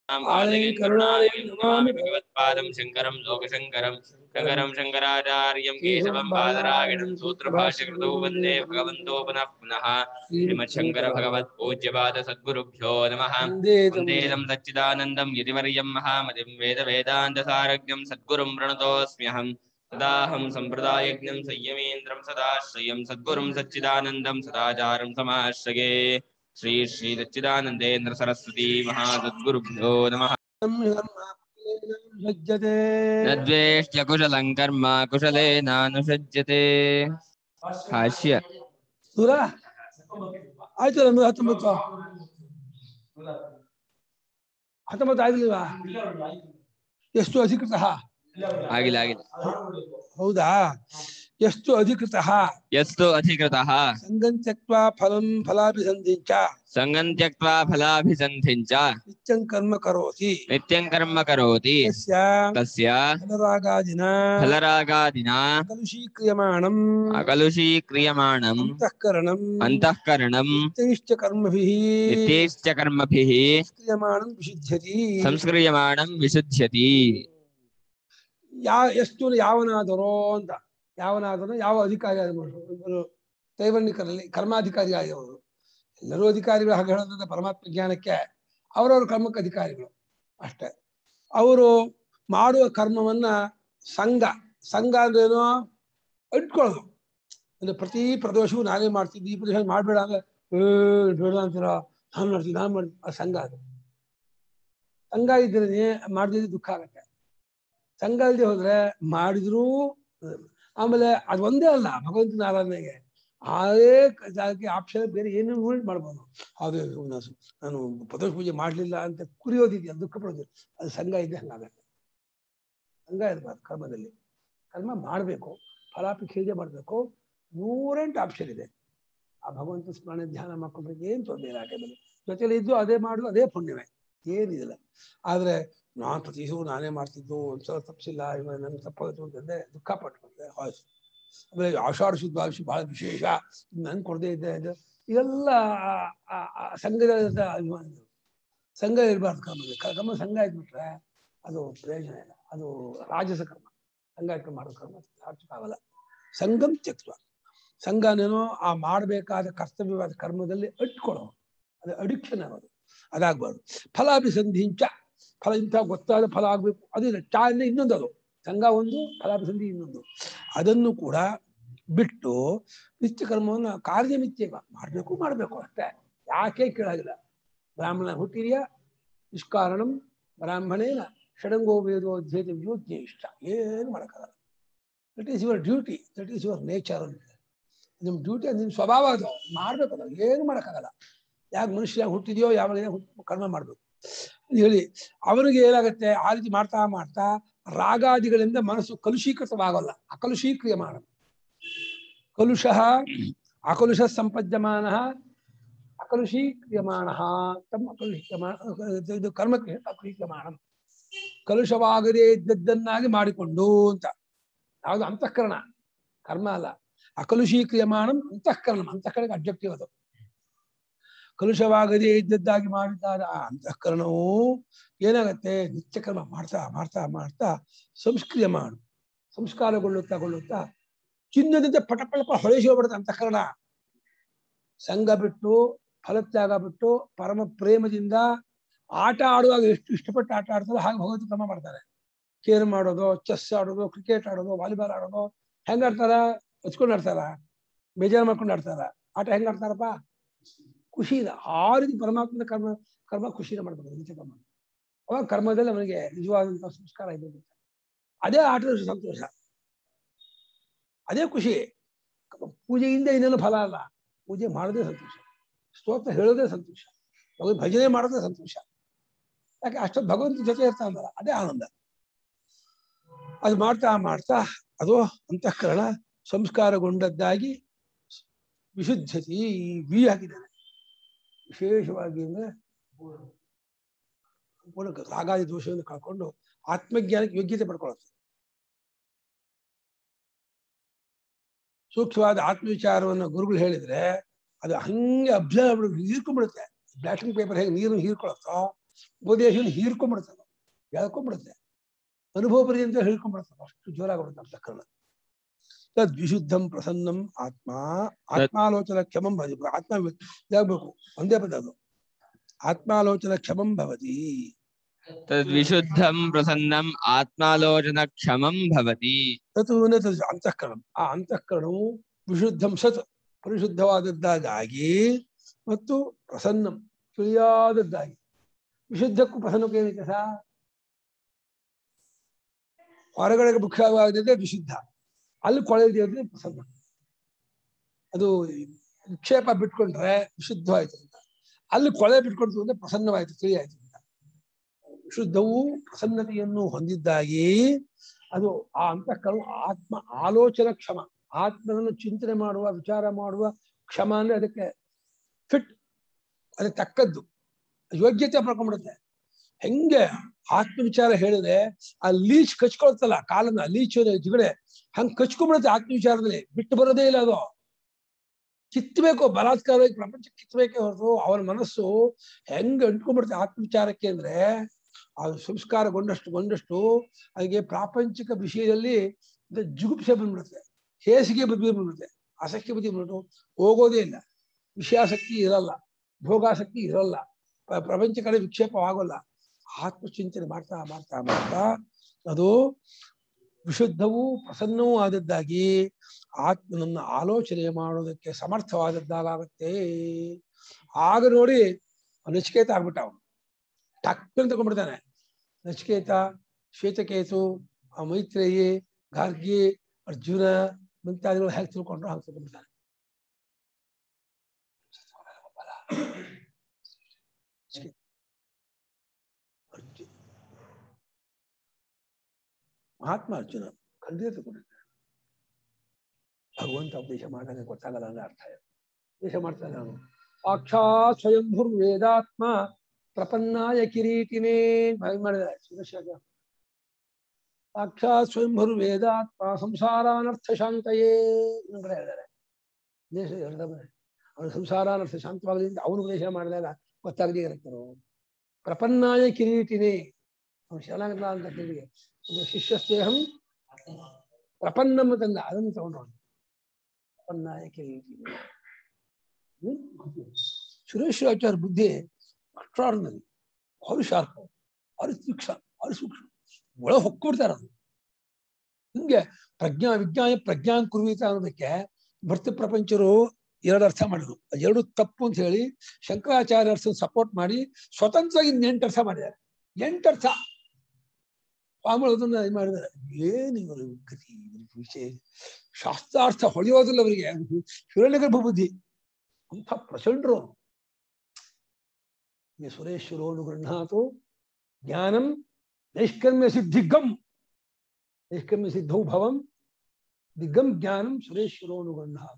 आलयं करुणालयं नमामि भगवत्पादं शङ्करं लोकशङ्करं शङ्करं शङ्कराचार्यं केशवं बादरायणं सूत्रभाष्यकृतौ वन्दे भगवन्तो पुनः पुनः श्रीमच्छङ्कर भगवत्पूज्यपाद सद्गुरुभ्यो नमः वन्देदं सच्चिदानन्दं यतिवर्यं महामतिं वेदवेदान्तसारज्ञं सद्गुरुं प्रणतोऽस्म्यहम् सदाहं सम्प्रदायज्ञं संयमेन्द्रं सदाश्रयं सद्गुरुं सच्चिदानन्दं सदाचारं समाश्रये श्री श्री सच्चिदानन्देन्द्र सरस्वती महासद्गुरुभ्यो नमः ಸಜ್ಜತೆ न द्वेष्ट्य कुशलं कर्म कुशलेनानुषज्यते भाष्य ನೂರ ಆಯ್ತಲ್ಲ ನೂರ ಹತ್ತೊಂಬತ್ತು ಹತ್ತೊಂಬತ್ತು ಆಗಿಲ್ವಾ ಎಷ್ಟು ಅಧಿಕೃತ ಆಗಿಲ್ಲ ಆಗಿಲ್ಲ ಹೌದಾ ಎಷ್ಟು ಅಧಿಕೃತ यस्तु अधिकृतः ಸಂಗಂ ತ್ಯಕ್ವಾ ಫಲಂ ಫಲಾಭಿಸಂಧಿಂಚ सङ्गं त्यक्त्वा फलाभिसन्धिं च ನಿತ್ಯಂ ಕರ್ಮ ಕರೋತಿ नित्यं कर्म करोति ಯಸ್ಯ तस्य ಫಲರಾಗಾದಿನ फलरागादिना ಕಲುಷೀಕ್ರಿಯಮಾಣಂ अकलुषीक्रियमाणम् ಅಂತಃಕರಣಂ अन्तःकरणम् ನಿತ್ಯೈಶ್ಚ ಕರ್ಮಭಿಃ नित्यैश्च कर्मभिः ಕ್ರಿಯಮಾಣಂ ವಿಶುದ್ಧತಿ ಸಂಸ್ಕ್ರಿಯಮಾಣಂ ವಿಶುದ್ಧ್ಯತಿ ಯಾ ಎಷ್ಟು ಯಾವನಾದರೋ ಅಂತ ಯಾವನಾದರೋ ಯಾವ ಅಧಿಕಾರಿ ಆದವರು ತೈವರ್ಣಿಕರಲ್ಲಿ ಕರ್ಮಾಧಿಕಾರಿ ಆಗಿರೋರು ಎಲ್ಲರೂ ಅಧಿಕಾರಿಗಳು ಹಾಗೆ ಹೇಳೋದ್ರೆ ಪರಮಾತ್ಮ ಜ್ಞಾನಕ್ಕೆ ಅವರವ್ರ ಕರ್ಮಕ್ಕೆ ಅಧಿಕಾರಿಗಳು ಅಷ್ಟೇ ಅವರು ಮಾಡುವ ಕರ್ಮವನ್ನ ಸಂಘ ಸಂಘ ಅಂದ್ರೇನು ಇಟ್ಕೊಳ್ಳೋದು ಅಂದ್ರೆ ಪ್ರತಿ ಪ್ರದೋಷವೂ ನಾನೇ ಮಾಡ್ತಿದ್ದೆ ಈ ಪ್ರದೋಷ ಮಾಡ್ಬೇಡ ಅಂದ್ರೆ ಏ ಬೇಡ ಅಂತೀರ ನಾನು ಮಾಡ್ತೀನಿ ನಾನು ಮಾಡ್ತೀನಿ ಅದು ಸಂಘ ಅದು ಸಂಘ ಇದ್ರೆ ಮಾಡಿದ್ರೆ ದುಃಖ ಆಗತ್ತೆ ಸಂಘ ಇಲ್ಲದೆ ಹೋದ್ರೆ ಮಾಡಿದ್ರು ಆಮೇಲೆ ಅದು ಒಂದೇ ಅಲ್ಲ ಭಗವಂತನ ಆರಾಧನೆಗೆ ಅದೇ ಜಾಗಕ್ಕೆ ಆಪ್ಷನ್ ಬೇರೆ ಏನೇನು ನೋಡಿ ಮಾಡ್ಬೋದು ಅದು ನಾನು ನಾನು ಪ್ರದೋಷ ಪೂಜೆ ಮಾಡಲಿಲ್ಲ ಅಂತ ಕುರಿಯೋದಿದೆಯಲ್ಲ ದುಃಖ ಪಡೋದಿಲ್ಲ ಅದು ಸಂಘ ಇದೆ ಹಂಗಾಗತ್ತೆ ಸಂಘ ಇರಬಾರ್ದು ಕರ್ಮದಲ್ಲಿ ಕರ್ಮ ಮಾಡಬೇಕು ಫಲಾಪೇಕ್ಷೆ ಮಾಡಬೇಕು ನೂರೆಂಟು ಆಪ್ಷನ್ ಇದೆ ಆ ಭಗವಂತ ಸ್ಮರಣೆ ಧ್ಯಾನ ಮಾಡ್ಕೊಂಡ್ರೆ ಏನು ತೊಂದರೆ ಇಲ್ಲ ಆಟದಲ್ಲಿ ಜೊತೆಲಿ ಇದ್ದು ಅದೇ ಮಾಡುದು ಅದೇ ಪುಣ್ಯವೇ ಏನಿದಿಲ್ಲ ಆದ್ರೆ ನಾನ್ ಪ್ರತಿ ದಿವಸವೂ ನಾನೇ ಮಾಡ್ತಿದ್ದು ಒಂದ್ಸಲ ತಪ್ಪಿಸಿಲ್ಲ ಇವಾಗ ನನ್ಗೆ ತಪ್ಪಾಗುತ್ತೆ ಅಂತಂದ್ರೆ ದುಃಖ ಪಟ್ಕೊಂಡೆ ಹಾಯ್ತು ಆಮೇಲೆ ಆಷಾಢ ಶುದ್ಧ ಭಾಷೆ ಬಹಳ ವಿಶೇಷ ನನ್ ಕೊಡದೇ ಇದ್ದೆ ಇದು ಇದೆಲ್ಲ ಆ- ಆ- ಆ ಸಂಘದ ಅಭಿಮಾನ ಸಂಘ ಇರಬಾರ್ದು ಕರ್ಮದಲ್ಲಿ ಕ- ಕರ್ಮ ಸಂಘ ಇದ್ಬಿಟ್ರೆ ಅದು ಪ್ರಯೋಜನ ಇಲ್ಲ ಅದು ರಾಜಸ ಕರ್ಮ ಸಂಘ ಇಟ್ಕೊಂಡು ಮಾಡೋ ಕರ್ಮ ಸಾರ್ಥಕ್ಕಾಗಲ್ಲ ಸಂಘಂ ತ್ಯಕ್ತ ಸಂಘನೇನೋ ಆ ಮಾಡಬೇಕಾದ ಕರ್ತವ್ಯವಾದ ಕರ್ಮದಲ್ಲಿ ಇಟ್ಕೊಳ್ಳೋ ಅದು ಅಡಿಕ್ಷನ್ ಆಗೋದು ಅದಾಗ್ಬಾರ್ದು ಫಲಾಭಿಸಂಧಿಂಚ ಫಲ ಇಂಥ ಗೊತ್ತಾದ ಫಲ ಆಗ್ಬೇಕು ಅದು ಇಲ್ಲ ಚಾ ಅಂದ್ರೆ ಇನ್ನೊಂದು ಅದು ಸಂಘ ಒಂದು ಫಲಾಭಿಸಂಧಿ ಇನ್ನೊಂದು ಅದನ್ನು ಕೂಡ ಬಿಟ್ಟು ನಿತ್ಯ ಕರ್ಮವನ್ನು ಕಾರ್ಯನಿತ್ಯ ಮಾಡಬೇಕು ಮಾಡಬೇಕು ಅಷ್ಟೇ ಯಾಕೆ ಕೇಳಾಗಿಲ್ಲ ಬ್ರಾಹ್ಮಣ ಹುಟ್ಟಿರಿಯ ನಿಷ್ಕಾರಣಂ ಬ್ರಾಹ್ಮಣೇನ ಷಡಂಗೋ ವೇದೋ ಅಧ್ಯೇತವ್ಯೋ ಜ್ಯೇಷ್ಠ ಏನು ಮಾಡೋಕ್ಕಾಗಲ್ಲ that is your duty that is your nature ಅಂತ ನಿಮ್ಮ ಡ್ಯೂಟಿ ಅದು ನಿಮ್ಮ ಸ್ವಭಾವ ಅದು ಮಾಡ್ಬೇಕಲ್ಲ ಏನು ಮಾಡೋಕ್ಕಾಗಲ್ಲ ಯಾಕೆ ಮನುಷ್ಯ ಹುಟ್ಟಿದೆಯೋ ಯಾವಾಗ ಏನೋ ಹುಟ್- ಕರ್ಮ ಮಾಡ್ಬೇಕು ಅಂತ ಹೇಳಿ ಅವನಿಗೆ ಏನಾಗುತ್ತೆ ಆ ರೀತಿ ಮಾಡ್ತಾ ಮಾಡ್ತಾ ರಾಗಾದಿಗಳಿಂದ ಮನಸ್ಸು ಕಲುಷೀಕೃತವಾಗಲ್ಲ ಅಕಲುಷೀಕ್ರಿಯ ಮಾಡ ಕಲುಷ ಅಕಲುಷ ಸಂಪದ್ಯಮಾನ ಅಕಲುಷೀಕ್ರಿಯಮಾಣ ತಮ್ಮ ಅಕಲುಷೀಕ್ರಿಯಮಾಣ ಇದು ಕರ್ಮಕ್ಕೆ ಅಕಲುಷೀಕ್ರಿಯಮಾಣ ಕಲುಷವಾಗದೇ ಇದ್ದದ್ದನ್ನಾಗಿ ಮಾಡಿಕೊಂಡು ಅಂತ ಯಾವುದು ಅಂತಃಕರಣ ಕರ್ಮ ಅಲ್ಲ ಅಕಲುಷೀಕ್ರಿಯಮಾಣಂ ಅಂತಃಕರಣ ಅಂತಃಕರಣಕ್ಕೆ ಅಬ್ಜೆಕ್ಟಿವ್ ಅದು ಕಲುಷವಾಗದೇ ಇದ್ದದ್ದಾಗಿ ಮಾಡಿದ್ದಾದ ಆ ಅಂತಃಕರಣವು ಏನಾಗತ್ತೆ ನಿತ್ಯ ಕರ್ಮ ಮಾಡ್ತಾ ಮಾಡ್ತಾ ಮಾಡ್ತಾ ಸಂಸ್ಕ್ರಿಯ ಮಾಡು ಸಂಸ್ಕಾರಗೊಳ್ಳುತ್ತಾ ಗೊಳ್ಳುತ್ತಾ ಚಿನ್ನದಂತೆ ಪಟ ಪಟಪ ಹೊಳೆಸಿ ಹೋಗ್ಬಿಡುತ್ತೆ ಅಂತಃಕರಣ ಸಂಘ ಬಿಟ್ಟು ಫಲತ್ಯಾಗ ಬಿಟ್ಟು ಪರಮ ಪ್ರೇಮದಿಂದ ಆಟ ಆಡುವಾಗ ಎಷ್ಟು ಇಷ್ಟಪಟ್ಟು ಆಟ ಆಡ್ತಾರೋ ಹಾಗೆ ಭಗವಂತ ಕ್ರಮ ಮಾಡ್ತಾರೆ ಕೇರ್ ಮಾಡೋದು ಚೆಸ್ ಆಡೋದು ಕ್ರಿಕೆಟ್ ಆಡೋದು ವಾಲಿಬಾಲ್ ಆಡೋದು ಹೆಂಗ್ ಆಡ್ತಾರ ಹಚ್ಕೊಂಡು ಆಡ್ತಾರ ಬೇಜಾರು ಮಾಡ್ಕೊಂಡು ಆಡ್ತಾರ ಆಟ ಹೆಂಗ್ ಆಡ್ತಾರಪ್ಪ ಖುಷಿಯಿಂದ ಆ ರೀತಿ ಪರಮಾತ್ಮನ ಕರ್ಮ ಕರ್ಮ ಖುಷಿಯಿಂದ ಮಾಡ್ಬೇಕು ನಿತ್ಯ ಕರ್ಮ ಅವಾಗ ಕರ್ಮದಲ್ಲಿ ಅವನಿಗೆ ನಿಜವಾದಂತಹ ಸಂಸ್ಕಾರ ಇದೆ ಅದೇ ಆಟದ ಸಂತೋಷ ಅದೇ ಖುಷಿ ಪೂಜೆಯಿಂದ ಇನ್ನೇನು ಫಲ ಅಲ್ಲ ಪೂಜೆ ಮಾಡೋದೇ ಸಂತೋಷ ಸ್ತೋತ್ರ ಹೇಳೋದೇ ಸಂತೋಷ ಭಗವಂತ ಭಜನೆ ಮಾಡೋದೇ ಸಂತೋಷ ಯಾಕೆ ಅಷ್ಟೊಂದು ಭಗವಂತ ಜೊತೆ ಇರ್ತಾನಲ್ಲ ಅದೇ ಆನಂದ ಅದು ಮಾಡ್ತಾ ಮಾಡ್ತಾ ಅದು ಅಂತಃಕರಣ ಸಂಸ್ಕಾರಗೊಂಡದ್ದಾಗಿ ವಿಶುದ್ಧತಿ ವಿ ಹಾಕಿದ್ದಾನೆ ವಿಶೇಷವಾಗಿ ಅಂದ್ರೆ ಸಂಪೂರ್ಣ ರಾಗಾದಿ ದೋಷವನ್ನು ಕಳ್ಕೊಂಡು ಆತ್ಮಜ್ಞಾನಕ್ಕೆ ಯೋಗ್ಯತೆ ಪಡ್ಕೊಳ್ಳುತ್ತೆ ಸೂಕ್ಷ್ಮವಾದ ಆತ್ಮವಿಚಾರವನ್ನು ಗುರುಗಳು ಹೇಳಿದ್ರೆ ಅದು ಹಂಗೆ ಅಬ್ಸರ್ವ್ ಹೀರ್ಕೊಂಡ್ಬಿಡುತ್ತೆ ಬ್ಲಾಸ್ಟಿಂಗ್ ಪೇಪರ್ ಹೇಗೆ ನೀರನ್ನು ಹೀರ್ಕೊಳತ್ತೋ ಉಪದೇಶವನ್ನು ಹೀರ್ಕೊಂಡ್ಬಿಡ್ತದೆ ಹೇಳ್ಕೊಂಡ್ಬಿಡುತ್ತೆ ಅನುಭವ ಪರ್ಯಂತ ಹೇಳ್ಕೊಂಡ್ಬಿಡ್ತದೆ ಅಷ್ಟು ಜೋರಾಗ್ಬಿಡುತ್ತೆ ಅಂತಃಕರಣ ತದ್ ವಿಶುದ್ಧಂ ಪ್ರಸನ್ನಂ ಆತ್ಮ ಆತ್ಮಾಲೋಚನ ಕ್ಷಮಂ ಭವತಿ ಆತ್ಮ ಇದಾಗಬೇಕು ಒಂದೇ ಪದ ಅದು ಆತ್ಮಾಲೋಚನ ಕ್ಷಮಂ ಭವತಿ ತದ್ವಿಶುದ್ಧಂ ಪ್ರಸನ್ನಂ ಆತ್ಮಾಲೋಚನ ಕ್ಷಮಂ ಭವತಿ ತತ್ ತದ್ ಅಂತಃಕರಣ ಆ ಅಂತಃಕರಣವು ವಿಶುದ್ಧಂ ಸತ್ ಪರಿಶುದ್ಧವಾದದ್ದಾಗಿ ಮತ್ತು ಪ್ರಸನ್ನಂ ತಿಳಿಯಾದದ್ದಾಗಿ ವಿಶುದ್ಧಕ್ಕೂ ಪ್ರಸನ್ನಕ್ಕೂ ಏನು ವ್ಯತ್ಯಾಸ ಹೊರಗಡೆ ಮುಖ್ಯವಾಗಿದೆ ವಿಶುದ್ಧ ಅಲ್ಲಿ ಕೊಳೆ ಇದೆ ಪ್ರಸನ್ನ ಅದು ನಿಕ್ಷೇಪ ಬಿಟ್ಕೊಂಡ್ರೆ ವಿಶುದ್ಧವಾಯ್ತು ಅಂತ ಅಲ್ಲಿ ಕೊಳೆ ಬಿಟ್ಕೊಳ್ತು ಅಂದ್ರೆ ಪ್ರಸನ್ನವಾಯ್ತು ತಿಳಿ ಆಯ್ತು ಅಂತ ವಿಶುದ್ಧವು ಪ್ರಸನ್ನತೆಯನ್ನು ಹೊಂದಿದ್ದಾಗಿ ಅದು ಆ ಅಂತಃಕರಣ ಆತ್ಮ ಆಲೋಚನಾ ಕ್ಷಮ ಆತ್ಮನನ್ನು ಚಿಂತನೆ ಮಾಡುವ ವಿಚಾರ ಮಾಡುವ ಕ್ಷಮ ಅಂದ್ರೆ ಅದಕ್ಕೆ ಫಿಟ್ ಅದಕ್ಕೆ ತಕ್ಕದ್ದು ಯೋಗ್ಯತೆ ಪಡ್ಕೊಂಡ್ಬಿಡುತ್ತೆ ಹೆಂಗೆ ಆತ್ಮ ವಿಚಾರ ಹೇಳಿದ್ರೆ ಆ ಲೀಚ್ ಕಚ್ಕೊಳ್ತಲ್ಲ ಕಾಲನ್ನ ಲೀಚ್ ಜಿಗಡೆ ಹಂಗ್ ಕಚ್ಕೊಂಡ್ಬಿಡುತ್ತೆ ಆತ್ಮ ವಿಚಾರದಲ್ಲಿ ಬಿಟ್ಟು ಬರೋದೇ ಇಲ್ಲ ಅದು ಕಿತ್ತಬೇಕು ಬಲಾತ್ಕಾರವಾಗಿ ಪ್ರಪಂಚ ಕಿತ್ತಬೇಕೇ ಹೊರತು ಅವನ ಮನಸ್ಸು ಹೆಂಗ್ ಅಂಟ್ಕೊಂಡ್ಬಿಡುತ್ತೆ ಆತ್ಮ ವಿಚಾರಕ್ಕೆ ಅಂದ್ರೆ ಅದು ಸಂಸ್ಕಾರಗೊಂಡಷ್ಟು ಗೊಂಡಷ್ಟು ಅದಕ್ಕೆ ಪ್ರಾಪಂಚಿಕ ವಿಷಯದಲ್ಲಿ ಇದು ಜುಗುಪ್ಸೆ ಬಂದ್ಬಿಡುತ್ತೆ ಹೇಸಿಗೆ ಬುದ್ಧಿ ಬಂದ್ಬಿಡುತ್ತೆ ಆಸಕ್ತಿ ಬುದ್ಧಿ ಬಂದ್ಬಿಟ್ಟು ಹೋಗೋದೇ ಇಲ್ಲ ವಿಷಯಾಸಕ್ತಿ ಇರಲ್ಲ ಭೋಗಾಸಕ್ತಿ ಇರಲ್ಲ ಪ್ರ- ಪ್ರಪಂಚ ಕಡೆ ವಿಕ್ಷೇಪವಾಗಲ್ಲ ಆತ್ಮಚಿಂತನೆ ಮಾಡ್ತಾ ಮಾಡ್ತಾ ಮಾಡ್ತಾ ಅದು ವಿಶುದ್ಧವೂ ಪ್ರಸನ್ನವೂ ಆದದ್ದಾಗಿ ಆತ್ಮನನ್ನ ಆಲೋಚನೆ ಮಾಡೋದಕ್ಕೆ ಸಮರ್ಥವಾದದ್ದಾಗತ್ತೆ ಆಗ ನೋಡಿ ನಚಿಕೇತ ಆಗ್ಬಿಟ್ಟ ಅವನು ಟಕ್ಕನ್ ತಗೊಂಡ್ಬಿಡ್ತಾನೆ ನಚಿಕೇತ ಶ್ವೇತಕೇತು ಆ ಮೈತ್ರೇಯಿ ಗಾರ್ಗಿ ಅರ್ಜುನ ಮುಂತಾದಿಗಳು ಹೇಗೆ ತಿಳ್ಕೊಂಡ್ರು ಹಾಗೆ ತಿಳ್ಕೊಂಡ್ಬಿಡ್ತಾನೆ ಅರ್ಜುನ ಮಹಾತ್ಮ ಅರ್ಜುನ ಖಂಡಿತ ತಿಳ್ಕೊಂಡಿದ್ದಾನೆ ಭಗವಂತ ಉಪದೇಶ ಮಾಡಿದಾಗ ಗೊತ್ತಾಗಲ್ಲ ಅಂದ್ರೆ ಅರ್ಥ ಇದೆ. ಉಪದೇಶ ಮಾಡ್ತಾನೆ ಅವನು ಸಾಕ್ಷಾತ್ ಸ್ವಯಂಭುರ್ ವೇದಾತ್ಮ ಪ್ರಪನ್ನಾಯ ಕಿರೀಟಿನೇ ಹಾಗೆ ಮಾಡಿದ್ದಾರೆ ಶಿವಶಾಖ ಸಾಕ್ಷಾತ್ ಸ್ವಯಂಭುರ್ ವೇದಾತ್ಮ ಸಂಸಾರಾನರ್ಥ ಶಾಂತಯೇ ಇನ್ನೊಂದ್ ಕಡೆ ಹೇಳಿದ್ದಾರೆ ದೇಶ ಹೇಳಿದವನೇ ಅವನು ಸಂಸಾರಾನರ್ಥ ಶಾಂತವಾಗಲಿ ಅಂತ ಅವನು ಉಪದೇಶ ಮಾಡಿದಾಗ ಗೊತ್ತಾಗದೇ ಇರುತ್ತಾರೋ ಪ್ರಪನ್ನಾಯ ಕಿರೀಟಿನೇ ಅವನು ಶರಣಾಗತ ಅಂತ ಕೇಳಿಗೆ ಒಬ್ಬ ಶಿಷ್ಯಸ್ತೇಹಂ ಪ್ರಪನ್ನಂ ತಂದ ಅದನ್ನು ತಗೊಂಡು ಪ್ರಪನ್ನಾಯ ಕಿರೀಟಿನೇ ಹ್ಮ್? ಸುರೇಶ್ವರಾಚಾರ್ಯ ಬುದ್ಧಿ ಅಷ್ಟಾರ್ನದಿ ಅವರು ಶಾರ್ಪ್ ಅವರು ತೀಕ್ಷ್ಣ ಅವರು ಸೂಕ್ಷ್ಮ ಒಳ ಹೊಕ್ಕೊಡ್ತಾರೆ ಅದು ಹಿಂಗೆ ಪ್ರಜ್ಞಾ ವಿಜ್ಞಾನ ಪ್ರಜ್ಞಾನ್ ಕುರ್ವೀತ ಅನ್ನೋದಕ್ಕೆ ಭರ್ತ ಪ್ರಪಂಚರು ಎರಡು ಅರ್ಥ ಮಾಡಿದ್ರು ಅದು ಎರಡು ತಪ್ಪು ಅಂತ ಹೇಳಿ ಶಂಕರಾಚಾರ್ಯ ಅರ್ಥ ಸಪೋರ್ಟ್ ಮಾಡಿ ಸ್ವತಂತ್ರವಾಗಿ ಇನ್ನು ಎಂಟು ಅರ್ಥ ಮಾಡಿದ್ದಾರೆ ಎಂಟು ಅರ್ಥ ಸ್ವಾಮಿಗಳು ಅದನ್ನ ಇದು ಮಾಡಿದ್ದಾರೆ ಏನು ಇವರು ಗತಿ ಇವ್ರ ವಿಷಯ ಶಾಸ್ತ್ರಾರ್ಥ ಹೊಳೆಯೋದಿಲ್ಲ ಅವರಿಗೆ ಹಿರಣ್ಯಗರ್ಭ ಬುದ್ಧಿ ಅಂಥ ಪ್ರಚಂಡ್ರು ಈ ಸುರೇಶ್ವರೋನು ಗೃಹಾತು ಜ್ಞಾನಂ ನೈಷ್ಕರ್ಮ್ಯ ಸಿದ್ಧಿಗಂ ನೈಷ್ಕರ್ಮ್ಯ ಸಿದ್ಧೌ ಭವಂ ದಿಗ್ಗಂ ಜ್ಞಾನಂ ಸುರೇಶ್ವರೋನು ಗೃಹಾತು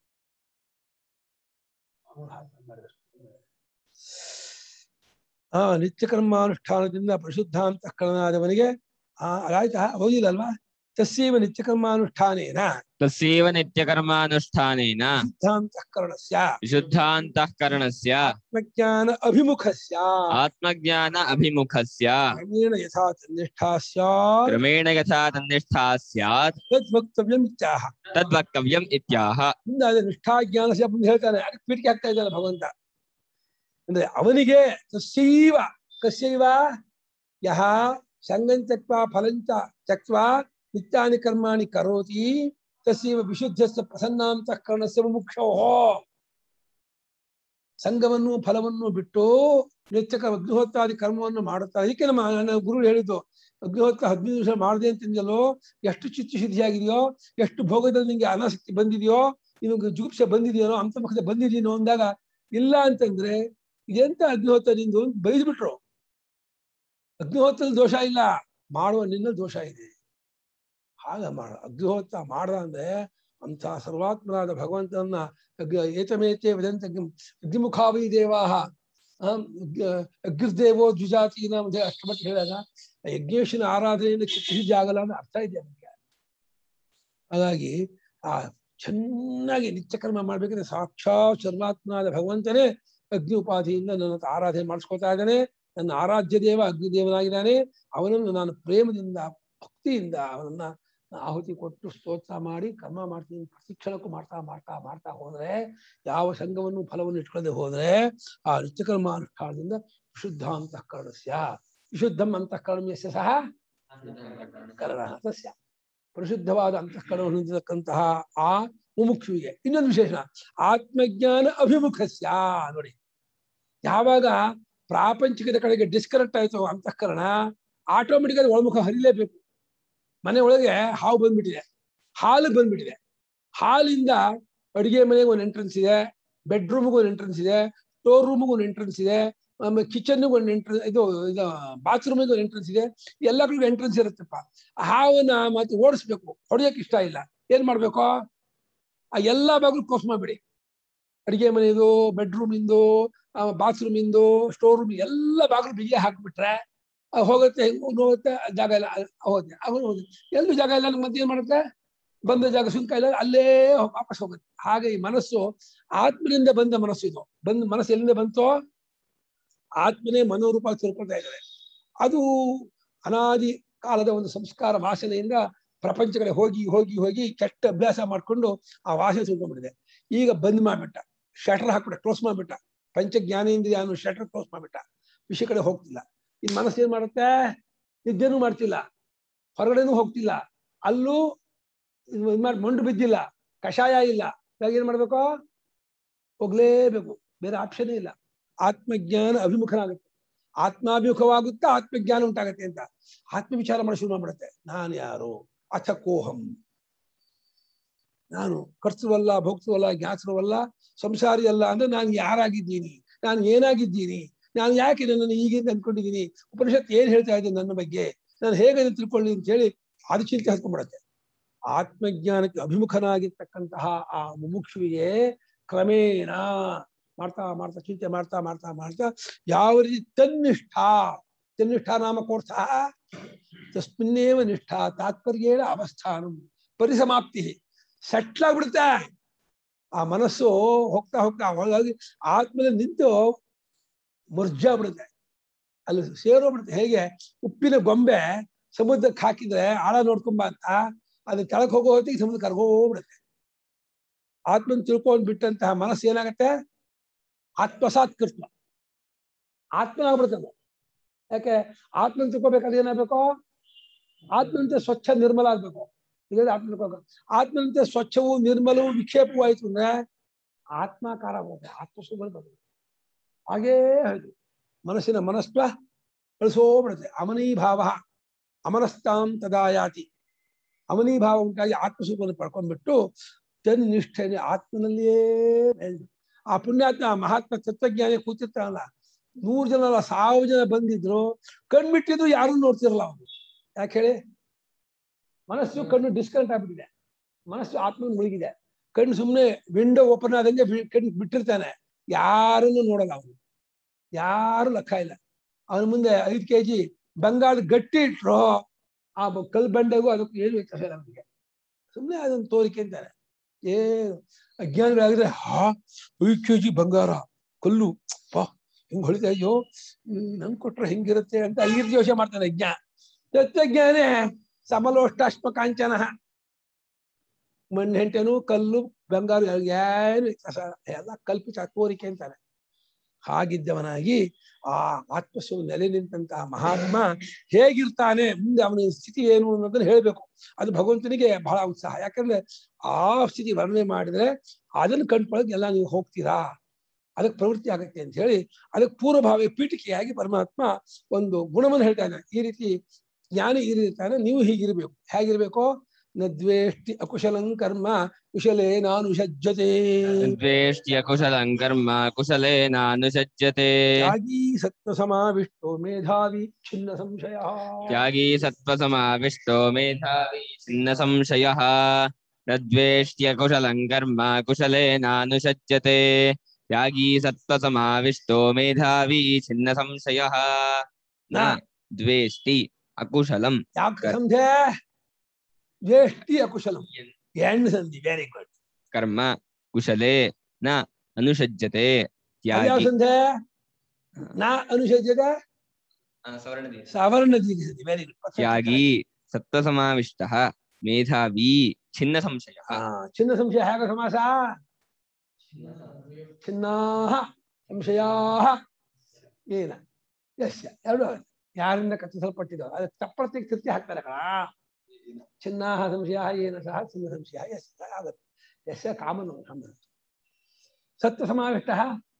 ಆ ನಿತ್ಯ ಕರ್ಮಾನುಷ್ಠಾನದಿಂದ ಪರಿಶುದ್ಧ ಅಂತಃಕರಣನಾದವನಿಗೆ ಆ ಆಯ್ತಾ ಓದಿಲ್ಲಲ್ವಾ ತಸ್ಸೇವ ನಿತ್ಯ ಕರ್ಮಾನುಷ್ಠಾನೇನ ತಸ್ಯೇವ ನಿತ್ಯಕರ್ಮಾನುಷ್ಠಾನೇನ ಸಿದ್ಧಾಂತಃಕರಣಸ್ಯ ವಿಶುದ್ಧಾಂತಃಕರಣಸ್ಯ ಆತ್ಮಜ್ಞಾನ ಅಭಿಮುಖಸ್ಯ ಆತ್ಮಜ್ಞಾನ ಅಭಿಮುಖಸ್ಯ ಕ್ರಮೇಣ ಯಥಾ ತನ್ನಿಷ್ಠಾ ಸ್ಯಾತ್ ಕ್ರಮೇಣ ಯಥಾ ತನ್ನಿಷ್ಠಾ ಸ್ಯಾತ್ ತದ್ವಕ್ತವ್ಯಂ ಇತ್ಯಾಹ ತದ್ವಕ್ತವ್ಯಂ ಇತ್ಯಾಹ ಮುಂದೆ ಅದೇ ನಿಷ್ಠಾಜ್ಞಾನ ಮುಂದೆ ಹೇಳ್ತಾನೆ ಅದಕ್ಕೆ ಪೀಠಿಕೆ ಆಗ್ತಾ ಇದ್ದಾನೆ ಭಗವಂತ ಅಂದ್ರೆ ಅವನಿಗೆ ತಸ್ಯೈವ ಕಸ್ಯೈವ ಯಹ ಸಂಗಂ ತ್ಯಕ್ವಾ ಫಲಂಚ ತ್ಯಕ್ವಾ ನಿತ್ಯಾನಿ ಕರ್ಮಾಣಿ ಕರೋತಿ ತಸ್ಯೈವ ವಿಶುದ್ಧಸ್ಯ ಪ್ರಸನ್ನಾಂತಃಕರಣಸ್ಯ ಮುಖ್ಯೋ ಸಂಘವನ್ನು ಫಲವನ್ನು ಬಿಟ್ಟು ನಿತ್ಯಕ ಅಗ್ನಿಹೋತ್ರಾದಿ ಕರ್ಮವನ್ನು ಮಾಡುತ್ತಾರೆ ಅದಕ್ಕೆ ನಮ್ಮ ನನ್ನ ಗುರು ಹೇಳಿದ್ದು ಅಗ್ನಿಹೋತ್ರ ಹದಿನೈದು ನಿಮಿಷ ಮಾಡದೆ ಅಂತಂದಲೋ ಎಷ್ಟು ಚಿತ್ತಶುದ್ಧಿಯಾಗಿದೆಯೋ ಎಷ್ಟು ಭೋಗದಲ್ಲಿ ನಿಂಗೆ ಅನಾಸಕ್ತಿ ಬಂದಿದೆಯೋ ನಿಮಗೆ ಜುಗುಪ್ಸೆ ಬಂದಿದೆಯೋ ಅಂತಮುಖತೆ ಬಂದಿದೆಯೋ ಅಂದಾಗ ಇಲ್ಲ ಅಂತಂದ್ರೆ ಇದೆಂತ ಅಗ್ನಿಹೋತ್ರ ನಿಂದು ಬೈದು ಬಿಟ್ರು ಅಗ್ನಿಹೋತ್ರದ ದೋಷ ಇಲ್ಲ ಮಾಡುವ ನಿನ್ನ ದೋಷ ಇದೆ ಹಾಗ ಮಾಡ ಅಗ್ನಿಹೋತ್ರ ಮಾಡ್ದ ಅಂದ್ರೆ ಅಂತ ಸರ್ವಾತ್ಮನಾದ ಭಗವಂತನನ್ನ ಅಗ್ಗ ಏತಮೇತೆ ವದಂತ ಅಗ್ನಿಮುಖಾವೈ ದೇವಾಹ ಅಗ್ನಿರ್ದೇವೋ ದ್ವಿಜಾತೀನ ಅಷ್ಟಮಟ್ಟು ಹೇಳಿದಾಗ ಆ ಯಜ್ಞೇಶನ ಆರಾಧನೆಯಿಂದ ಚಿತ್ತಶುದ್ಧಿ ಆಗಲ್ಲ ಅನ್ನೋ ಅರ್ಥ ಇದೆ ಅದಕ್ಕೆ ಹಾಗಾಗಿ ಆ ಚೆನ್ನಾಗಿ ನಿತ್ಯಕರ್ಮ ಮಾಡ್ಬೇಕಂದ್ರೆ ಸಾಕ್ಷಾತ್ ಸರ್ವಾತ್ಮನಾದ ಭಗವಂತನೇ ಅಗ್ನಿ ಉಪಾಧಿಯಿಂದ ನನ್ನ ಹತ್ರ ಆರಾಧನೆ ಮಾಡಿಸ್ಕೊತಾ ಇದ್ದಾನೆ ನನ್ನ ಆರಾಧ್ಯ ದೇವ ಅಗ್ನಿದೇವನಾಗಿದ್ದಾನೆ ಅವನನ್ನು ನಾನು ಪ್ರೇಮದಿಂದ ಭಕ್ತಿಯಿಂದ ಅವನನ್ನ ಆಹುತಿ ಕೊಟ್ಟು ಸ್ತೋತ್ರ ಮಾಡಿ ಕರ್ಮ ಮಾಡ್ತೀನಿ ಪ್ರತಿಕ್ಷಣಕ್ಕೂ ಮಾಡ್ತಾ ಮಾಡ್ತಾ ಮಾಡ್ತಾ ಹೋದ್ರೆ ಯಾವ ಸಂಘವನ್ನು ಫಲವನ್ನು ಇಟ್ಕೊಳ್ಳದೆ ಹೋದ್ರೆ ಆ ನಿತ್ಯಕರ್ಮ ಅನುಷ್ಠಾನದಿಂದ ವಿಶುದ್ಧ ಅಂತಃಕರಣಸ್ಯ ವಿಶುದ್ಧಂ ಅಂತಃಕರಣಸ್ಯ ಸಹ ಕರಣ ಸಸ್ಯ ಪರಿಶುದ್ಧವಾದ ಅಂತಃಕರಣವನ್ನು ಹೊಂದಿರತಕ್ಕಂತಹ ಆ ಮುಮುಕ್ಷುವಿಗೆ ಇನ್ನೊಂದು ವಿಶೇಷ ಆತ್ಮಜ್ಞಾನ ಅಭಿಮುಖಸ್ಯ ನೋಡಿ ಯಾವಾಗ ಪ್ರಾಪಂಚಿಕದ ಕಡೆಗೆ ಡಿಸ್ಕನೆಕ್ಟ್ ಆಯ್ತು ಅಂತಃಕರಣ ಆಟೋಮೆಟಿಕ್ ಆಗಿ ಒಳಮುಖ ಹರಿಲೇಬೇಕು ಮನೆ ಒಳಗೆ ಹಾವು ಬಂದ್ಬಿಟ್ಟಿದೆ ಹಾಲು ಬಂದ್ಬಿಟ್ಟಿದೆ ಹಾಲಿಂದ ಅಡಿಗೆ ಮನೆಗೆ ಒಂದು ಎಂಟ್ರೆನ್ಸ್ ಇದೆ ಬೆಡ್ರೂಮ್ಗೆ ಒಂದು ಎಂಟ್ರೆನ್ಸ್ ಇದೆ ಸ್ಟೋರ್ ರೂಮ್ಗೆ ಒಂದು ಎಂಟ್ರೆನ್ಸ್ ಇದೆ ಆಮೇಲೆ ಕಿಚನ್ಗೆ ಒಂದು ಎಂಟ್ರೆನ್ಸ್ ಇದು ಇದು ಬಾತ್ರೂಮಿಗೆ ಒಂದು ಎಂಟ್ರೆನ್ಸ್ ಇದೆ ಎಲ್ಲ ಕಡೆಗೂ ಎಂಟ್ರೆನ್ಸ್ ಇರುತ್ತಪ್ಪ ಆ ಹಾವನ್ನ ಮತ್ತೆ ಓಡಿಸ್ಬೇಕು ಹೊಡೆಯಕ್ಕೆ ಇಷ್ಟ ಇಲ್ಲ ಏನ್ ಮಾಡ್ಬೇಕು ಆ ಎಲ್ಲಾ ಬಾಗಿಲು ಕ್ಲೋಸ್ ಮಾಡ್ಬಿಡಿ ಅಡಿಗೆ ಮನೆದು ಬೆಡ್ರೂಮ್ ಇಂದು ಬಾತ್ರೂಮ್ ಇಂದು ಸ್ಟೋರ್ ರೂಮ್ ಎಲ್ಲ ಬಾಗಿಲು ಬಿಗಿ ಹಾಕ್ಬಿಟ್ರೆ ಅದ್ ಹೋಗುತ್ತೆ ಹೆಂಗ್ ಹೋಗುತ್ತೆ ಆ ಜಾಗ ಇಲ್ಲ ಅಲ್- ಹೋಗುತ್ತೆ ಅವನು ಹೋಗುತ್ತೆ ಎಲ್ಲೂ ಜಾಗ ಇಲ್ಲ ಮತ್ತೆ ಏನ್ ಮಾಡುತ್ತೆ ಬಂದ ಜಾಗ ಸುಂಕ ಇಲ್ಲ ಅಲ್ಲೇ ಹೋಗ್- ವಾಪಸ್ ಹೋಗುತ್ತೆ ಹಾಗೆ ಈ ಮನಸ್ಸು ಆತ್ಮನಿಂದ ಬಂದ ಮನಸ್ಸು ಇದು ಬಂದ ಮನಸ್ಸು ಎಲ್ಲಿಂದ ಬಂತೋ ಆತ್ಮನೇ ಮನೋರೂಪ ತಿಳ್ಕೊಳ್ತಾ ಇದ್ದಾರೆ ಅದು ಅನಾದಿ ಕಾಲದ ಒಂದು ಸಂಸ್ಕಾರ ವಾಸನೆಯಿಂದ ಪ್ರಪಂಚ ಕಡೆ ಹೋಗಿ ಹೋಗಿ ಹೋಗಿ ಕೆಟ್ಟ ಅಭ್ಯಾಸ ಮಾಡ್ಕೊಂಡು ಆ ವಾಸನೆ ತಿಳ್ಕೊಂಡ್ಬಿಟ್ಟಿದೆ ಈಗ ಬಂದ್ ಮಾಡ್ಬಿಟ್ಟ ಶಟರ್ ಹಾಕ್ಬಿಟ್ಟ ಕ್ಲೋಸ್ ಮಾಡ್ಬಿಟ್ಟ ಪಂಚ ಜ್ಞಾನೇಂದ್ರಿಯ ಅನ್ನೋ ಶಟರ್ ಕ್ಲೋಸ್ ಮಾಡ್ಬಿಟ್ಟ ವಿಷಯ ಕಡೆ ಹೋಗ್ತಿಲ್ಲ ಈ ಮನಸ್ಸು ಏನ್ ಮಾಡುತ್ತೆ ನಿದ್ದೆನೂ ಮಾಡ್ತಿಲ್ಲ ಹೊರಗಡೆನೂ ಹೋಗ್ತಿಲ್ಲ ಅಲ್ಲೂ ಇದ್ ಮಾಡ್ ಮಂಡು ಬಿದ್ದಿಲ್ಲ ಕಷಾಯ ಇಲ್ಲ ಇವಾಗ ಏನ್ ಮಾಡ್ಬೇಕು ಹೋಗ್ಲೇಬೇಕು ಬೇರೆ ಆಪ್ಷನ್ ಇಲ್ಲ ಆತ್ಮಜ್ಞಾನ ಅಭಿಮುಖನಾಗುತ್ತೆ ಆತ್ಮಾಭಿಮುಖವಾಗುತ್ತಾ ಆತ್ಮಜ್ಞಾನ ಉಂಟಾಗತ್ತೆ ಅಂತ ಆತ್ಮ ವಿಚಾರ ಮಾಡಿ ಶುರು ಮಾಡ್ಬಿಡುತ್ತೆ ನಾನು ಯಾರು ಅಥ ಕೋಹಂ ನಾನು ಕರ್ತೃವಲ್ಲ ಭೋಕ್ತೃವಲ್ಲ ಜ್ಞಾತೃವಲ್ಲ ಸಂಸಾರಿ ಅಲ್ಲ ಅಂದ್ರೆ ನಾನು ಯಾರಾಗಿದ್ದೀನಿ ನಾನು ಏನಾಗಿದ್ದೀನಿ ನಾನು ಯಾಕೆ ನನ್ನನ್ನು ಹೀಗೆ ಅಂದ್ಕೊಂಡಿದ್ದೀನಿ ಉಪನಿಷತ್ ಏನ್ ಹೇಳ್ತಾ ಇದೆ ನನ್ನ ಬಗ್ಗೆ ನಾನು ಹೇಗೆ ತಿಳ್ಕೊಳ್ಳಿ ಅಂತ ಹೇಳಿ ಅದು ಚಿಂತೆ ಹತ್ಕೊಂಡ್ಬಿಡತ್ತೆ ಆತ್ಮಜ್ಞಾನಕ್ಕೆ ಅಭಿಮುಖನಾಗಿರ್ತಕ್ಕಂತಹ ಆ ಮುಮುಕ್ಷುವಿಗೆ ಕ್ರಮೇಣ ಮಾಡ್ತಾ ಮಾಡ್ತಾ ಚಿಂತೆ ಮಾಡ್ತಾ ಮಾಡ್ತಾ ಮಾಡ್ತಾ ಯಾವ ರೀತಿ ತನ್ನಿಷ್ಠ ತನ್ನಿಷ್ಠ ನಾಮಕೋರ್ಥ ತಸ್ಮಿನ್ನೇವ ನಿಷ್ಠ ತಾತ್ಪರ್ಯೇಣ ಅವಸ್ಥಾನಂ ಪರಿಸಮಾಪ್ತಿ ಸೆಟ್ಲ್ ಆಗ್ಬಿಡುತ್ತೆ ಆ ಮನಸ್ಸು ಹೋಗ್ತಾ ಹೋಗ್ತಾ ಒಳಗಾಗಿ ಆತ್ಮದಲ್ಲಿ ನಿಂತು ಮುರ್ಜಾಗ್ಬಿಡುತ್ತೆ ಅಲ್ಲಿ ಸೇರೋಗ್ಬಿಡುತ್ತೆ ಹೇಗೆ ಉಪ್ಪಿನ ಗೊಂಬೆ ಸಮುದ್ರಕ್ಕೆ ಹಾಕಿದ್ರೆ ಆಳ ನೋಡ್ಕೊಂಬ ಅಂತ ಅದು ಕೆಳಗೆ ಹೋಗೋ ಹೊತ್ತಿಗೆ ಸಮುದ್ರ ಕರ್ಗೋಗ್ಬಿಡುತ್ತೆ ಆತ್ಮನ್ ತಿಳ್ಕೊಂಡ್ ಬಿಟ್ಟಂತಹ ಮನಸ್ಸು ಏನಾಗತ್ತೆ ಆತ್ಮಸಾತ್ಕೃತ್ವ ಆತ್ಮನಾಗ್ಬಿಡುತ್ತೆ ಅದು ಯಾಕೆ ಆತ್ಮನ್ ತಿಳ್ಕೊಬೇಕಾದ್ರೆ ಏನಾಗ್ಬೇಕು ಆತ್ಮನಂತೆ ಸ್ವಚ್ಛ ನಿರ್ಮಲ ಆಗ್ಬೇಕು ಈಗ ಆತ್ಮ ತಿಳ್ಕೊಬೇಕು ಆತ್ಮನಂತೆ ಸ್ವಚ್ಛವು ನಿರ್ಮಲವು ವಿಕ್ಷೇಪವು ಆಯ್ತು ಅಂದ್ರೆ ಆತ್ಮಾಕಾರ ಆಗುತ್ತೆ ಆತ್ಮಸುಗಳು ಬರ್ತದೆ ಹಾಗೇ ಹೇಳ್ತೀವಿ ಮನಸ್ಸಿನ ಮನಸ್ತ್ವ ಕಳಿಸೋಬಿಡುತ್ತೆ ಅಮನೀಭಾವ ಅಮನಸ್ತಾಂ ತದಾಯಾತಿ ಅಮನೀಭಾವ ಉಂಟಾಗಿ ಆತ್ಮಸುಖವನ್ನು ಪಡ್ಕೊಂಡ್ಬಿಟ್ಟು ತನ್ನಿಷ್ಠನೆ ಆತ್ಮನಲ್ಲಿಯೇ ಬೆಳ್ದು. ಆ ಪುಣ್ಯಾತ್ಮ ಮಹಾತ್ಮ ತತ್ವಜ್ಞಾನಿ ಕೂತಿರ್ತಾನಲ್ಲ ನೂರು ಜನ ಅಲ್ಲ ಸಾವಿರ ಜನ ಬಂದಿದ್ರು ಕಣ್ಬಿಟ್ಟಿದ್ರು ಯಾರು ನೋಡ್ತಿರಲ್ಲ ಅವನು ಯಾಕೆ ಹೇಳಿ ಮನಸ್ಸು ಕಣ್ಣು ಡಿಸ್ಕನೆಕ್ಟ್ ಆಗ್ಬಿಟ್ಟಿದೆ ಮನಸ್ಸು ಆತ್ಮ ಮುಳುಗಿದೆ ಕಣ್ಣು ಸುಮ್ಮನೆ ವಿಂಡೋ ಓಪನ್ ಆದಂಗೆ ಬಿ- ಕಣ್ಣು ಬಿಟ್ಟಿರ್ತಾನೆ ಯಾರನ್ನು ನೋಡಲ್ಲ ಅವನು ಯಾರು ಲೆಕ್ಕ ಇಲ್ಲ ಅವನ ಮುಂದೆ ಐದು ಕೆ ಜಿ ಬಂಗಾಳ ಗಟ್ಟಿ ಇಟ್ರು ಆ ಬ- ಕಲ್ ಬಂಡೆಗೂ ಅದಕ್ಕೂ ಏನು ವ್ಯತ್ಯಾಸ ಇಲ್ಲ ಅವನಿಗೆ ಸುಮ್ಮನೆ ಅದನ್ನು ತೋರಿಕೆ ಅಂತಾನೆ ಏನು ಅಜ್ಞಾನಿಗಳಾಗಿದ್ರೆ ಹಾ ಐದು ಕೆ ಜಿ ಬಂಗಾರ ಕಲ್ಲು ಪಾ ಹಿಂಗ್ ಹೊಳಿತಾ ಅಯ್ಯೋ ನನ್ ಕೊಟ್ರೆ ಹೆಂಗಿರುತ್ತೆ ಅಂತ ಐದು ಯೋಚನೆ ಮಾಡ್ತಾನೆ ಅಜ್ಞ ತತ್ವಜ್ಞಾನೇ ಸಮಲೋಷ್ಟಾಶ್ಮ ಕಾಂಚನ ಮಣ್ಣೆಂಟೆನು ಕಲ್ಲು ಬಂಗಾರ ಏನು ವ್ಯತ್ಯಾಸ ಇಲ್ಲ. ಎಲ್ಲ ಕಲ್ಪಿತ ತೋರಿಕೆ ಅಂತಾನೆ ಹಾಗಿದ್ದವನಾಗಿ ಆ ಆತ್ಮಸ್ವ ನೆಲೆ ನಿಂತಹ ಮಹಾತ್ಮ ಹೇಗಿರ್ತಾನೆ ಮುಂದೆ ಅವನ ಸ್ಥಿತಿ ಏನು ಅನ್ನೋದನ್ನ ಹೇಳ್ಬೇಕು ಅದು ಭಗವಂತನಿಗೆ ಬಹಳ ಉತ್ಸಾಹ ಯಾಕಂದ್ರೆ ಆ ಸ್ಥಿತಿ ವರ್ಣನೆ ಮಾಡಿದ್ರೆ ಅದನ್ನ ಕಂಡ್ಕೊಳ್ಳೋಕೆ ಎಲ್ಲ ನೀವು ಹೋಗ್ತೀರಾ ಅದಕ್ಕೆ ಪ್ರವೃತ್ತಿ ಆಗತ್ತೆ ಅಂತ ಹೇಳಿ ಅದಕ್ಕೆ ಪೂರ್ವಭಾವಿ ಪೀಠಿಕೆಯಾಗಿ ಪರಮಾತ್ಮ ಒಂದು ಗುಣವನ್ನು ಹೇಳ್ತಾ ಇದ್ದಾನೆ ಈ ರೀತಿ ಜ್ಞಾನಿ ಈ ರೀತಿ ಇರ್ತಾನೆ ನೀವು ಹೀಗಿರ್ಬೇಕು ಹೇಗಿರ್ಬೇಕು ನ ದ್ವೇಷ್ಟಿ ಅಕುಶಲಂ ಕರ್ಮ ಕುಶಲೇ ನಾನು ಸಜ್ಜತೆ ದ್ವೇಷ್ಟ್ಯ ಕುಶಲಂ ಕರ್ಮ ಕುಶಲೇನಾನುಸಜ್ಜತೆ ತ್ಯಾಗಿ ಸತ್ವ ಸಮಾವಿಷ್ಟೋ ಮೇಧಾವಿ छिन्न ಸಂಶಯ ತ್ಯಾಗೀ ಸತ್ವಸಮಾವಿಷ್ಟೋ ಮೇಧಾವಿ ಚಿನ್ನ ಸಂಶಯಃ ತದ್ವೇಷ್ಟ್ಯ ಕುಶಲಂ ಕರ್ಮ ಕುಶಲೇನಾನುಸಜ್ಜತೆ ತ್ಯಾಗೀ ಸತ್ವಸಮಾವಿಷ್ಟೋ ಮೇಧಾವಿ ಚಿನ್ನ ಸಂಶಯಃ ನ ದ್ವೇಷ್ಟಿ ಅಕುಶಲಂ ಯಾಕೆ ಸಂಧೆ ದ್ವೇಷ್ಟಿ ಅಕುಶಲಂ ಎಂಡ್ ಸಂಧಿ ವೆರಿ ಗುಡ್ ಕರ್ಮ ಕುಶಲೇ ನ ಅನುಸಜ್ಜತೆ ಯಾವ ತ್ಯಾಗಿ ಸಂಧೆ ನಾ ಅನುಸಜ್ಜತೆ ಸವರ್ಣದೀರ್ಘ ಸವರ್ಣ ದೀರ್ಘ ವೆರಿ ಗುಡ್ ತ್ಯಾಗಿ ಸತ್ವಸಮಾವಿಷ್ಟಃ ಮೇಧಾವಿ ಛಿನ್ನ ಸಂಶಯ ಚಿನ್ನ ಸಂಶಯ ಹೇಗ ಸಮಾಸ ಚಿನ್ನಾಹ ಸಂಶಯಾಹ ಏನ ಯಸ್ಯ ಎರಡು ಆಗುತ್ತೆ. ಯಾರಿಂದ ಕಥಿಸಲ್ಪಟ್ಟಿದೋ ಅದು ತಪ್ಪರ್ತಿಗೆ ಕೃತ್ಯ ಹಾಕ್ತಾರೆ ಕಣ ಚಿನ್ನಾಹ ಸಂಶಯ ಏನ ಸಹ ಚಿನ್ನ ಸಂಶಯ ಎಸ್ ಆಗುತ್ತೆ ಯಸ್ಯ ಕಾಮನ್ ಸತ್ವ ಸಮಾವಿಷ್ಟ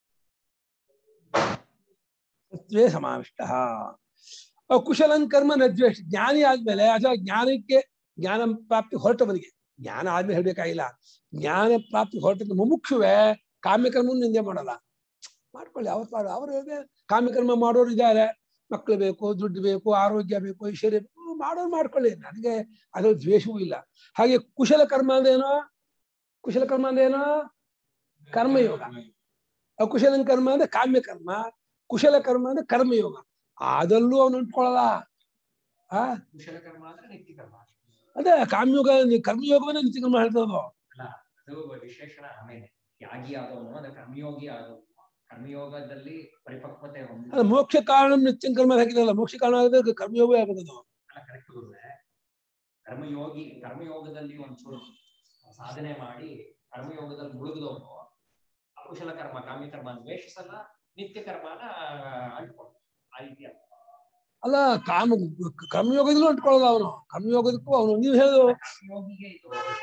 ಸತ್ವೇ ಸಮಾವಿಷ್ಟ ಕುಶಲಂ ಕರ್ಮ ನ ದ್ವೇಷ ಜ್ಞಾನಿ ಆದ್ಮೇಲೆ ಅಥವಾ ಜ್ಞಾನಕ್ಕೆ ಜ್ಞಾನ ಪ್ರಾಪ್ತಿ ಹೊರಟವನಿಗೆ ಜ್ಞಾನ ಆದ್ಮೇಲೆ ಹೇಳ್ಬೇಕಾಗಿಲ್ಲ ಜ್ಞಾನ ಪ್ರಾಪ್ತಿ ಹೊರಟ ಮುಮುಕ್ಷುವೆ ಕಾಮ್ಯಕರ್ಮ ನಿಂದೆ ಮಾಡಲ್ಲ ಮಾಡ್ಕೊಳ್ಳಿ ಯಾವತ್ತು ಮಾಡ ಅವರು ಕಾಮ್ಯಕರ್ಮ ಮಾಡೋರು ಇದ್ದಾರೆ ಮಕ್ಕಳು ಬೇಕು ದುಡ್ಡು ಬೇಕು ಆರೋಗ್ಯ ಬೇಕು ಐಶ್ವರ್ಯ ಬೇಕು ಮಾಡೋರು ಮಾಡ್ಕೊಳ್ಳಿ ನನಗೆ ಅದ್ರ ದ್ವೇಷವೂ ಇಲ್ಲ ಹಾಗೆ ಕುಶಲ ಕರ್ಮ ಅಂದ್ರೇನೋ ಕುಶಲ ಕರ್ಮ ಅಂದ್ರೇನೋ ಕರ್ಮಯೋಗ ಅಕುಶಲ ಕರ್ಮ ಅಂದ್ರೆ ಕಾಮ್ಯಕರ್ಮ ಕುಶಲ ಕರ್ಮ ಅಂದ್ರೆ ಕರ್ಮಯೋಗ ಅದಲ್ಲೂ ಅವನು ಅಂಟ್ಕೊಳ್ಳಲ್ಲ ಆ ಕುಶಲ ಕರ್ಮ ಅಂದ್ರೆ ನಿತ್ಯ ಕರ್ಮ ಅದೇ ಕಾಮ್ಯೋಗ ಕರ್ಮಯೋಗವನ್ನ ನಿತ್ಯ ಕರ್ಮ ಹೇಳ್ತದೋ ಅಲ್ಲ ಅದು ವಿಶೇಷಣ ಆಮೇಲೆ ತ್ಯಾಗಿ ಆದವನು ಅಂದ್ರೆ ಕರ್ಮಯೋಗಿ ಆದವನು ಕರ್ಮಯೋಗದಲ್ಲಿ ಪರಿಪಕ್ವತೆ ಅಲ್ಲ ಹೊಂದಿದ ಮೋಕ್ಷ ಕಾರಣ ನಿತ್ಯ ಕರ್ಮ ಹಾಕಿದಲ್ಲ ಮೋಕ್ಷ ಕಾರಣ ಆಗಿದ್ರೆ ಕರ್ಮಯೋಗ ಆಗ್ಬೇಕದು ಕರೆಕ್ಟ್ ಗುರುವೆ ಕರ್ಮಯೋಗಿ ಕರ್ಮಯೋಗದಲ್ಲಿ ಒಂಚೂರು ಸಾಧನೆ ಮಾಡಿ ಕರ್ಮಯೋಗದಲ್ಲಿ ಮುಳುಗಿದವನು ಅಕುಶಲ ಕರ್ಮ ಕಾಮ್ಯ ಕರ್ಮ ದ್ವೇಷಿಸಲ್ಲ ನಿತ್ಯ ಕರ್ಮನ ಅಂಟ್ಕೊಂಡು ಆ ರೀತಿ ಅರ್ಥ. ಅಲ್ಲ ಕಾಮ ಕರ್ಮಯೋಗದಲ್ಲೂ ಅಂಟ್ಕೊಳ್ಳಲ್ಲ ಅವನು ಕರ್ಮಯೋಗದಕ್ಕೂ ಅವನು ನೀವು ಹೇಳು ಕರ್ಮಯೋಗಿಗೆ ಇದು ವಿಶೇಷ.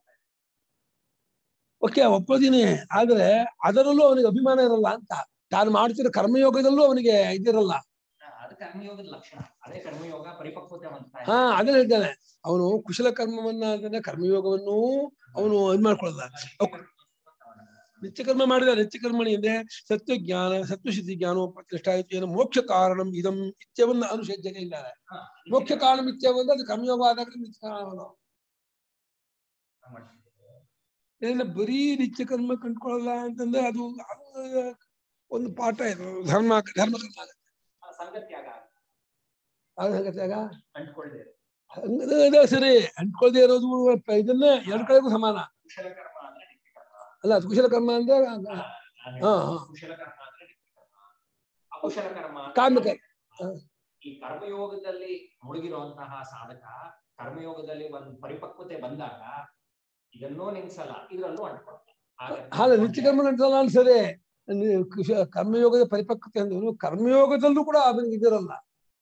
ಓಕೆ ಒಪ್ಪೋದಿನಿ ಆದ್ರೆ ಅದರಲ್ಲೂ ಅವನಿಗೆ ಅಭಿಮಾನ ಇರಲ್ಲ ಅಂತ ತಾನು ಮಾಡ್ತಿರೋ ಕರ್ಮಯೋಗದಲ್ಲೂ ಅವನಿಗೆ ಇದಿರಲ್ಲ ಹಾ, ಅದು ಕರ್ಮಯೋಗದ ಲಕ್ಷಣ ಅದೇ ಕರ್ಮಯೋಗ ಪರಿಪಕ್ವತೆ ಹೊಂದ್ತಾ ಹಾ ಅದನ್ನ ಹೇಳ್ತಾನೆ ಅವನು ಕುಶಲ ಕರ್ಮವನ್ನ ಅಂದ್ರೆ ಕರ್ಮಯೋಗವನ್ನು ಅವನು ಇದ್ ಮಾಡ್ಕೊಳ್ಳಲ್ಲ ಅವ್- ನಿತ್ಯ ಕರ್ಮ ಮಾಡಿದ ನಿತ್ಯ ಕರ್ಮಣಿ ಅಂದ್ರೆ ಸತ್ವಜ್ಞಾನ ಸತ್ವಶುದ್ಧಿ ಜ್ಞಾನೋಪತಿಷ್ಠಾಯಿತು ಏನು ಮೋಕ್ಷ ಕಾರಣಂ ಇದಂ ಇತ್ಯವನ್ನ ಅನುಸಜ್ಜನೆ ಇದ್ದಾರೆ ಹಾ, ಮೋಕ್ಷ ಕಾರಣ ಇತ್ಯವಂದ ಅದು ಕರ್ಮಯೋಗ ಆದಾಗ ನಿತ್ಯ ಕಾರಣ ಇದನ್ನ ಬರೀ ನಿತ್ಯ ಕರ್ಮ ಕಂಡ್ಕೊಳ್ಳಲ್ಲ ಅಂತಂದ್ರೆ ಅದು ಅದು ಒಂದು ಪಾಠ ಇದು ಧರ್ಮ ಧರ್ಮ ಕರ್ಮ ಆಗುತ್ತೆ ಆ ಸಂಗತ್ಯಾಗ ಆಗ ಸಂಗತಿಯಾಗ ಅಂಟ್ಕೊಳ್ಳದೆ ಹಂಗದ ಅದ ಸರಿ ಅಂಟ್ಕೊಳ್ದೆ ಇರೋದು ಇದನ್ನ ಎರಡು ಕಡೆಗೂ ಸಮಾನ ಕುಶಲ ಕರ್ಮ ಅಂದ್ರೆ ನಿತ್ಯ ಕರ್ಮ ಅಲ್ಲ ಅದು ಕುಶಲ ಕರ್ಮ ಅಂದ್ರೆ ನಾನು ಹಾ, ಹಾ. ಕುಶಲ ಕರ್ಮ ಅಂದ್ರೆ ನಿತ್ಯ ಕರ್ಮ ಅಕುಶಲ ಕರ್ಮ ಅಂದ್ರೆ ಕಾಮ್ಯಕ ಹಾ. ಈ ಕರ್ಮಯೋಗದಲ್ಲಿ ಮುಳುಗಿರುವಂತಹ ಸಾಧಕ ಕರ್ಮಯೋಗದಲ್ಲಿ ಒಂದು ಪರಿಪಕ್ವತೆ ಬಂದಾಗ ಇದನ್ನೂ ನಿಲ್ಸಲ್ಲ ಇದರಲ್ಲೂ ಅಂಟ್ಕೊಳ್ತಾರೆ ಹಾಗೆ ನಿತ್ಯ ಕರ್ಮ ನಡೆಸಲ್ಲ ಅನ್ಸದೆ ನೀವು ಕುಶ- ಕರ್ಮಯೋಗದ ಪರಿಪಕ್ವತೆ ಅಂದ್ರೆ ಕರ್ಮಯೋಗದಲ್ಲೂ ಕೂಡ ಅವನಿಗೆ ಇದಿರಲ್ಲ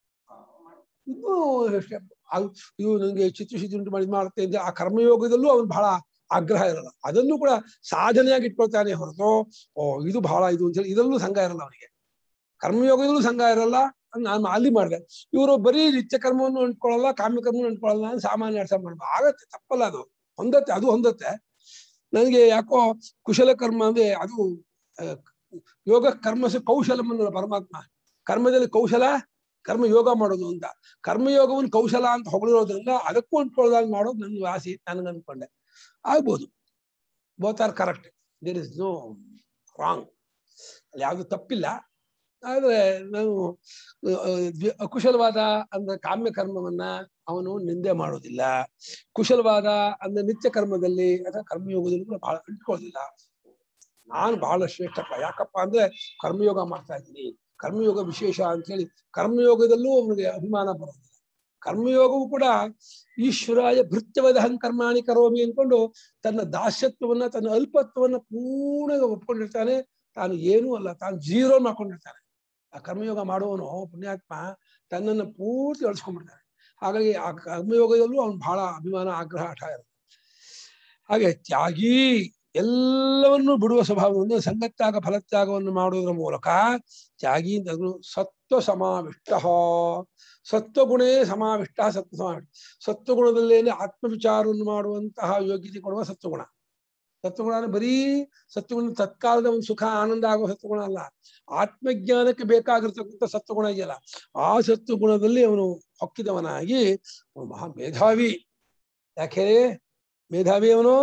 ಇನ್ನೂ ಅಷ್ಟೇ ಅದು- ಇವು ನನಗೆ ಚಿತ್ರಶುದ್ಧಿ ಉಂಟು ಮಾಡಿ ಮಾಡುತ್ತೆ ಅಂದ್ರೆ ಆ ಕರ್ಮಯೋಗದಲ್ಲೂ ಅವನು ಬಹಳ ಆಗ್ರಹ ಇರಲ್ಲ ಅದನ್ನು ಕೂಡ ಸಾಧನೆಯಾಗಿ ಇಟ್ಕೊಳ್ತಾನೆ ಹೊರತು ಓ ಇದು ಬಹಳ ಇದು ಅಂತ ಹೇಳಿ ಇದರಲ್ಲೂ ಸಂಘ ಇರಲ್ಲ ಅವನಿಗೆ ಕರ್ಮಯೋಗದಲ್ಲೂ ಸಂಘ ಇರಲ್ಲ ಅದ್ ನಾನು ಅಲ್ಲಿ ಮಾಡಿದೆ ಇವರು ಬರೀ ನಿತ್ಯ ಕರ್ಮವನ್ನು ಅಂಟ್ಕೊಳ್ಳಲ್ಲ ಕಾಮ್ಯ ಕರ್ಮವನ್ನು ಅಂಟ್ಕೊಳ್ಳಲ್ಲ ಅಂತ ಸಾಮಾನ್ಯ ಅರ್ಥ ಮಾಡ್ಬೋದು ಆಗತ್ತೆ ತಪ್ಪಲ್ಲ ಅದು ಹೊಂದತ್ತೆ ಅದು ಹೊಂದತ್ತೆ ನನಗೆ ಯಾಕೋ ಕುಶಲ ಕರ್ಮ ಅಂದ್ರೆ ಅದು ಆ, ಯೋಗ ಕರ್ಮಸ ಕೌಶಲಂ ಅನ್ನೋದು ಪರಮಾತ್ಮ ಕರ್ಮದಲ್ಲಿ ಕೌಶಲ ಕರ್ಮ ಯೋಗ ಮಾಡೋದು ಅಂತ ಕರ್ಮಯೋಗವನ್ನು ಕೌಶಲ ಅಂತ ಹೊಗಳಿರೋದ್ರಿಂದ ಅದಕ್ಕೂ ಅಂಟ್ಕೊಳ್ಳೋದಾಗ ಮಾಡೋದು ನನ್ನ ಆಸೆ ನನಗೆ ಅನ್ಕೊಂಡೆ ಆಗ್ಬೋದು both are correct there is no wrong ಅಲ್ಲಿ ಯಾವುದು ತಪ್ಪಿಲ್ಲ ಆದ್ರೆ ನಾನು ಆ, ದ್ವಿ- ಅಕುಶಲವಾದ ಅಂದ್ರೆ ಕಾಮ್ಯ ಕರ್ಮವನ್ನ ಅವನು ನಿಂದೆ ಮಾಡೋದಿಲ್ಲ ಕುಶಲವಾದ ಅಂದ್ರೆ ನಿತ್ಯ ಕರ್ಮದಲ್ಲಿ ಅಥವಾ ಕರ್ಮಯೋಗದಲ್ಲಿ ಕೂಡ ಬಹಳ ಅಂಟ್ಕೊಳ್ಳೋದಿಲ್ಲ ನಾನು ಬಹಳ ಶ್ರೇಷ್ಠಪ್ಪ ಯಾಕಪ್ಪ ಅಂದ್ರೆ ಕರ್ಮಯೋಗ ಮಾಡ್ತಾ ಇದ್ದೀನಿ ಕರ್ಮಯೋಗ ವಿಶೇಷ ಅಂತ ಹೇಳಿ ಕರ್ಮಯೋಗದಲ್ಲೂ ಅವನಿಗೆ ಅಭಿಮಾನ ಬರೋದಿಲ್ಲ ಕರ್ಮಯೋಗವು ಕೂಡ ಈಶ್ವರಾಯ ಭೃತ್ಯವದಹಂ ಕರ್ಮಾಣಿ ಕರೋಮಿ ಅನ್ಕೊಂಡು ತನ್ನ ದಾಸ್ಯತ್ವವನ್ನ ತನ್ನ ಅಲ್ಪತ್ವವನ್ನ ಪೂರ್ಣ ಒಪ್ಕೊಂಡಿರ್ತಾನೆ ತಾನು ಏನೂ ಅಲ್ಲ ತಾನು ಜೀರೋ ಮಾಡ್ಕೊಂಡಿರ್ತಾನೆ ಆ ಕರ್ಮಯೋಗ ಮಾಡುವವನು ಪುಣ್ಯಾತ್ಮ ತನ್ನನ್ನು ಪೂರ್ತಿ ಅಳಿಸ್ಕೊಂಡ್ಬಿಡ್ತಾನೆ ಹಾಗಾಗಿ ಆ ಕರ್ಮಯೋಗದಲ್ಲೂ ಅವನು ಬಹಳ ಅಭಿಮಾನ ಆಗ್ರಹ ಹಠ ಇರುತ್ತೆ ಹಾಗೆ ತ್ಯಾಗಿ ಎಲ್ಲವನ್ನೂ ಬಿಡುವ ಸ್ವಭಾವವನ್ನು ಸಂಗತ್ಯಾಗ ಫಲತ್ಯಾಗವನ್ನು ಮಾಡುವುದರ ಮೂಲಕ ತ್ಯಾಗಿ ಅಂತ ಅದನ್ನು ಸತ್ವ ಸಮಾವಿಷ್ಟ ಸತ್ವಗುಣೇ ಸಮಾವಿಷ್ಟ ಸತ್ವ ಸಮಾವಿಷ್ಟ ಸತ್ವಗುಣದಲ್ಲೇನೆ ಆತ್ಮವಿಚಾರವನ್ನು ಮಾಡುವಂತಹ ಯೋಗ್ಯತೆ ಕೊಡುವ ಸತ್ವಗುಣ ಸತ್ವಗುಣ ಅಂದ್ರೆ ಬರೀ ಸತ್ವಗುಣ ತತ್ಕಾಲದ ಒಂದು ಸುಖ ಆನಂದ ಆಗುವ ಸತ್ವಗುಣ ಅಲ್ಲ ಆತ್ಮಜ್ಞಾನಕ್ಕೆ ಬೇಕಾಗಿರ್ತಕ್ಕಂಥ ಸತ್ವಗುಣ ಇದೆಯಲ್ಲ ಆ ಸತ್ವಗುಣದಲ್ಲಿ ಅವನು ಹೊಕ್ಕಿದವನಾಗಿ ಅವನು ಮಹಾ ಮೇಧಾವಿ ಯಾಕೆ ಮೇಧಾವಿ ಅವನು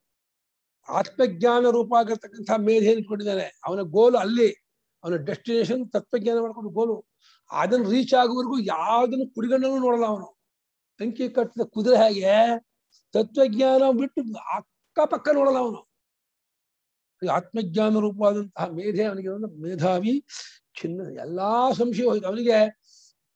ಆತ್ಮಜ್ಞಾನ ರೂಪ ಆಗಿರ್ತಕ್ಕಂಥ ಮೇಧೆಯನ್ನು ಇಟ್ಕೊಂಡಿದ್ದಾನೆ ಅವನ ಗೋಲು ಅಲ್ಲಿ ಅವನ ಡೆಸ್ಟಿನೇಷನ್ ತತ್ವಜ್ಞಾನ ಮಾಡ್ಕೊಂಡು ಗೋಲು ಅದನ್ನು ರೀಚ್ ಆಗುವವರೆಗೂ ಯಾವ್ದನ್ನು ಕುಡಿಗಣ್ಣನು ನೋಡಲ್ಲ ಅವನು ಅಂಕಿ ಕಟ್ಟಿದ ಕುದುರೆ ಹಾಗೆ ತತ್ವಜ್ಞಾನ ಬಿಟ್ಟು ಅಕ್ಕಪಕ್ಕ ನೋಡಲ್ಲ ಅವನು ಈ ಆತ್ಮಜ್ಞಾನ ರೂಪವಾದಂತಹ ಮೇಧೆ ಅವನಿಗೆ ಒಂದು ಮೇಧಾವಿ ಚಿನ್ನ ಎಲ್ಲಾ ಸಂಶಯ ಹೋಯ್ತು ಅವನಿಗೆ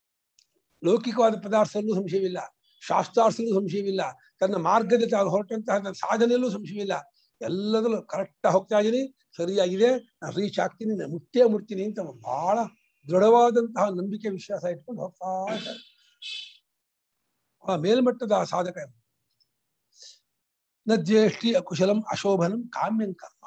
ಲೌಕಿಕವಾದ ಪದಾರ್ಥದಲ್ಲೂ ಸಂಶಯವಿಲ್ಲ ಶಾಸ್ತ್ರಾರ್ಥದಲ್ಲೂ ಸಂಶಯವಿಲ್ಲ ತನ್ನ ಮಾರ್ಗದ ತಾನು ಹೊರಟಂತಹ ತನ್ನ ಸಾಧನೆಯಲ್ಲೂ ಸಂಶಯವಿಲ್ಲ ಎಲ್ಲದಲ್ಲೂ ಕರೆಕ್ಟ್ ಹೋಗ್ತಾ ಇದ್ದೀನಿ ಸರಿಯಾಗಿದೆ ನಾನು ರೀಚ್ ಆಗ್ತೀನಿ ನಾನು ಮುಟ್ಟೇ ಮುಟ್ತೀನಿ ಅಂತ ಬಹಳ ದೃಢವಾದಂತಹ ನಂಬಿಕೆ ವಿಶ್ವಾಸ ಇಟ್ಕೊಂಡು ಹೋಗ್ತಾ ಇದ್ದಾರೆ ಆ ಮೇಲ್ಮಟ್ಟದ ಸಾಧಕ ಇವ್ನು. ನ ಜ್ಯೇಷ್ಠಿ ಅಕುಶಲಂ ಅಶೋಭನಂ ಕಾಮ್ಯಂ ಕರ್ಮ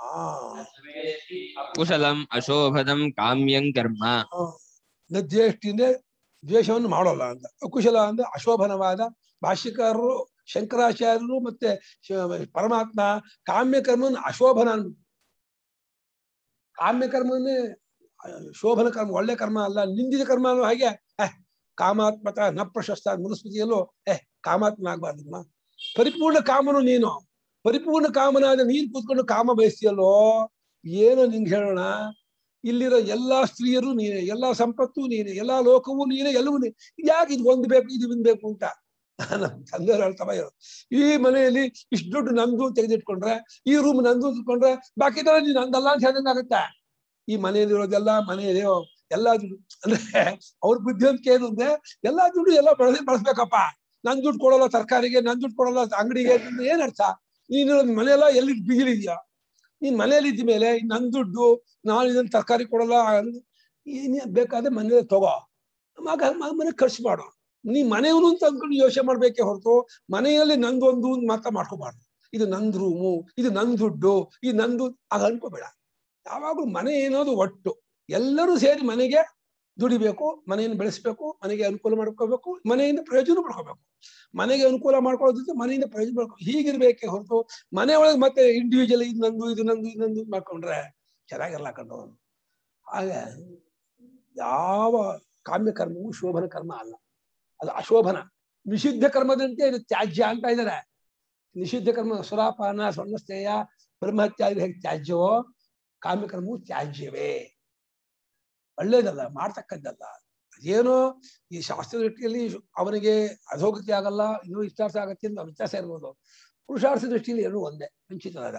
ಕುಶಲಂ ಅಶೋಭದಂ ಕಾಮ್ಯಂ ಕರ್ಮ ನ ಜ್ಯೇಷ್ಠಿ ಅಂದ್ರೆ ದ್ವೇಷವನ್ನು ಮಾಡೋಲ್ಲ ಅಂತ ಅಕುಶಲ ಅಂದ್ರೆ ಅಶೋಭನವಾದ ಭಾಷ್ಯಕಾರರು ಶಂಕರಾಚಾರ್ಯರು ಮತ್ತೆ ಶ- ಪರಮಾತ್ಮ ಕಾಮ್ಯ ಕರ್ಮವನ್ನು ಅಶೋಭನ ಅನ್ಬಿಟ್ಟು ಕಾಮ್ಯ ಕರ್ಮವನ್ನೇ ಆ, ಶೋಭನ ಕರ್ಮ ಒಳ್ಳೆ ಕರ್ಮ ಅಲ್ಲ ನಿಂದಿದ ಕರ್ಮ ಅನ್ನೋ ಹಾಗೆ ಏಹ್ ಕಾಮಾತ್ಮಕ ನ ಪ್ರಶಸ್ತ ಮನುಸ್ಮೃತಿಯಲ್ಲೂ ಏಹ್ ಕಾಮಾತ್ಮ ಆಗ್ಬಾರ್ದಮ್ಮ ಪರಿಪೂರ್ಣ ಕಾಮನು ನೀನು ಪರಿಪೂರ್ಣ ಕಾಮನಾದ ನೀನ್ ಕೂತ್ಕೊಂಡು ಕಾಮ ಬಯಸ್ತೀಯಲ್ಲೋ ಏನೋ ನಿಂಗೆ ಹೇಳೋಣ ಇಲ್ಲಿರೋ ಎಲ್ಲಾ ಸ್ತ್ರೀಯರು ನೀನೆ ಎಲ್ಲಾ ಸಂಪತ್ತು ನೀನೆ ಎಲ್ಲಾ ಲೋಕವೂ ನೀನೆ ಎಲ್ಲವೂ ನೀನೆ ಯಾಕೆ ಇದು ಒಂದು ಬೇಕು ಇದು ಒಂದು ಬೇಕು ಅಂತ ನಮ್ಮ ತಂದೆಯವ್ರು ಹೇಳ್ತಾ ಇರೋದು ಈ ಮನೆಯಲ್ಲಿ ಇಷ್ಟು ದುಡ್ಡು ನಂದು ತೆಗೆದಿಟ್ಕೊಂಡ್ರೆ ಈ ರೂಮ್ ನಂದು ಇಟ್ಕೊಂಡ್ರೆ ಬಾಕಿ ತರ ನೀನು ನಂದಲ್ಲ ಅಂತ ಹೇಳ್ದಂಗೆ ಆಗುತ್ತೆ ಈ ಮನೆಯಲ್ಲಿರೋದೆಲ್ಲ ಮನೆಯಲ್ಲಿ ಎಲ್ಲಾ ದುಡ್ಡು ಅಂದ್ರೆ ಅವ್ರ ಬುದ್ಧಿವಂತಿಕೆ ಏನು ಅಂದ್ರೆ ಎಲ್ಲಾ ದುಡ್ಡು ಎಲ್ಲ ಬಳಸಿ ಬಳಸ್ಬೇಕಪ್ಪ ನನ್ ದುಡ್ಡು ಕೊಡಲ್ಲ ತರಕಾರಿಗೆ ನನ್ ದುಡ್ಡು ಕೊಡಲ್ಲ ಅಂಗಡಿಗೆ ಅಂತಂದ್ರೆ ಏನ್ ಅರ್ಥ ನೀನು ಮನೆಯೆಲ್ಲ ಎಲ್ಲಿ ಬಿಗಿಲಿದ್ಯಾ ನೀನ್ ಮನೆಯಲ್ಲಿ ಇದ್ದ ಮೇಲೆ ನನ್ ದುಡ್ಡು ನಾನು ಇದನ್ನ ತರಕಾರಿ ಕೊಡಲ್ಲ ಏನ್ ಬೇಕಾದ್ರೆ ಮನೇಲಿ ತಗೋ ಮಗ ಮ- ಮನೆ ಖರ್ಚು ಮಾಡು ನೀ ಮನೆಯವನು ಅಂತ ಅಂದ್ಕೊಂಡು ಯೋಚನೆ ಮಾಡ್ಬೇಕೇ ಹೊರತು ಮನೆಯಲ್ಲಿ ನಂದೊಂದು ಅಂತ ಮಾತ್ರ ಮಾಡ್ಕೋಬಾರ್ದು ಇದು ನಂದ್ ರೂಮು ಇದು ನನ್ ದುಡ್ಡು ಇದು ನಂದು ಆಗ ಅನ್ಕೋಬೇಡ ಯಾವಾಗ್ಲೂ ಮನೆ ಏನೋದು ಒಟ್ಟು ಎಲ್ಲರೂ ಸೇರಿ ಮನೆಗೆ ದುಡಿಬೇಕು ಮನೆಯನ್ನು ಬೆಳೆಸ್ಬೇಕು ಮನೆಗೆ ಅನುಕೂಲ ಮಾಡ್ಕೋಬೇಕು ಮನೆಯಿಂದ ಪ್ರಯೋಜನ ಪಡ್ಕೋಬೇಕು ಮನೆಗೆ ಅನುಕೂಲ ಮಾಡ್ಕೊಳ್ಳೋದ್ ಜೊತೆ ಮನೆಯಿಂದ ಪ್ರಯೋಜನ ಮಾಡ್ಕೊ ಹೀಗಿರ್ಬೇಕೆ ಹೊರತು ಮನೆ ಒಳಗೆ ಮತ್ತೆ ಇಂಡಿವಿಜುವಲ್ ಇದು ನಂದು ಇದು ನಂದು ಇದು ನಂದು ಮಾಡ್ಕೊಂಡ್ರೆ ಚೆನ್ನಾಗಿರಲ್ಲ ಕಂಡು ಹಾಗೆ ಯಾವ ಕಾಮ್ಯ ಕರ್ಮವು ಶೋಭನ ಕರ್ಮ ಅಲ್ಲ ಅದು ಅಶೋಭನ ನಿಷಿದ್ಧ ಕರ್ಮದಂತೆ ಇದು ತ್ಯಾಜ್ಯ ಅಂತ ಇದ್ದಾರೆ ನಿಷಿದ್ಧ ಕರ್ಮ ಸುರಾಪಾನ ಸ್ವರ್ಣಸ್ಥೇಯ ಬ್ರಹ್ಮತ್ಯಾದಿ ಹೇಗೆ ತ್ಯಾಜ್ಯವೋ ಕಾಮ್ಯ ಕರ್ಮವು ತ್ಯಾಜ್ಯವೇ ಒಳ್ಳೇದಲ್ಲ ಮಾಡ್ತಕ್ಕದ್ದಲ್ಲ ಅದೇನೋ ಈ ಶಾಸ್ತ್ರ ದೃಷ್ಟಿಯಲ್ಲಿ ಅವನಿಗೆ ಅಧೋಗತಿ ಆಗಲ್ಲ ಇನ್ನೂ ಇಷ್ಟಾರ್ಥ ಆಗತ್ತೆ ಅಂತ ವ್ಯತ್ಯಾಸ ಇರ್ಬೋದು ಪುರುಷಾರ್ಥ ದೃಷ್ಟಿಯಲ್ಲಿ ಏನೂ ಒಂದೇ ವಂಚಿತನಾದ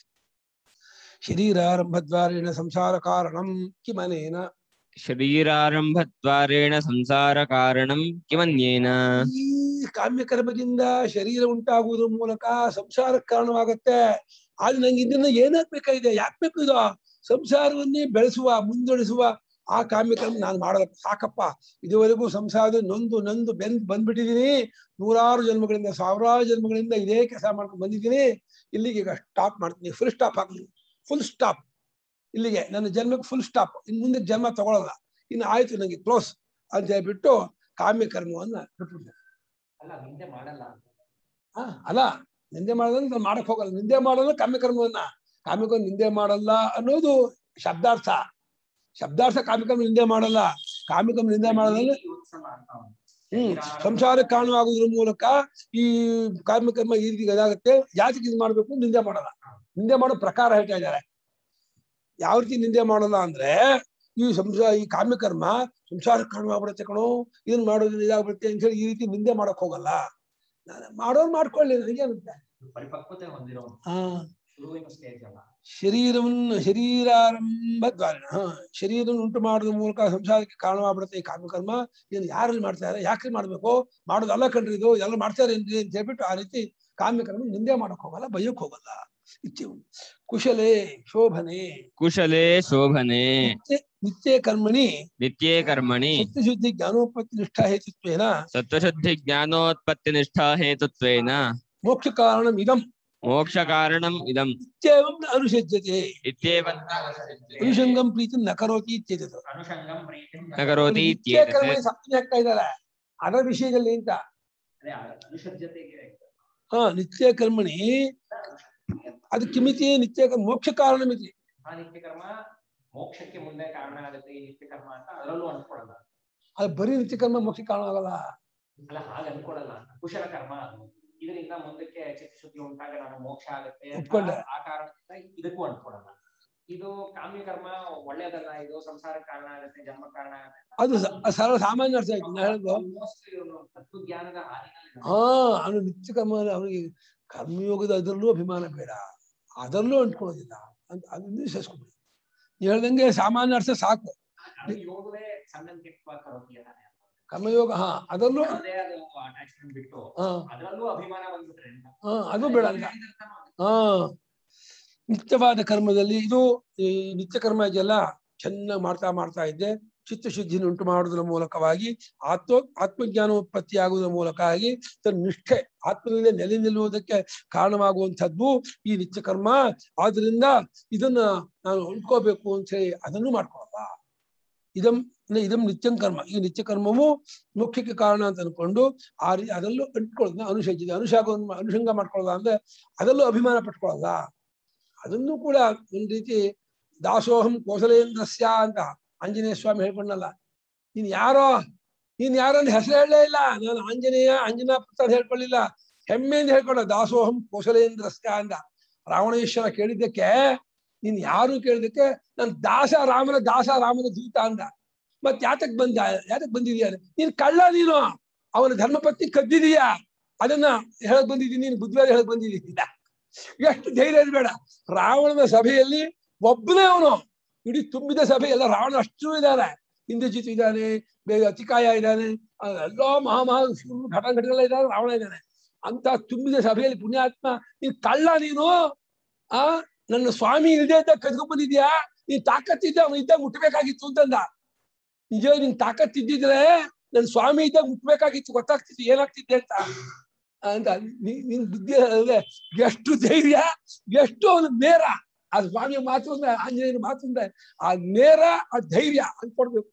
ಶರೀರಾರಂಭದ್ವಾರೇಣ ಸಂಸಾರ ಕಾರಣಂ ಕಿಮನೇನ ಶರೀರಾರಂಭದ್ವಾರೇಣ ಸಂಸಾರ ಕಾರಣಂ ಕಿಮನ್ಯೇನ ಈ ಕಾಮ್ಯ ಕರ್ಮದಿಂದ ಶರೀರ ಉಂಟಾಗುವುದರ ಮೂಲಕ ಸಂಸಾರಕ್ಕೆ ಕಾರಣವಾಗತ್ತೆ ಆದ್ರೆ ನಂಗೆ ಇದನ್ನ ಏನಾಗ್ ಬೇಕಾಗಿದೆ ಯಾಕೆ ಬೇಕು ಇದು ಸಂಸಾರವನ್ನೇ ಬೆಳೆಸುವ ಮುಂದುವರಿಸುವ ಆ ಕಾಮ್ಯ ಕರ್ಮ ನಾನು ಮಾಡಲ್ಲ ಸಾಕಪ್ಪ ಇದುವರೆಗೂ ಸಂಸಾರದ ನೊಂದು ನೊಂದು ಬೆಂದ್ ಬಂದ್ಬಿಟ್ಟಿದೀನಿ ನೂರಾರು ಜನ್ಮಗಳಿಂದ ಸಾವಿರಾರು ಜನ್ಮಗಳಿಂದ ಇದೇ ಕೆಲಸ ಮಾಡ್ಕೊಂಡು ಬಂದಿದ್ದೀನಿ ಇಲ್ಲಿಗೆ ಈಗ ಸ್ಟಾಪ್ ಮಾಡ್ತೀನಿ ಫುಲ್ ಸ್ಟಾಪ್ ಹಾಕ್ತೀನಿ ಫುಲ್ ಸ್ಟಾಪ್ ಇಲ್ಲಿಗೆ ನನ್ನ ಜನ್ಮಕ್ಕೆ ಫುಲ್ ಸ್ಟಾಪ್ ಇನ್ ಮುಂದೆ ಜನ್ಮ ತಗೊಳಲ್ಲ ಇನ್ನು ಆಯ್ತು ನಂಗೆ ಕ್ಲೋಸ್ ಅಂತ ಹೇಳ್ಬಿಟ್ಟು ಕಾಮ್ಯ ಕರ್ಮವನ್ನ ಬಿಟ್ಬಿಡ್ತೀನಿ ಅಲ್ಲ ನಿಂದೆ ಮಾಡಲ್ಲ ಅಂತ ಆ, ಅಲ್ಲ ನಿಂದೆ ಮಾಡೋದನ್ನ ನಾನು ಮಾಡಕ್ ಹೋಗಲ್ಲ ನಿಂದೆ ಮಾಡಲ್ಲ ಕಾಮ್ಯ ಕರ್ಮವನ್ನ ಕಾಮ್ಯಕರ್ಮ ನಿಂದೆ ಮಾಡಲ್ಲ ಅನ್ನೋದು ಶಬ್ದಾರ್ಥ ಶಬ್ದಾರ್ಥ ಕಾಮ್ಯಕರ್ಮ ನಿಂದೆ ಮಾಡಲ್ಲ ಕಾಮ್ಯಕರ್ಮ ನಿಂದೆ ಮಾಡಲ್ಲ ಈ ಉತ್ಸವ ಅಂತ ಅವ್ನು. ಹ್ಮ್ ಸಂಸಾರಕ್ಕೆ ಕಾರಣವಾಗುವುದ್ರ ಮೂಲಕ ಈ ಕಾಮ್ಯಕರ್ಮ ಈ ರೀತಿ ಇದಾಗುತ್ತೆ ಯಾತಕ್ಕೆ ಇದು ಮಾಡ್ಬೇಕು ನಿಂದೆ ಮಾಡಲ್ಲ ನಿಂದೆ ಮಾಡೋ ಪ್ರಕಾರ ಹೇಳ್ತಾ ಇದ್ದಾರೆ ಯಾವ ರೀತಿ ನಿಂದೆ ಮಾಡಲ್ಲ ಅಂದ್ರೆ ಈ ಸಂಸಾರ ಈ ಕಾಮ್ಯಕರ್ಮ ಸಂಸಾರಕ್ಕೆ ಕಾರಣವಾಗ್ಬಿಡುತ್ತೆ ಕಣೋ ಇದನ್ನ ಮಾಡೋದ್ರಿಂದ ಇದಾಗ್ಬಿಡುತ್ತೆ ಅಂತ ಹೇಳಿ ಈ ರೀತಿ ನಿಂದೆ ಮಾಡಕ್ ಹೋಗಲ್ಲ ನಾನು ಮಾಡೋರು ಮಾಡ್ಕೊಳ್ಳಿ ನನಗೇನುತ್ತೆ ಪರಿಪಕ್ವತೆ ಹೊಂದಿರೋ ಆ ಶುರುವಿನ ಸ್ಟೇಜ್ ಅಲ್ಲ ಶರೀರವನ್ನು ಶರೀರಾರಂಭ ದ್ವಾರ ಹ ಶರೀರವನ್ನು ಉಂಟು ಮಾಡೋದ್ರ ಮೂಲಕ ಸಂಸಾರಕ್ಕೆ ಕಾರಣವಾಗ್ಬಿಡುತ್ತೆ ಈ ಕಾಮಕರ್ಮ ಇದನ್ನು ಯಾರಲ್ಲಿ ಮಾಡ್ತಾರೆ ಯಾಕೆ ಮಾಡ್ಬೇಕು ಮಾಡೋದಲ್ಲ ಕಣ್ರಿ ಇದು ಎಲ್ಲ ಮಾಡ್ತಾರೆ ಏನ್ರಿ ಅಂತ ಹೇಳ್ಬಿಟ್ಟು ಆ ರೀತಿ ಕಾಮ್ಯಕರ್ಮ ನಿಂದೆ ಮಾಡಕ್ ಹೋಗಲ್ಲ ಬೈಯಕ್ ಹೋಗಲ್ಲ ಇಚ್ಛೆ ಕುಶಲೇ ಶೋಭನೆ ಕುಶಲೇ ಶೋಭನೆ ನಿತ್ಯ ನಿತ್ಯ ಕರ್ಮಣಿ ನಿತ್ಯೇ ಕರ್ಮಣಿ ಸತ್ಯಶುದ್ಧಿ ಜ್ಞಾನೋಪತ್ತಿ ನಿಷ್ಠಾ ಹೇತುತ್ವೇನ ಸತ್ವಶುದ್ಧಿ ಜ್ಞಾನೋತ್ಪತ್ತಿ ನಿಷ್ಠಾ ಹೇತುತ್ವೇನ ಮೋಕ್ಷ ಕಾರಣಂ ಇದಂ ಮೋಕ್ಷ ಕಾರಣಂ ಇದಂ ನಿತ್ಯಂ ನ ಅನುಷಜ್ಯತೆ ಇತ್ಯೇವಂ ಅನುಷಂಗಂ ಪ್ರೀತಿ ನ ಕರೋತಿ ಇತ್ಯಜತ ಅನುಷಂಗಂ ಪ್ರೀತಿಂ ನ ಕರೋತಿ ನಿತ್ಯ ಕರ್ಮ ಇತ್ಯೇತತ್. ಸಪ್ತಮಿ ಹಾಕ್ತಾ ಇದ್ದಾರೆ ಅದರ ವಿಷಯದಲ್ಲಿ ಅಂತ ಅದೇ ಅನುಷಜ್ಯತೆಗೆ ಹಾ ನಿತ್ಯ ಕರ್ಮಣಿ ಅದು ಕಿಮಿತಿ ನಿತ್ಯ ಕರ್ಮ ಮೋಕ್ಷ ಕಾರಣ ಮಿತಿ ಆ ನಿತ್ಯ ಕರ್ಮ ಮೋಕ್ಷಕ್ಕೆ ಮುಂದೆ ಕಾರಣ ಆಗುತ್ತೆ ಈ ನಿತ್ಯ ಕರ್ಮ ಅಂತ ಅದರಲ್ಲೂ ಅನ್ಕೊಳಲ್ಲ ಅದು ಬರೀ ನಿತ್ಯ ಕರ್ಮ ಮೋಕ್ಷ ಕಾರಣ ಆಗಲ್ಲ ಅಲ್ಲ ಹಾಗೆ ಅನ್ಕೊಳಲ್ಲ ಕುಶಲ ಕರ್ಮ ಅದು ಇದರಿಂದ ಮುಂದಕ್ಕೆ ಚಿತ್ತಶುದ್ಧಿ ಉಂಟಾಗ ನಾನು ಮೋಕ್ಷ ಆಗುತ್ತೆ ಅಂತ ಒಪ್ಕೊಂಡೆ. ಆ ಕಾರಣದಿಂದ ಇದಕ್ಕೂ ಅನ್ಕೊಳಲ್ಲ ಇದು ಕಾಮ್ಯ ಕರ್ಮ ಒಳ್ಳೇದಲ್ಲ ಇದು ಸಂಸಾರಕ್ಕೆ ಕಾರಣ ಆಗುತ್ತೆ ಜನ್ಮ ಕಾರಣ ಆಗುತ್ತೆ ಅದು ಸ- ಅದು ಸರ್ವ ಸಾಮಾನ್ಯ ಅರ್ಥ ಆಯ್ತು ನಾ ಹೇಳೋದು Almost ಇವನು ತತ್ವಜ್ಞಾನದ ಹಾದಿನಲ್ಲಿ ಹಾ ಅವನು ನಿತ್ಯ ಕರ್ಮ ಅವನಿಗೆ ಕರ್ಮಯೋಗದ ಅದರಲ್ಲೂ ಅಭಿಮಾನ ಬೇಡ ಅದರಲ್ಲೂ ಅಂಟ್ಕೊಳ್ಳೋದಿಲ್ಲ ಅಂತ ಅದನ್ನ ವಿಶ್ವಸ್ಕೊಬಿಡಿ ನೀವು ಹೇಳ್ದಂಗೆ ಸಾಮಾನ್ಯ ಅರ್ಥ ಸಾಕು ಅದು ಯೋಗವೇ ಸಣ್ಣನ್ ಕೆಟ್ಟ ಕರೋತಿ ಅಲ್ಲ ಕರ್ಮಯೋಗ ಹಾ ಅದರಲ್ಲೂ ಅದೇ ಅದು ಅಟ್ಯಾಚ್ಮೆಂಟ್ ಬಿಟ್ಟು ಹಾ ಅದರಲ್ಲೂ ಅಭಿಮಾನ ಬಂದ್ಬಿಟ್ರೆ ಅಂತ ಹಾ ಅದು ಬೇಡ ಅಂತ ಹಾ ನಿತ್ಯವಾದ ಕರ್ಮದಲ್ಲಿ ಇದು ಈ ನಿತ್ಯ ಕರ್ಮ ಇದೆಯಲ್ಲ ಚೆನ್ನಾಗಿ ಮಾಡ್ತಾ ಮಾಡ್ತಾ ಇದ್ದೆ ಚಿತ್ತಶುದ್ಧಿನ ಉಂಟು ಮಾಡುವುದರ ಮೂಲಕವಾಗಿ ಆತ್ಮ ಆತ್ಮಜ್ಞಾನೋತ್ಪತ್ತಿ ಆಗುವುದರ ಮೂಲಕವಾಗಿ ತನ್ನ ನಿಷ್ಠೆ ಆತ್ಮದಲ್ಲೇ ನೆಲೆ ನಿಲ್ಲುವುದಕ್ಕೆ ಕಾರಣವಾಗುವಂಥದ್ದು ಈ ನಿತ್ಯ ಕರ್ಮ ಆದ್ರಿಂದ ಇದನ್ನ ನಾನು ಉಳ್ಕೋಬೇಕು ಅಂತ ಹೇಳಿ ಅದನ್ನು ಮಾಡ್ಕೊಳಲ್ಲ ಇದಂ ಅಂದ್ರೆ ಇದಂ ನಿತ್ಯಂ ಕರ್ಮ ಈ ನಿತ್ಯ ಕರ್ಮವು ಮುಖ್ಯಕ್ಕೆ ಕಾರಣ ಅಂತ ಅನ್ಕೊಂಡು ಆ ರೀತಿ ಅದರಲ್ಲೂ ಅಂಟ್ಕೊಳ್ಳೋದನ್ನ ಅನುಸರಿಸಿದೆ ಅನುಷಾಗ ಅನುಷಂಗ ಮಾಡ್ಕೊಳ್ಳೋದ ಅಂದ್ರೆ ಅದರಲ್ಲೂ ಅಭಿಮಾನ ಪಟ್ಕೊಳ್ಳಲ್ಲ ಅದನ್ನು ಕೂಡ ಒಂದ್ ರೀತಿ ದಾಸೋಹಂ ಕೋಸಲೇಂದ್ರಸ್ಯ ಅಂತ ಆಂಜನೇಯ ಸ್ವಾಮಿ ಹೇಳ್ಕೊಂಡಲ್ಲ ನೀನ್ ಯಾರೋ ನೀನ್ ಯಾರೋ ಹೆಸರು ಹೇಳಲೇ ಇಲ್ಲ ನಾನು ಆಂಜನೇಯ ಅಂಜನಾ ಪುತ್ರ ಅಂತ ಹೇಳ್ಕೊಳ್ಳಿಲ್ಲ ಹೆಮ್ಮೆಯಿಂದ ಹೇಳ್ಕೊಂಡ ದಾಸೋಹಂ ಕೋಸಲೇಂದ್ರಸ್ಯ ಅಂತ ರಾವಣೇಶ್ವರ ಕೇಳಿದ್ದಕ್ಕೆ ನೀನ್ ಯಾರು ಕೇಳಿದಕ್ಕೆ ನಾನು ದಾಸ ರಾಮನ ದಾಸ ರಾಮನ ದೂತ ಅಂದ ಮತ್ ಯಾತಕ್ ಬಂದ ಯಾತಕ್ ಬಂದಿದ್ಯಾ ನೀನ್ ಕಳ್ಳ ನೀನು ಅವನ ಧರ್ಮಪತ್ನಿ ಕದ್ದಿದೀಯಾ ಅದನ್ನ ಹೇಳಕ್ ಬಂದಿದ್ದೀನಿ ನೀನು ಬುದ್ಧಿವಾದ ಹೇಳಕ್ ಬಂದಿದ್ದೀಯ ಎಷ್ಟು ಧೈರ್ಯ ಬೇಡ ರಾವಣನ ಸಭೆಯಲ್ಲಿ ಒಬ್ಬನೇ ಅವನು ಇಡೀ ತುಂಬಿದ ಸಭೆ ಎಲ್ಲ ರಾವಣ ಅಷ್ಟು ಇದ್ದಾರೆ ಇಂದ್ರಜಿತ್ ಇದ್ದಾನೆ ಬೇಗ ಅತಿಕಾಯ ಇದ್ದಾನೆ ಆ ಎಲ್ಲೋ ಮಹಾ ಮಹಾ ಘಟನೆಲ್ಲ ಇದ್ದಾರೆ ರಾವಣ ಇದ್ದಾನೆ ಅಂತ ತುಂಬಿದ ಸಭೆಯಲ್ಲಿ ಪುಣ್ಯಾತ್ಮ ನೀನ್ ಕಳ್ಳ ನೀನು ಆ ನನ್ನ ಸ್ವಾಮಿ ಇಲ್ಲದೆ ಇದ್ದ ಕದ್ಕೊಂಡ್ ಬಂದಿದ್ಯಾ ನೀನ್ ತಾಕತ್ತಿದ್ದ ಅವನು ಇದ್ದಾಗ ಮುಟ್ಬೇಕಾಗಿತ್ತು ಅಂತಂದ ನಿಜ ನಿನ್ ತಾಕತ್ತಿದ್ದಿದ್ರೆ ನನ್ನ ಸ್ವಾಮಿ ಇದ್ದಾಗ ಮುಟ್ಬೇಕಾಗಿತ್ತು ಗೊತ್ತಾಗ್ತಿತ್ತು ಏನಾಗ್ತಿದ್ದೆ ಅಂತ ಅಂತ ನೀ- ನಿನ್ ಬುದ್ಧಿ ಅಲ್ಲದೆ ಎಷ್ಟು ಧೈರ್ಯ ಎಷ್ಟು ಅವನು ನೇರ ಆ ಸ್ವಾಮಿಯ ಮಾತು ಅಂದ್ರೆ ಆಂಜನೇಯನ ಮಾತು ಅಂದ್ರೆ ಆ ನೇರ ಆ ಧೈರ್ಯ ಅನ್ಕೊಡ್ಬೇಕು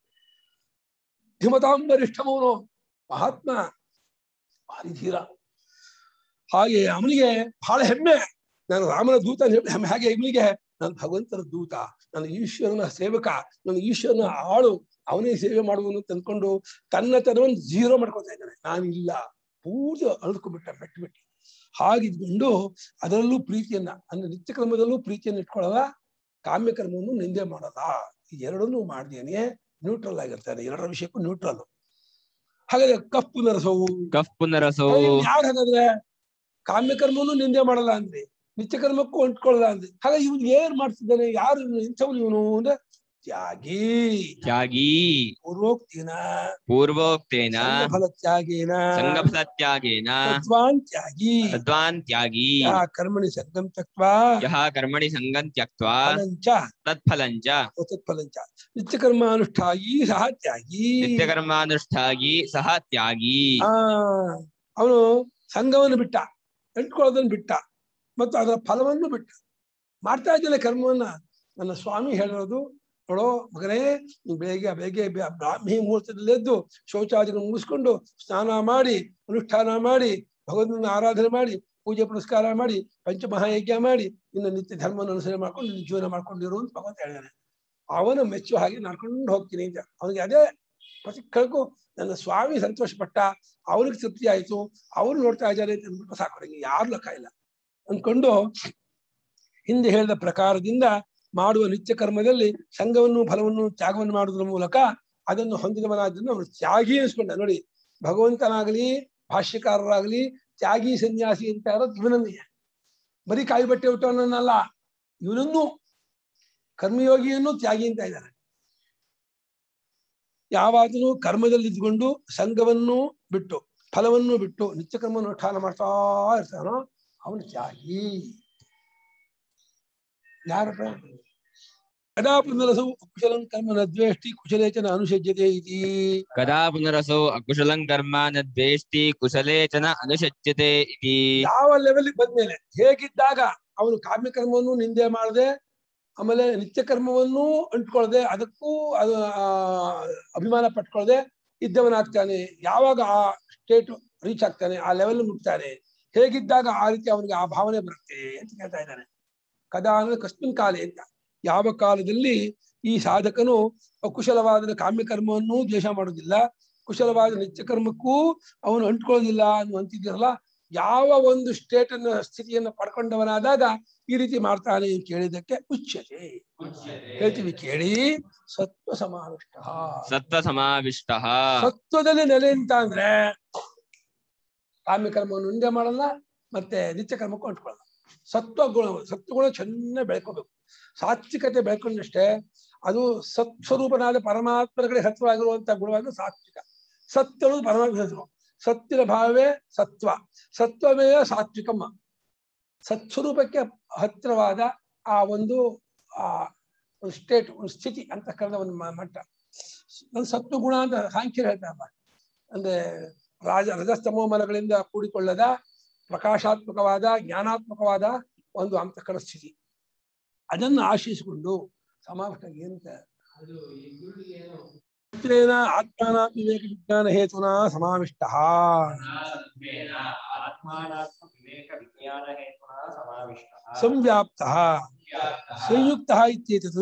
ಧಿಮತಾಂಬರಿಷ್ಠಮವನು ಮಹಾತ್ಮ ಭಾರಿ ಧೀರ ಹಾಗೆ ಅವನಿಗೆ ಬಹಳ ಹೆಮ್ಮೆ ನಾನು ರಾಮನ ದೂತ ಅಂತ ಹೇಳಿ ಹೆಮ್ಮೆ ಹಾಗೆ ಇವನಿಗೆ ನಾನು ಭಗವಂತನ ದೂತ ನಾನು ಈಶ್ವರನ ಸೇವಕ ನಾನು ಈಶ್ವರನ ಆಳು ಅವನೇ ಸೇವೆ ಮಾಡುವನು ಅಂತ ಅಂದ್ಕೊಂಡು ತನ್ನ ತನವನ್ನು ಜೀರೋ ಮಾಡ್ಕೊತಾ ಇದ್ದಾನೆ ನಾನಿಲ್ಲ ಪೂರ್ತಿ ಅಳ್ಕೊಂಡ್ಬಿಟ್ಟ ಬೆಟ್ಟು ಬಿಟ್ಟು ಹಾಗಿದ್ಕೊಂಡು ಅದರಲ್ಲೂ ಪ್ರೀತಿಯನ್ನ ಅಂದ್ರೆ ನಿತ್ಯ ಕರ್ಮದಲ್ಲೂ ಪ್ರೀತಿಯನ್ನು ಇಟ್ಕೊಳ್ಳಲ್ಲ ಕಾಮ್ಯ ಕರ್ಮವನ್ನು ನಿಂದೆ ಮಾಡಲ್ಲ ಈ ಎರಡನ್ನೂ ಮಾಡ್ದೇನೆ ನ್ಯೂಟ್ರಲ್ ಆಗಿರ್ತಾನೆ ಎರಡರ ವಿಷಯಕ್ಕೂ ನ್ಯೂಟ್ರಲ್ ಹಾಗಾದ್ರೆ ಕಪ್ಪು ನರಸವು ಕಫ್ ಪುನರಸೋ ಯಾರು ಹಾಗಾದ್ರೆ ಕಾಮ್ಯ ಕರ್ಮವನ್ನು ನಿಂದೆ ಮಾಡಲ್ಲ ಅಂದ್ರೆ ನಿತ್ಯ ಕರ್ಮಕ್ಕೂ ಅಂಟ್ಕೊಳ್ಳಲ್ಲ ಅಂದ್ರೆ ಹಾಗಾಗಿ ಇವನು ಏನ್ ಮಾಡ್ತಿದ್ದಾನೆ ಯಾರು ಇವನು ಇಂಥವ್ನು ಇವನು ಅಂದ್ರೆ ತ್ಯಾಗಿ ತ್ಯಾಗಿ ಪೂರ್ವೋಕ್ತಿನ ಪೂರ್ವೋಕ್ತೇನ ಫಲ ತ್ಯಾಗೇನ ಸಂಗಫಲತ್ಯಾಗೇನ ತತ್ವಾನ್ ತ್ಯಾಗಿ ತದ್ವಾನ್ ತ್ಯಾಗಿ ಯಾ ಕರ್ಮಣಿ ಸಂಗಂ ತಕ್ವಾ ಯಹ ಕರ್ಮಣಿ ಸಂಗಂ ತ್ಯಕ್ತ್ವಾ ಫಲಂಚ ತತ್ಫಲಂಚ ತತ್ಫಲಂಚ ನಿತ್ಯ ಕರ್ಮಾನುಷ್ಠಾಯಿ ಸಹ ತ್ಯಾಗಿ ನಿತ್ಯಕರ್ಮಾನುಷ್ಠಾಗಿ ಸಹ ತ್ಯಾಗಿ ಆ ಅವನು ಸಂಘವನ್ನು ಬಿಟ್ಟ ಅಂಟ್ಕೊಳ್ಳೋದನ್ನ ಬಿಟ್ಟ ಮತ್ತು ಅದರ ಫಲವನ್ನು ಬಿಟ್ಟ ಮಾಡ್ತಾ ಇದ್ದಿಲ್ಲ ಕರ್ಮವನ್ನ ನನ್ನ ಸ್ವಾಮಿ ಹೇಳಿರೋದು ನೋಡೋ ಮಗನೇ ನೀನ್ ಬೆಳಿಗ್ಗೆ ಬೆಳಿಗ್ಗೆ ಬೆ- ಬ್ರಾಹ್ಮಿ ಮುಹೂರ್ತದಲ್ಲಿ ಎದ್ದು ಶೌಚಾದಿಗಳನ್ನು ಮುಗಿಸ್ಕೊಂಡು ಸ್ನಾನ ಮಾಡಿ ಅನುಷ್ಠಾನ ಮಾಡಿ ಭಗವಂತನ ಆರಾಧನೆ ಮಾಡಿ ಪೂಜೆ ಪುರಸ್ಕಾರ ಮಾಡಿ ಪಂಚಮಹಾಯಜ್ಞ ಮಾಡಿ ಇನ್ನು ನಿತ್ಯ ಧರ್ಮವನ್ನು ಅನುಸರಣೆ ಮಾಡ್ಕೊಂಡು ನಿನ್ನ ಜೀವನ ಮಾಡ್ಕೊಂಡಿರು ಅಂತ ಭಗವಂತ ಹೇಳಿದಾನೆ ಅವನ ಮೆಚ್ಚು ಹಾಗೆ ನಡ್ಕೊಂಡು ಹೋಗ್ತೀನಿ ಅಂತ ಅವನಿಗೆ ಅದೇ ಪ್ರತಿ ಕಳ್ಕು ನನ್ನ ಸ್ವಾಮಿ ಸಂತೋಷ ಪಟ್ಟ ಅವ್ರಿಗೆ ತೃಪ್ತಿ ಆಯ್ತು ಅವ್ರು ನೋಡ್ತಾ ಇದ್ದಾರೆ ಅಂತ ಅಂದ್ಬಿಟ್ಟು ಸಾಕು ಅವ್ರಿಗೆ ಯಾರು ಲೆಕ್ಕ ಇಲ್ಲ ಅಂದ್ಕೊಂಡು ಹಿಂದೆ ಹೇಳಿದ ಪ್ರಕಾರದಿಂದ ಮಾಡುವ ನಿತ್ಯ ಕರ್ಮದಲ್ಲಿ ಸಂಘವನ್ನು ಫಲವನ್ನು ತ್ಯಾಗವನ್ನು ಮಾಡುವುದರ ಮೂಲಕ ಅದನ್ನು ಹೊಂದಿದವನಾದ್ರಿಂದ ಅವನು ತ್ಯಾಗಿ ಅನ್ಸ್ಕೊಂಡ ನೋಡಿ ಭಗವಂತನಾಗಲಿ ಭಾಷ್ಯಕಾರರಾಗಲಿ ತ್ಯಾಗಿ ಸನ್ಯಾಸಿ ಅಂತ ಇರೋದು ಇವನನ್ನೇ ಬರೀ ಕಾಯಿ ಬಟ್ಟೆ ಹುಟ್ಟವನನ್ನಲ್ಲ ಇವನನ್ನು ಕರ್ಮಯೋಗಿಯನ್ನು ತ್ಯಾಗಿ ಅಂತ ಇದ್ದಾನೆ ಯಾವಾಗಲೂ ಕರ್ಮದಲ್ಲಿ ಇದ್ಕೊಂಡು ಸಂಘವನ್ನು ಬಿಟ್ಟು ಫಲವನ್ನು ಬಿಟ್ಟು ನಿತ್ಯ ಕರ್ಮವನ್ನು ಅನುಷ್ಠಾನ ಮಾಡ್ತಾ ಇರ್ತಾನೋ ಅವನು ತ್ಯಾಗಿ ಯಾರಪ್ಪ ಕದಾ ಪುನರಸವು ಕುಶಲಂ ಕರ್ಮ ನ ದ್ವೇಷ್ಟಿ ಕುಶಲೇಚನ ಅನುಸಜ್ಯತೆ ಇತಿ ಕದಾ ಪುನರಸೋ ಅಕುಶಲಂ ಕರ್ಮ ನ ದ್ವೇಷ್ಟಿ ಕುಶಲೇಚನ ಅನುಷಜ್ಯತೆ ಇತಿ ಯಾವ ಲೆವೆಲ್ ಬಂದ್ಮೇಲೆ ಹೇಗಿದ್ದಾಗ ಅವನು ಕಾಮ್ಯ ಕರ್ಮವನ್ನು ನಿಂದೆ ಮಾಡದೆ ಆಮೇಲೆ ನಿತ್ಯ ಕರ್ಮವನ್ನು ಅಂಟ್ಕೊಳ್ದೆ ಅದಕ್ಕೂ ಅದು ಆ, ಅಭಿಮಾನ ಪಟ್ಕೊಳ್ದೆ ಇದ್ದವನಾಗ್ತಾನೆ ಯಾವಾಗ ಆ ಸ್ಟೇಟ್ ರೀಚ್ ಆಗ್ತಾನೆ ಆ ಲೆವೆಲ್ ಮುಟ್ತಾನೆ ಹೇಗಿದ್ದಾಗ ಆ ರೀತಿ ಅವನಿಗೆ ಆ ಭಾವನೆ ಬರುತ್ತೆ ಅಂತ ಕೇಳ್ತಾ ಇದ್ದಾನೆ ಕದಾ ಅಂದ್ರೆ ಕಸ್ಮಿನ್ ಕಾಲೆ ಅಂತ ಯಾವ ಕಾಲದಲ್ಲಿ ಈ ಸಾಧಕನು ಅಕುಶಲವಾದ ಕಾಮ್ಯ ಕರ್ಮವನ್ನು ದ್ವೇಷ ಮಾಡೋದಿಲ್ಲ ಕುಶಲವಾದ ನಿತ್ಯ ಕರ್ಮಕ್ಕೂ ಅವನು ಅಂಟ್ಕೊಳ್ಳೋದಿಲ್ಲ ಅನ್ನುವಂತಿದ್ದೀರಲ್ಲ ಯಾವ ಒಂದು ಸ್ಟೇಟ್ ಅನ್ನ ಸ್ಥಿತಿಯನ್ನ ಪಡ್ಕೊಂಡವನಾದಾಗ ಈ ರೀತಿ ಮಾಡ್ತಾನೆ ಅಂತ ಕೇಳಿದಕ್ಕೆ ಉಚ್ಯತೆ ಹೇಳ್ತೀವಿ ಕೇಳಿ ಸತ್ವ ಸಮಾವಿಷ್ಟ ಸತ್ವ ಸಮಾವಿಷ್ಟ ಸತ್ವದಲ್ಲಿ ನೆಲೆ ಅಂತ ಅಂದ್ರೆ ಕಾಮ್ಯ ಕರ್ಮವನ್ನು ನಿಂದೆ ಮಾಡಲ್ಲ ಮತ್ತೆ ನಿತ್ಯ ಕರ್ಮಕ್ಕೂ ಅಂಟ್ಕೊಳ್ಳಲ್ಲ ಸತ್ವ ಗುಣ ಸತ್ವಗುಣ ಚೆನ್ನಾಗಿ ಬೆಳ್ಕೋಬೇಕು ಸಾತ್ವಿಕತೆ ಬೆಳ್ಕೊಂಡಷ್ಟೇ ಅದು ಸತ್ಸ್ವರೂಪನಾದ ಪರಮಾತ್ಮನ ಕಡೆ ಹತ್ತಿರವಾಗಿರುವಂತ ಗುಣವಾಗಿ ಸಾತ್ವಿಕ ಸತ್ಯ ಅನ್ನೋದು ಪರಮಾತ್ಮ ಹೆಸರು ಸತ್ಯದ ಭಾವವೇ ಸತ್ವ ಸತ್ವವೇ ಸಾತ್ವಿಕಮ್ಮ ಸತ್ಸ್ವರೂಪಕ್ಕೆ ಹತ್ತಿರವಾದ ಆ ಒಂದು ಆ ಒಂದು ಸ್ಟೇಟ್ ಒಂದು ಸ್ಥಿತಿ ಅಂತಕ್ಕಂಥ ಒಂದು ಮ- ಮಟ್ಟ ಒಂದು ಸತ್ವ ಗುಣ ಅಂತ ಸಾಂಖ್ಯರು ಹೇಳ್ತಾರಲ್ಲ ಅಂದ್ರೆ ರಾಜ ರಜಸ್ತಮೋ ಮಲಗಳಿಂದ ಕೂಡಿಕೊಳ್ಳದ ಪ್ರಕಾಶಾತ್ಮಕವಾದ ಜ್ಞಾನಾತ್ಮಕವಾದ ಒಂದು ಅಂತಃಕರಣ ಸ್ಥಿತಿ ಅದನ್ನು ಆಶ್ರಯಿಸಿಕೊಂಡು ಸಮಾವೇಶ ಏನಂತ ಸತ್ವೇನ ಆತ್ಮಾನ ವಿವೇಕ ವಿಜ್ಞಾನ ಹೇತುನ ಸಮಾವಿಷ್ಟ ಆತ್ಮಾನಾತ್ಮ ವಿವೇಕ ವಿಜ್ಞಾನ ಹೇತುನಾ ಸಮಾವಿಷ್ಟಃ ಸಂವ್ಯಾಪ್ತ ಸಂಯುಕ್ತ ಇತ್ಯೇತದ್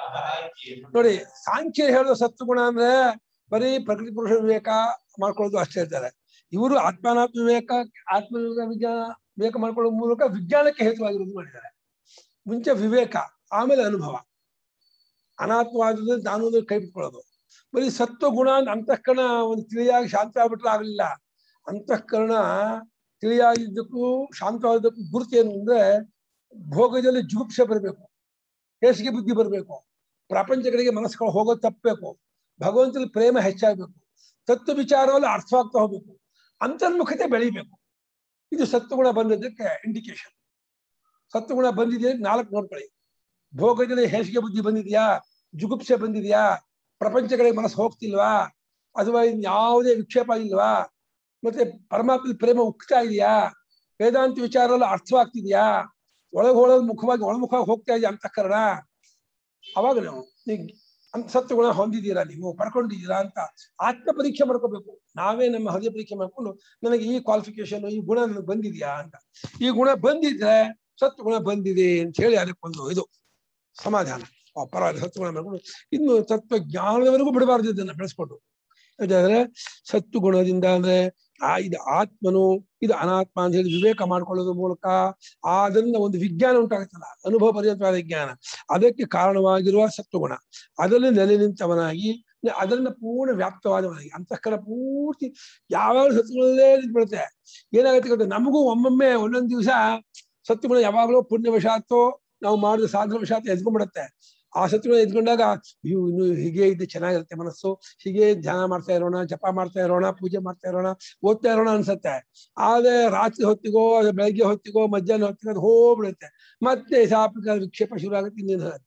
ನೋಡಿ ಸಾಂಖ್ಯ ಹೇಳೋ ಸತ್ವಗುಣ ಅಂದ್ರೆ ಬರೀ ಪ್ರಕೃತಿ ಪುರುಷ ವಿವೇಕ ಮಾಡ್ಕೊಳ್ಳೋದು ಅಷ್ಟೇ ಹೇಳ್ತಾರೆ ಇವರು ಆತ್ಮಾನಾತ್ಮ ವಿವೇಕ ಆತ್ಮ ವಿವೇಕ ವಿಜ್ಞಾನ ವಿವೇಕ ಮಾಡ್ಕೊಳ್ಳೋ ಮೂಲಕ ವಿಜ್ಞಾನಕ್ಕೆ ಹೇತುವಾಗಿರೋದು ಮಾಡಿದ್ದಾರೆ ಮುಂಚೆ ವಿವೇಕ ಆಮೇಲೆ ಅನುಭವ ಅನಾತ್ಮವಾದದ್ದು ನಾನು ಅಂದ್ರೆ ಕೈ ಬಿಟ್ಕೊಳ್ಳೋದು ಬರೀ ಸತ್ವ ಗುಣ ಅಂತ ಅಂತಃಕರಣ ಒಂದು ತಿಳಿಯಾಗಿ ಶಾಂತ ಆಗ್ಬಿಟ್ರೆ ಆಗ್ಲಿಲ್ಲ ಅಂತಃಕರಣ ತಿಳಿಯಾಗಿದ್ದಕ್ಕೂ ಶಾಂತವಾದಕ್ಕೂ ಗುರುತು ಏನು ಅಂದ್ರೆ ಭೋಗದಲ್ಲಿ ಜುಗುಪ್ಸೆ ಬರಬೇಕು ಹೇಸಿಗೆ ಬುದ್ಧಿ ಬರಬೇಕು ಪ್ರಪಂಚಗಳಿಗೆ ಮನಸ್ಸುಗಳು ಹೋಗೋದು ತಪ್ಪಬೇಕು ಭಗವಂತನ ಪ್ರೇಮ ಹೆಚ್ಚಾಗಬೇಕು ತತ್ವ ವಿಚಾರದಲ್ಲಿ ಅರ್ಥವಾಗ್ತಾ ಹೋಗ್ಬೇಕು ಅಂತರ್ಮುಖತೆ ಬೆಳಿಬೇಕು ಇದು ಸತ್ವಗುಣ ಬಂದದ್ದಕ್ಕೆ ಇಂಡಿಕೇಶನ್ ಸತ್ವಗುಣ ಬಂದಿದೆಯಾ ನಾಲ್ಕು ನೋಡ್ಕೊಳ್ಳಿ ಭೋಗದಲ್ಲಿ ಹೇಸಿಗೆ ಬುದ್ಧಿ ಬಂದಿದೆಯಾ ಜುಗುಪ್ಸೆ ಬಂದಿದೆಯಾ ಪ್ರಪಂಚಗಳಿಗೆ ಮನಸ್ಸು ಹೋಗ್ತಿಲ್ವಾ ಅಥವಾ ಯಾವುದೇ ವಿಕ್ಷೇಪ ಇಲ್ವಾ ಮತ್ತೆ ಪರಮಾತ್ಮ ಪ್ರೇಮ ಉಕ್ತಾ ಇದೆಯಾ ವೇದಾಂತ ವಿಚಾರ ಅರ್ಥವಾಗ್ತಿದ್ಯಾ ಒಳಗೆ ಒಳಗೆ ಮುಖವಾಗಿ ಒಳಮುಖವಾಗಿ ಹೋಗ್ತಾ ಇದೆಯಾ ಅಂತಃಕರಣ ಅವಾಗ ನಾವು ಈ ಅಂತ ಸತ್ವಗುಣ ಹೊಂದಿದ್ದೀರಾ ನೀವು ಪಡ್ಕೊಂಡಿದ್ದೀರಾ ಅಂತ ಆತ್ಮ ಪರೀಕ್ಷೆ ಮಾಡ್ಕೋಬೇಕು ನಾವೇ ನಮ್ಮ ಹೃದಯ ಪರೀಕ್ಷೆ ಮಾಡ್ಕೊಂಡು ನನಗೆ ಈ ಕ್ವಾಲಿಫಿಕೇಶನ್ ಈ ಗುಣ ನನಗೆ ಬಂದಿದ್ಯಾ ಅಂತ ಈ ಗುಣ ಬಂದಿದ್ರೆ ಸತ್ವಗುಣ ಬಂದಿದೆ ಅಂತ ಹೇಳಿ ಅದಕ್ಕೊಂದು ಇದು ಸಮಾಧಾನ ಆ, ಪರವಾಗಿಲ್ಲ ಸತ್ವಗುಣ ಮಾಡ್ಕೊಂಡು ಇನ್ನು ತತ್ವ ಜ್ಞಾನದವರೆಗೂ ಬಿಡಬಾರ್ದು ಇದನ್ನ ಬೆಳೆಸ್ಕೊಂಡು ಯಾಕಂದ್ರೆ ಸತ್ವಗುಣದಿಂದ ಅಂದ್ರೆ ಆ ಇದು ಆತ್ಮನು ಇದು ಅನಾತ್ಮ ಅಂತ ಹೇಳಿ ವಿವೇಕ ಮಾಡ್ಕೊಳ್ಳೋದ್ರ ಮೂಲಕ ಆ ಅದರಿಂದ ಒಂದು ವಿಜ್ಞಾನ ಉಂಟಾಗುತ್ತಲ್ಲ ಅನುಭವ ಪರ್ಯಂತವಾದ ವಿಜ್ಞಾನ ಅದಕ್ಕೆ ಕಾರಣವಾಗಿರುವ ಸತ್ವಗುಣ ಅದರಲ್ಲಿ ನೆಲೆ ನಿಂತವನಾಗಿ ಅದರಿಂದ ಪೂರ್ಣ ವ್ಯಾಪ್ತವಾದವನಾಗಿ ಅಂತಃಕರ ಪೂರ್ತಿ ಯಾವಾಗ ಸತ್ವಗಳಲ್ಲೇ ನಿಂತ್ಬಿಡುತ್ತೆ ಏನಾಗುತ್ತೆ ಗೊತ್ತಾ ನಮಗೂ ಒಮ್ಮೊಮ್ಮೆ ಒಂದೊಂದು ದಿವಸ ಸತ್ವಗುಣ ಯಾವಾಗಲೂ ಪುಣ್ಯವಶಾತ್ತೋ ನಾವು ಮಾಡಿದ ಸಾಧನ ವಶಾತ್ ಎದ್ಕೊಂಡ್ಬಿಡುತ್ತೆ ಆ ಸತ್ವಗುಣ ಎದ್ಕೊಂಡಾಗ ಅಯ್ಯೋ ಇನ್ನು ಹೀಗೆ ಇದ್ದು ಚೆನ್ನಾಗಿರುತ್ತೆ ಮನಸ್ಸು ಹೀಗೆ ಧ್ಯಾನ ಮಾಡ್ತಾ ಇರೋಣ ಜಪ ಮಾಡ್ತಾ ಇರೋಣ ಪೂಜೆ ಮಾಡ್ತಾ ಇರೋಣ ಓದ್ತಾ ಇರೋಣ ಅನ್ಸತ್ತೆ ಆದ್ರೆ ರಾತ್ರಿ ಹೊತ್ತಿಗೋ ಅದು ಬೆಳಗ್ಗೆ ಹೊತ್ತಿಗೋ ಮಧ್ಯಾಹ್ನ ಹೊತ್ತಿಗೋ ಅದು ಹೋಗ್ಬಿಡುತ್ತೆ ಮತ್ತೆ ಸಾಪಿಕ ವಿಕ್ಷೇಪ ಶುರು ಆಗುತ್ತೆ ಇನ್ನೇನು ಆಗುತ್ತೆ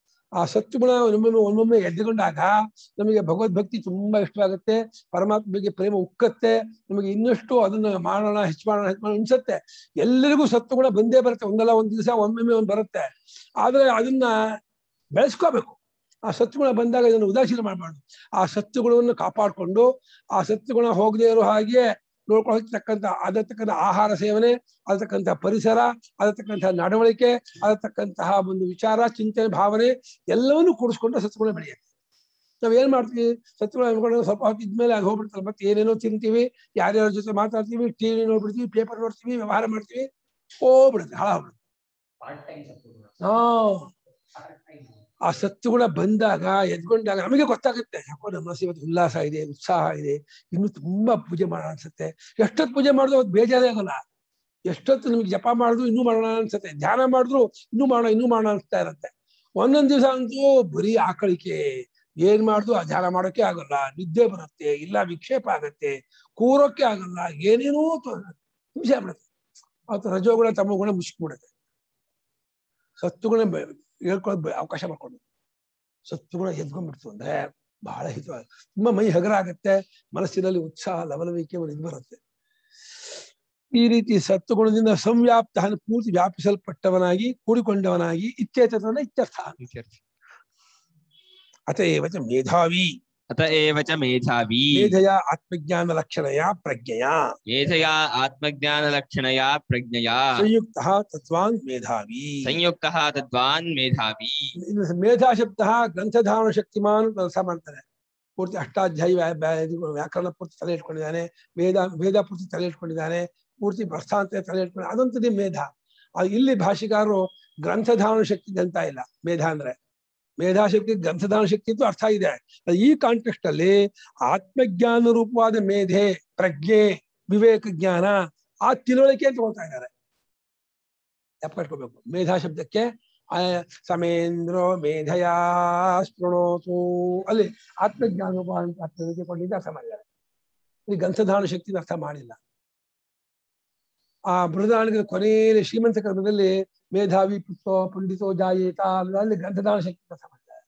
ಆ ಸತ್ವಗುಣ ಒಮ್ಮೊಮ್ಮೆ ಒಮ್ಮೊಮ್ಮೆ ಎದ್ದುಕೊಂಡಾಗ ನಮಗೆ ಭಗವದ್ಭಕ್ತಿ ತುಂಬಾ ಇಷ್ಟವಾಗುತ್ತೆ ಪರಮಾತ್ಮ ಬಗ್ಗೆ ಪ್ರೇಮ ಉಕ್ಕತ್ತೆ ನಮಗೆ ಇನ್ನಷ್ಟು ಅದನ್ನ ಮಾಡೋಣ ಹೆಚ್ಚು ಮಾಡೋಣ ಹೆಚ್ಚು ಮಾಡೋಣ ಅನ್ಸತ್ತೆ ಎಲ್ಲರಿಗೂ ಸತ್ವಗುಣ ಬಂದೇ ಬರುತ್ತೆ ಒಂದಲ್ಲ ಒಂದ್ ದಿವಸ ಒಮ್ಮೊಮ್ಮೆ ಒಂದ್ ಬರುತ್ತೆ ಆದ್ರೆ ಅದನ್ನ ಬೆಳೆಸ್ಕೋಬೇಕು ಆ ಸತ್ವಗುಣ ಬಂದಾಗ ಇದನ್ನು ಉದಾಸೀನ ಮಾಡಬಾರ್ದು ಆ ಸತ್ವಗುಣವನ್ನು ಕಾಪಾಡಿಕೊಂಡು ಆ ಸತ್ವಗುಣ ಹೋಗದೇ ಇರೋ ಹಾಗೆ ನೋಡ್ಕೊಳ್ತಕ್ಕಂಥ ಅದಕ್ಕಂಥ ಆಹಾರ ಸೇವನೆ ಅದಕ್ಕಂಥ ಪರಿಸರ ಅದಕ್ಕಂತಹ ನಡವಳಿಕೆ ಅದಕ್ಕಂತಹ ಒಂದು ವಿಚಾರ ಚಿಂತನೆ ಭಾವನೆ ಎಲ್ಲವನ್ನೂ ಕೂಡಿಸ್ಕೊಂಡು ಸತ್ವಗುಣ ಬೆಳೆಯುತ್ತೆ ನಾವ್ ಏನ್ ಮಾಡ್ತೀವಿ ಸತ್ವಗುಣ ಅನ್ಕೊಂಡು ಸ್ವಲ್ಪ ಹೊತ್ತು ಇದ್ಮೇಲೆ ಅದು ಹೋಗ್ಬಿಡ್ತಲ್ಲ ಮತ್ತೆ ಏನೇನೋ ತಿಂತೀವಿ ಯಾರ್ಯಾರ ಜೊತೆ ಮಾತಾಡ್ತೀವಿ ಟಿವಿ ನೋಡ್ಬಿಡ್ತೀವಿ ಪೇಪರ್ ನೋಡ್ತೀವಿ ವ್ಯವಹಾರ ಮಾಡ್ತೀವಿ ಹೋಗ್ಬಿಡುತ್ತೆ ಹಾಳಾಗ್ಬಿಡುತ್ತೆ ಪಾರ್ಟ್ ಟೈಮ್ ಸತ್ವಗುಣ ಹಾ ಪಾರ್ಟ್ ಟೈಮ್ ಆ ಸತ್ತುಗುಣ ಬಂದಾಗ ಎದ್ಕೊಂಡಾಗ ನಮಗೆ ಗೊತ್ತಾಗುತ್ತೆ ಯಾಕೋ ನಮ್ಮ ಮನಸ್ಸು ಇವತ್ತು ಉಲ್ಲಾಸ ಇದೆ ಉತ್ಸಾಹ ಇದೆ ಇನ್ನು ತುಂಬಾ ಪೂಜೆ ಮಾಡೋಣ ಅನ್ಸುತ್ತೆ ಎಷ್ಟೊತ್ತು ಪೂಜೆ ಮಾಡಿದ್ರು ಅವತ್ತು ಬೇಜಾರೇ ಆಗಲ್ಲ ಎಷ್ಟೊತ್ತು ನಿಮ್ಗೆ ಜಪ ಮಾಡಿದ್ರು ಇನ್ನೂ ಮಾಡೋಣ ಅನ್ಸುತ್ತೆ ಧ್ಯಾನ ಮಾಡಿದ್ರು ಇನ್ನೂ ಮಾಡೋಣ ಇನ್ನೂ ಮಾಡೋಣ ಅನ್ಸ್ತಾ ಇರತ್ತೆ ಒಂದೊಂದ್ ದಿವಸ ಅಂತೂ ಬರೀ ಆಕಳಿಕೆ ಏನ್ ಮಾಡಿದ್ರು ಆ ಧ್ಯಾನ ಮಾಡೋಕೆ ಆಗಲ್ಲ ನಿದ್ದೆ ಬರುತ್ತೆ ಇಲ್ಲ ವಿಕ್ಷೇಪ ಆಗತ್ತೆ ಕೂರೋಕೆ ಆಗಲ್ಲ ಏನೇನೋ ತೊ- ಹಿಂಸೆ ಆಗ್ಬಿಡುತ್ತೆ ಅವತ್ತು ರಜೋಗುಣ ತಮ್ಮ ಗುಣ ಮುಚ್ಚಿಬಿಡುತ್ತೆ ಸತ್ತುಗುಣ ಬೆ- ಹೇಳ್ಕೊಳ್ಳೋ ಬೆ- ಅವಕಾಶ ಮಾಡ್ಕೊಂಡು ಸತ್ತುಗುಣ ಎದ್ಕೊಂಡ್ಬಿಡ್ತು ಅಂದ್ರೆ ಬಹಳ ಹಿತವಾಗ ತುಂಬಾ ಮೈ ಹಗರ ಆಗತ್ತೆ ಮನಸ್ಸಿನಲ್ಲಿ ಉತ್ಸಾಹ ಲವಲವಿಕೆ ಒಂದು ಇದು ಬರುತ್ತೆ ಈ ರೀತಿ ಸತ್ವಗುಣದಿಂದ ಸಂವ್ಯಾಪ್ತ ಅಂದ್ರೆ ಪೂರ್ತಿ ವ್ಯಾಪಿಸಲ್ಪಟ್ಟವನಾಗಿ ಕೂಡಿಕೊಂಡವನಾಗಿ ಇತ್ಯೇತನ ಇತ್ಯರ್ಥ ಅತಏವ ಚ ಮೇಧಾವಿ अत एव च मेधावी ಮೇಧಯ ಆತ್ಮಜ್ಞಾನ ಲಕ್ಷಣಯ ಪ್ರಜ್ಞೆಯ मेधया आत्मज्ञानलक्षणया प्रज्ञया ಸಂಯುಕ್ತ ತತ್ವಾನ್ ಮೇಧಾವಿ संयुक्तः तद्वान् मेधावी ಇನ್ನು ಮೇಧಾ ಶಬ್ದ ಗ್ರಂಥಧಾರಣ ಶಕ್ತಿಮಾನ್ ಕೆಲಸ ಮಾಡ್ತಾನೆ ಪೂರ್ತಿ ಅಷ್ಟಾಧ್ಯಾಯಿ ವ್ಯಾ- ವ್ಯಾ- ಇದು ವ್ಯಾಕರಣ ಪೂರ್ತಿ ತಲೆ ಇಟ್ಕೊಂಡಿದ್ದಾನೆ ವೇದ ವೇದ ಪೂರ್ತಿ ತಲೆ ಇಟ್ಕೊಂಡಿದ್ದಾನೆ ಪೂರ್ತಿ ಪ್ರಸ್ಥಾಂತ ತಲೆ ಇಟ್ಕೊಂಡು ಅದಂತದೇ ಮೇಧ ಆ ಇಲ್ಲಿ ಭಾಷಿಕಾರರು ಗ್ರಂಥಧಾರಣ ಶಕ್ತಿ ಅಂತ ಇಲ್ಲ ಮೇಧ ಅಂದ್ರೆ ಮೇಧಾಶಕ್ತಿ ಗ್ರಂಥಧಾರಣ ಶಕ್ತಿ ಅಂತೂ ಅರ್ಥ ಇದೆ ಅದು ಈ ಕಾಂಟೆಕ್ಸ್ಟ್ ಅಲ್ಲಿ ಆತ್ಮಜ್ಞಾನ ರೂಪವಾದ ಮೇಧೆ ಪ್ರಜ್ಞೆ ವಿವೇಕ ಜ್ಞಾನ ಆ ತಿಳುವಳಿಕೆ ಅಂತ ತಗೊಳ್ತಾ ಇದ್ದಾರೆ ಎಪ್ಪಟ್ಕೋಬೇಕು ಮೇಧಾ ಶಬ್ದಕ್ಕೆ ಆ ಸಮೇಂದ್ರೋ ಮೇಧಯಾ ಸ್ಪೃಣೋತು ಅಲ್ಲಿ ಆತ್ಮಜ್ಞಾನ ರೂಪ ಅಂತ ತಿಳುವಳಿಕೆ ಕೊಟ್ಟಿದ್ದ ಅರ್ಥ ಮಾಡಿದ್ದಾರೆ ಈ ಗ್ರಂಥಧಾರಣ ಶಕ್ತಿನ ಅರ್ಥ ಮಾಡಿಲ್ಲ ಆ ಬೃಹದಾರಣಿಕದ ಕೊನೆಯಲ್ಲಿ ಶ್ರೀಮಂತ ಕರ್ಮದಲ್ಲಿ ಮೇಧಾವಿ ಪುತ್ರೋ ಪಂಡಿತೋ ಜಾಯೇತ ಅಲ್ಲಿ ಗ್ರಂಥಧಾರಣ ಶಕ್ತಿ ಅರ್ಥ ಮಾಡಿದ್ದಾರೆ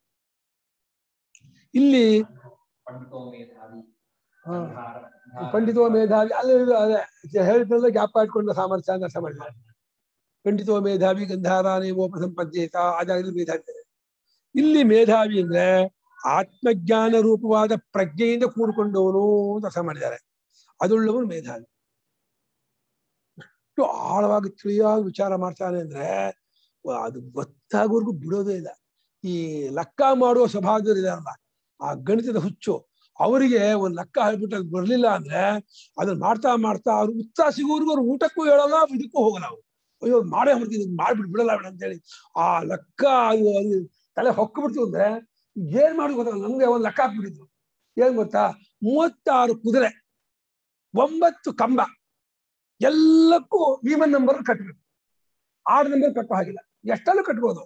ಇಲ್ಲಿ ಪಂಡಿತೋ ಮೇಧಾವಿ ಆ, ಧಾರ- ಧಾರ- ಪಂಡಿತೋ ಮೇಧಾವಿ ಅಲ್ಲಿ ಇದು ಅದೇ ಹೇಳಿದ್ರಲ್ಲ ಗ್ಯಾಪ್ ಇಟ್ಕೊಂಡ ಸಾಮರ್ಥ್ಯ ಅಂತ ಅರ್ಥ ಮಾಡಿದ್ದಾರೆ ಪಂಡಿತೋ ಮೇಧಾವಿ ಗಂಧಾರಾನೇಮೋಪಸಂಪದ್ಯೇತ ಆ ಜಾಗದಲ್ಲಿ ಮೇಧಾವಿ ಇದೆ. ಇಲ್ಲಿ ಮೇಧಾವಿ ಅಂದ್ರೆ ಆತ್ಮಜ್ಞಾನ ರೂಪವಾದ ಪ್ರಜ್ಞೆಯಿಂದ ಕೂಡಿಕೊಂಡವನು ಅಂತ ಅರ್ಥ ಮಾಡಿದ್ದಾರೆ ಅದುಳ್ಳವನು ಮೇಧಾವಿ ಎಷ್ಟು ಆಳವಾಗಿ ತಿಳಿಯಾಗಿ ವಿಚಾರ ಮಾಡ್ತಾನೆ ಅಂದ್ರೆ ಅದು ಗೊತ್ತಾಗೋರ್ಗು ಬಿಡೋದೇ ಇಲ್ಲ ಈ ಲೆಕ್ಕ ಮಾಡುವ ಸ್ವಭಾವದವ್ರು ಇದಾರಲ್ಲ ಆ ಗಣಿತದ ಹುಚ್ಚು ಅವರಿಗೆ ಒಂದ್ ಲೆಕ್ಕ ಹೇಳ್ಬಿಟ್ಟು ಅದು ಬರ್ಲಿಲ್ಲ ಅಂದ್ರೆ ಅದನ್ನ ಮಾಡ್ತಾ ಮಾಡ್ತಾ ಅವ್ರು ಉತ್ಸಾಹ ಸಿಗೋರ್ಗು ಅವ್ರು ಊಟಕ್ಕೂ ಹೇಳಲ್ಲ ಇದಕ್ಕೂ ಹೋಗಲ್ಲ ಅವ್ರು ಅಯ್ಯೋ ಮಾಡೇ ಹೊಡ್ತೀನಿ ಮಾಡ್ಬಿಟ್ಟು ಬಿಡಲ್ಲ ಬೇಡ ಅಂತೇಳಿ ಆ ಲೆಕ್ಕ ಅದು ಅದು ತಲೆ ಹೊಕ್ಕ ಬಿಡ್ತು ಅಂದ್ರೆ ಏನ್ ಮಾಡುದು ಗೊತ್ತಾಗಲ್ಲ ನಮ್ಗೆ ಒಂದ್ ಲೆಕ್ಕ ಹಾಕ್ಬಿಟ್ಟಿದ್ರು ಏನ್ ಗೊತ್ತಾ ಮೂವತ್ತಾರು ಕುದುರೆ ಒಂಬತ್ತು ಕಂಬ ಎಲ್ಲಕ್ಕೂ ಈವನ್ ನಂಬರ್ ಕಟ್ಟಬೇಕು ಆರು ನಂಬರ್ ಕಟ್ಟೋ ಹಾಗಿಲ್ಲ ಎಷ್ಟಲ್ಲೂ ಕಟ್ಬೋದು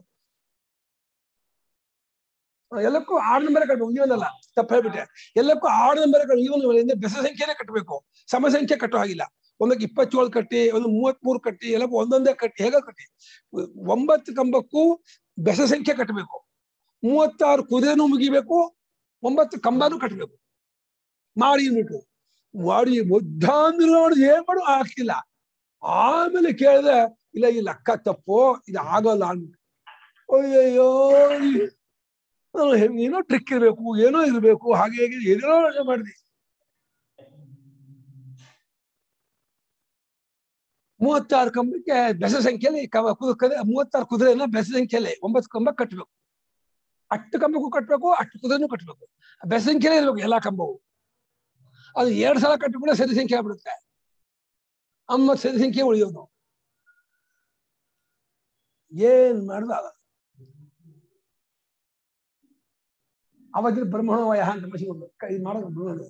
ಆ, ಎಲ್ಲಕ್ಕೂ ಆರು ನಂಬರ್ ಕಟ್ಬೇಕು ಈವನ್ ಅಲ್ಲ ತಪ್ಪು ಹೇಳ್ಬಿಟ್ಟೆ ಎಲ್ಲಕ್ಕೂ ಆರು ನಂಬರ್ ಈವನ್ ಬೆಸ ಸಂಖ್ಯೆನೇ ಕಟ್ಟಬೇಕು ಸಮ ಸಂಖ್ಯೆ ಕಟ್ಟೋ ಹಾಗಿಲ್ಲ ಒಂದಕ್ಕೆ ಇಪ್ಪತ್ತೇಳು ಕಟ್ಟಿ ಒಂದು ಮೂವತ್ಮೂರು ಕಟ್ಟಿ ಎಲ್ಲಕ್ಕೂ ಒಂದೊಂದೇ ಕಟ್ಟಿ ಹೇಗ ಕಟ್ಟಿ ಒಂಬತ್ತು ಕಂಬಕ್ಕೂ ಬೆಸ ಸಂಖ್ಯೆ ಕಟ್ಟಬೇಕು ಮೂವತ್ತಾರು ಕುದುರೆನೂ ಮುಗಿಬೇಕು ಒಂಬತ್ತು ಕಂಬನೂ ಕಟ್ಟಬೇಕು ಮಾಡಿ ಅಂದ್ಬಿಟ್ಟು ಮಾಡಿ ಮುದ್ದ ಅಂದ್ರೆ ನೋಡಿ ಏನ್ ಮಾಡು ಆಗ್ತಿಲ್ಲ ಆಮೇಲೆ ಕೇಳಿದ್ರೆ ಇಲ್ಲ ಈ ಲೆಕ್ಕ ತಪ್ಪು ಇದು ಆಗಲ್ಲ ಅಂದ್ಬಿಟ್ಟು ಅಯ್ಯಯ್ಯೋ ಈ- ನಾನು ಹೆ- ಏನೋ ಟ್ರಿಕ್ ಇರ್ಬೇಕು ಏನೋ ಇರ್ಬೇಕು ಹಾಗೆ ಹೇಗೆ ಏನೇನೋ ಯೋಚನೆ ಮಾಡಿದೆ ಮೂವತ್ತಾರು ಕಂಬಕ್ಕೆ ಬೆಸ ಸಂಖ್ಯೆಯಲ್ಲಿ ಕವ- ಕು- ಕದೆ- ಮೂವತ್ತಾರು ಕುದುರೆನ ಬೆಸ ಸಂಖ್ಯೆಯಲ್ಲಿ ಒಂಬತ್ತು ಕಂಬ ಕಟ್ಟಬೇಕು ಅಷ್ಟು ಕಂಬಕ್ಕೂ ಕಟ್ಟಬೇಕು ಅಷ್ಟು ಕುದುರೆನೂ ಕಟ್ಟಬೇಕು ಬೆಸ ಸಂಖ್ಯೆನೇ ಇರ್ಬೇಕು ಎಲ್ಲಾ ಕಂಬವು ಅದು ಎರಡು ಸಲ ಕಟ್ಟಿಬಿಟ್ರೆ ಸರಿ ಸಂಖ್ಯೆ ಆಗ್ಬಿಡುತ್ತೆ ಅಮ್ಮ ಸರಿ ಸಂಖ್ಯೆ ಉಳಿಯೋದು ಏನ್ ಮಾಡ್ದ ಅವಾಗ ಬ್ರಹ್ಮಣ ವಯ ಅಂತ ಮಸಿಕೊಂಡು ಇದು ಮಾಡೋದು ಬ್ರಹ್ಮಣ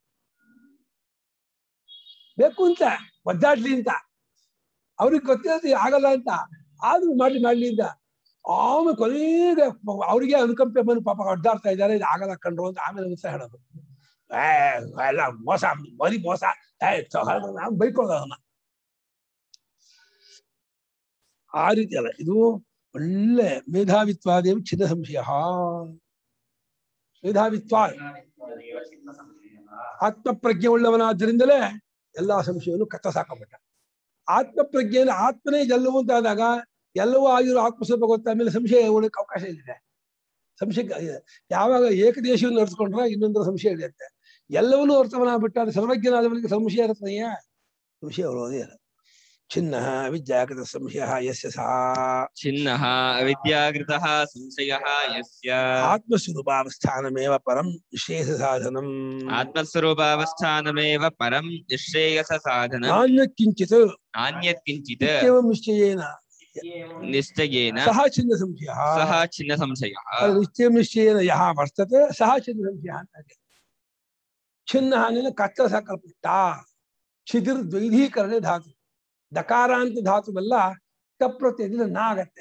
ಬೇಕು ಅಂತ ಒದ್ದಾಡ್ಲಿ ಅಂತ ಅವ್ರಿಗೆ ಗೊತ್ತಿರೋದು ಆಗಲ್ಲ ಅಂತ ಆದ್ರೂ ಮಾಡ್ಲಿ ಮಾಡ್ಲಿ ಅಂತ ಆಮೇಲೆ ಕೊನೆಗೆ ಅವ್ರಿಗೆ ಅನುಕಂಪೆ ಬಂದು ಪಾಪ ಒದ್ದಾಡ್ತಾ ಇದ್ದಾರೆ ಇದು ಆಗಲ್ಲ ಕಂಡ್ರು ಅಂತ ಆಮೇಲೆ ಉತ್ಸಾಹ ಹೇಳೋದು ಏ ಎಲ್ಲ ಮೋಸ ಬರೀ ಮೋಸ ಏ ನಾವು ಬೈಕೊಳ್ಳೋದು ಅವನ್ನ ಆ ರೀತಿ ಅಲ್ಲ ಇದು ಒಳ್ಳೆ ಮೇಧಾವಿತ್ವಾದೇವಿ ಚಿನ್ನ ಸಂಶಯ ಮೇಧಾವಿತ್ವ ಆತ್ಮಪ್ರಜ್ಞೆ ಉಳ್ಳವನಾದ್ದರಿಂದಲೇ ಎಲ್ಲಾ ಸಂಶಯವನ್ನು ಕತ್ತ ಸಾಕಪಟ್ಟ ಆತ್ಮಪ್ರಜ್ಞೆಯಲ್ಲಿ ಆತ್ಮನೇ ಎಲ್ಲವೂ ಅಂತ ಆದಾಗ ಎಲ್ಲವೂ ಆಗಿರೋ ಆತ್ಮಸ್ವರೂಪ ಗೊತ್ತಾದ್ಮೇಲೆ ಸಂಶಯ ಉಳಕ್ಕೆ ಅವಕಾಶ ಇಲ್ಲಿದೆ ಸಂಶಯ ಯಾವಾಗ ಏಕದೇಶವನ್ನು ನಡೆಸ್ಕೊಂಡ್ರೆ ಇನ್ನೊಂದರ ಸಂಶಯ ಹಿಡಿಯುತ್ತೆ ಎಲ್ಲವನ್ನೂ ಅರ್ಥವನಾಗ್ಬಿಟ್ಟ ಸರ್ವಜ್ಞನಾದವನಿಗೆ ಸಂಶಯ ಇರುತ್ತದೆಯಾ ಸಂಶಯ ಬರೋದೇ ಇಲ್ಲ ಚಿನ್ನ ವಿದ್ಯಾಕೃತ ಸಂಶಯ ಯಸ್ಯ ಸಹ छिन्नः अविद्याकृतः संशयः यस्य ಆತ್ಮಸ್ವರೂಪಾವಸ್ಥಾನಮೇವ ಪರಂ ವಿಶೇಷ ಸಾಧನಂ आत्मस्वरूपावस्थानमेव परं निःश्रेयससाधनं ನಾಣ್ಯ ಕಿಂಚಿತ್ नान्यत् किञ्चित् ನಿತ್ಯವಂ ನಿಶ್ಚಯೇನ निश्चयेन ಸಹ ಚಿನ್ನ ಸಂಶಯ सः छिन्नसंशयः ಅದು ನಿತ್ಯಂ ನಿಶ್ಚಯೇನ ಯಹ ವರ್ತತೆ ಸಹ ಚಿನ್ನ ಸಂಶಯ ಅಂತ ಇದೆ. ಚಿನ್ನ ಹಾನಿನ ಕತ್ತ ಸಾಕಲ್ಪಟ್ಟ ಚಿದಿರ್ ದ್ವೈಧೀಕರಣ ಧಾತು ದಕಾರಾಂತ ಧಾತುವೆಲ್ಲ ತಪ್ರತ್ಯದಿಂದ ನ ಆಗತ್ತೆ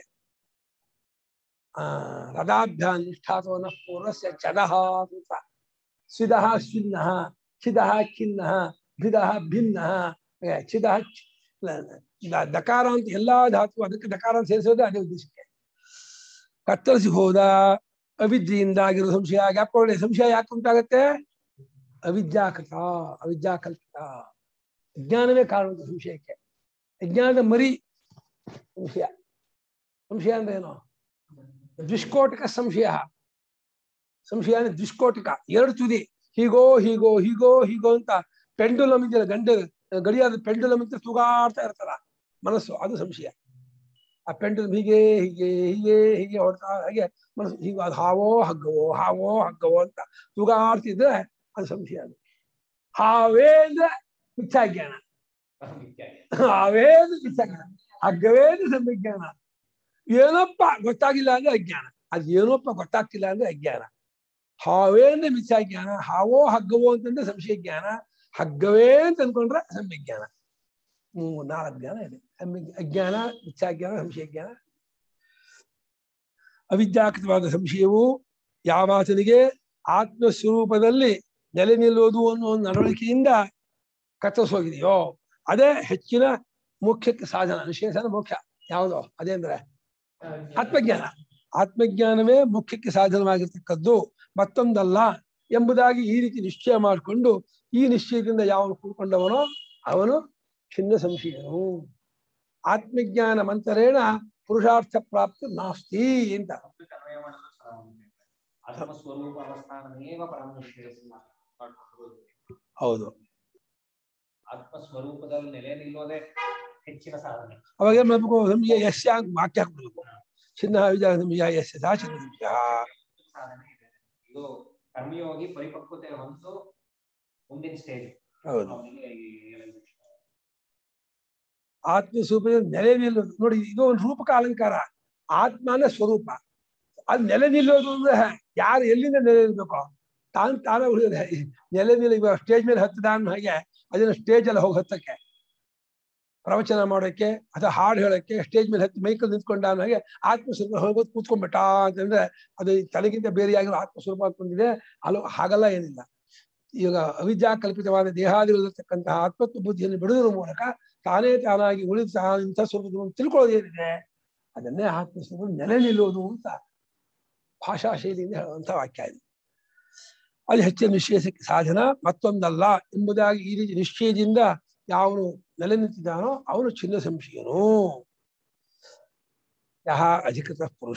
ಆ ರದಾಭ್ಯಾನ್ ನಿಷ್ಠಾತವನ ಪೂರ್ವಸ್ಯ ಚದಹ ಅಂತ ಸ್ವಿದಃ ಸ್ವಿನ್ನಃ ಚಿದಃ ಖಿನ್ನಃ ಭಿದಃ ಭಿನ್ನಃ ಏ, ಚಿದಃ ಚ್- ದ- ದಕಾರ ಅಂತ ಎಲ್ಲಾ ಧಾತು ಅದಕ್ಕೆ ದಕಾರ ಅಂತ ಸೇರಿಸೋದೇ ಅದೇ ಉದ್ದೇಶಕ್ಕೆ ಕತ್ತರಿಸಿ ಹೋದ ಅವಿದ್ಯೆಯಿಂದ ಆಗಿರೋ ಸಂಶಯ ಜ್ಞಾಪಕ ಸಂಶಯ ಯಾಕೆ ಉಂಟಾಗತ್ತೆ ಅವಿದ್ಯಾಕೃತ ಅವಿದ್ಯಾಕಲ್ಪಿತ ಅಜ್ಞಾನವೇ ಕಾರಣ ಉಂಟು ಸಂಶಯಕ್ಕೆ ಅಜ್ಞಾನದ ಮರಿ ಸಂಶಯ ಸಂಶಯ ಅಂದ್ರೆ ಏನು ದುಷ್ಕೋಟಿಕ ಸಂಶಯ ಸಂಶಯ ಅಂದ್ರೆ ದುಷ್ಕೋಟಿಕ ಎರಡು ತುದಿ ಹೀಗೋ ಹೀಗೋ ಹೀಗೋ ಹೀಗೋ ಅಂತ ಪೆಂಡುಲಮ್ ಇದೆಯಲ್ಲ ಗಂಡ ಗಡಿಯಾದ ಪೆಂಡುಲಮ್ ಅಂತ ತೂಗಾಡ್ತಾ ಇರ್ತಾರ ಮನಸ್ಸು ಅದು ಸಂಶಯ ಆ ಪೆಂಡುಲಮ್ ಹೀಗೆ ಹೀಗೆ ಹೀಗೆ ಹೀಗೆ ಹೊಡ್ತಾ ಹಾಗೆ ಮನಸ್ಸು ಹೀಗೆ ಅದು ಹಾವೋ ಹಗ್ಗವೋ ಹಾವೋ ಹಗ್ಗವೋ ಅಂತ ತೂಗಾಡ್ತಿದ್ರೆ ಅದು ಸಂಶಯ ಅದು ಹಾವೇ ಅಂದ್ರೆ ಮಿಥ್ಯಾಜ್ಞಾನ ಹಾವೇ ಅಂದ್ರೆ ಮಿಥ್ಯಾಜ್ಞಾನ ಹಗ್ಗವೇ ಅಂದ್ರೆ ಸಂವಿಜ್ಞಾನ ಏನಪ್ಪ ಗೊತ್ತಾಗಿಲ್ಲ ಅಂದ್ರೆ ಅಜ್ಞಾನ ಅದು ಏನಪ್ಪ ಗೊತ್ತಾಗ್ತಿಲ್ಲ ಅಂದ್ರೆ ಅಜ್ಞಾನ ಹಾವೇ ಅಂದ್ರೆ ಮಿಥ್ಯಾಜ್ಞಾನ ಹಾವೋ ಹಗ್ಗವೋ ಅಂತಂದ್ರೆ ಸಂಶಯ ಜ್ಞಾನ ಹಗ್ಗವೇ ಅಂತ ಅನ್ಕೊಂಡ್ರೆ ಸಂವಿಜ್ಞಾನ ಹ್ಮ್ ನಾಲ್ಕು ಜ್ಞಾನ ಇದೆ ಸಂವಿ ಅಜ್ಞಾನ ಮಿಥ್ಯಾಜ್ಞಾನ ಸಂಶಯ ಜ್ಞಾನ ಅವಿದ್ಯಾಕೃತವಾದ ಸಂಶಯವು ಯಾವಾತನಿಗೆ ಆತ್ಮ ಸ್ವರೂಪದಲ್ಲಿ ನೆಲೆ ನಿಲ್ಲೋದು ಅನ್ನೋ ಒಂದು ನಡವಳಿಕೆಯಿಂದ ಕತ್ತರಿಸೋಗಿದೆಯೋ ಅದೇ ಹೆಚ್ಚಿನ ಮೋಕ್ಷಕ್ಕೆ ಸಾಧನ ವಿಶೇಷನ ಮೋಕ್ಷ ಯಾವುದು ಅದೇ ಅಂದ್ರೆ ಆತ್ಮಜ್ಞಾನ ಆತ್ಮಜ್ಞಾನವೇ ಮುಖ್ಯಕ್ಕೆ ಸಾಧನವಾಗಿರ್ತಕ್ಕದ್ದು ಮತ್ತೊಂದಲ್ಲ ಎಂಬುದಾಗಿ ಈ ರೀತಿ ನಿಶ್ಚಯ ಮಾಡಿಕೊಂಡು ಈ ನಿಶ್ಚಯದಿಂದ ಯಾವನು ಕೂಡ್ಕೊಂಡವನೋ ಅವನು ಚಿನ್ನ ಸಂಶಯನು ಆತ್ಮಜ್ಞಾನ ಮಂತರೇಣ ಪುರುಷಾರ್ಥ ಪ್ರಾಪ್ತಿ ನಾಸ್ತಿ ಅಂತ ಅನ್ವಯ ಮಾಡಿದ್ರೆ ಚೆನ್ನಾಗುತ್ತೆ. ಆತ್ಮಸ್ವರೂಪ ಅವಸ್ಥಾನಮೇವ ಪರಮ ಶ್ರೇಯಸ್ಸು ಮಾಡ್ಕೊಂಡು ಹೌದು ಆತ್ಮಸ್ವರೂಪದಲ್ಲಿ ನೆಲೆ ನಿಲ್ಲೋದೇ ಹೆಚ್ಚಿನ ಸಾಧನೆ ಅವಾಗ ಏನ್ ಮಾಡ್ಬೇಕು ಸಂಶಯ ಯಸ್ಯ ಅಂತ ವಾಕ್ಯ ಹಾಕ್ಬಿಡ್ಬೇಕು ಚಿನ್ನ ವಿಜಯ ಸಂಶಯ ಯಸ್ಯ ಸಾ ಚಿನ್ನ ಸಂಶಯ ಸಾಧನೆ ಇದೆ ಇದು ಕರ್ಮಯೋಗಿ ಪರಿಪಕ್ವತೆ ಹೊಂದು ಮುಂದಿನ ಸ್ಟೇಜ್ ಹೌದು ಅವನಿಗೆ ಈ realization. ಆತ್ಮ ಸ್ವರೂಪ ನೆಲೆ ನಿಲ್ಲೋದು ನೋಡಿ ಇದು ಒಂದು ರೂಪಕ ಅಲಂಕಾರ ಆತ್ಮನ ಸ್ವರೂಪ ಅದು ನೆಲೆ ನಿಲ್ಲೋದು ಅಂದ್ರೆ ಯಾರು ಎಲ್ಲಿಂದ ನೆಲೆ ನಿಲ್ಬೇಕು ತಾನ್ ತಾನೇ ಉಳಿಯೋದೆ ನೆಲೆ ನಿಲ್ಲ ಇವಾಗ ಸ್ಟೇಜ್ ಮೇಲೆ ಹತ್ತದ ಅನ್ನೋ ಹಾಗೆ ಅದನ್ನ ಸ್ಟೇಜ್ ಅಲ್ಲಿ ಹೋಗಿ ಹತ್ತಕ್ಕೆ ಪ್ರವಚನ ಮಾಡೋಕ್ಕೆ ಅಥವಾ ಹಾಡು ಹೇಳಕ್ಕೆ ಸ್ಟೇಜ್ ಮೇಲೆ ಹತ್ತಿ ಮೈಕಲ್ ನಿಂತ್ಕೊಂಡ ಅನ್ನೋ ಹಾಗೆ ಆತ್ಮಸ್ವರೂಪ ಹೋಗೋದು ಕೂತ್ಕೊಂಡ್ಬಿಟ್ಟ ಅಂತಂದ್ರೆ ಅದು ಈ ತಲೆಗಿಂತ ಬೇರೆಯಾಗಿರೋ ಆತ್ಮಸ್ವರೂಪ ಅಂತ ಬಂದಿದೆ ಅಲ್ಲೂ ಹಾಗಲ್ಲ ಏನಿಲ್ಲ ಈಗ ಅವಿದ್ಯಾ ಕಲ್ಪಿತವಾದ ದೇಹಾದಿಗಳಿರ್ತಕ್ಕಂತಹ ಆತ್ಮತ್ವ ಬುದ್ಧಿಯನ್ನು ಬಿಡುವುದರ ಮೂಲಕ ತಾನೇ ತಾನಾಗಿ ಉಳಿದು ತಾ ಇಂಥ ಸ್ವರೂಪವನ್ನು ತಿಳ್ಕೊಳ್ಳೋದು ಏನಿದೆ ಅದನ್ನೇ ಆತ್ಮಸ್ವರೂಪ ನೆಲೆ ನಿಲ್ಲುವುದು ಅಂತ ಭಾಷಾ ಶೈಲಿಯಿಂದ ಹೇಳುವಂತ ವಾಕ್ಯ ಇದು ಅಲ್ಲಿ ಹೆಚ್ಚಿನ ನಿಶ್ಚಯಕ್ಕೆ ಸಾಧನ ಮತ್ತೊಂದಲ್ಲ ಎಂಬುದಾಗಿ ಈ ರೀತಿ ನಿಶ್ಚಯದಿಂದ ಯಾವನು ನೆಲೆ ನಿಂತಿದ್ದಾನೋ ಅವನು ಚಿನ್ನ ಸಂಶಯನು ಯಹ ಅಧಿಕೃತ ಪುರುಷ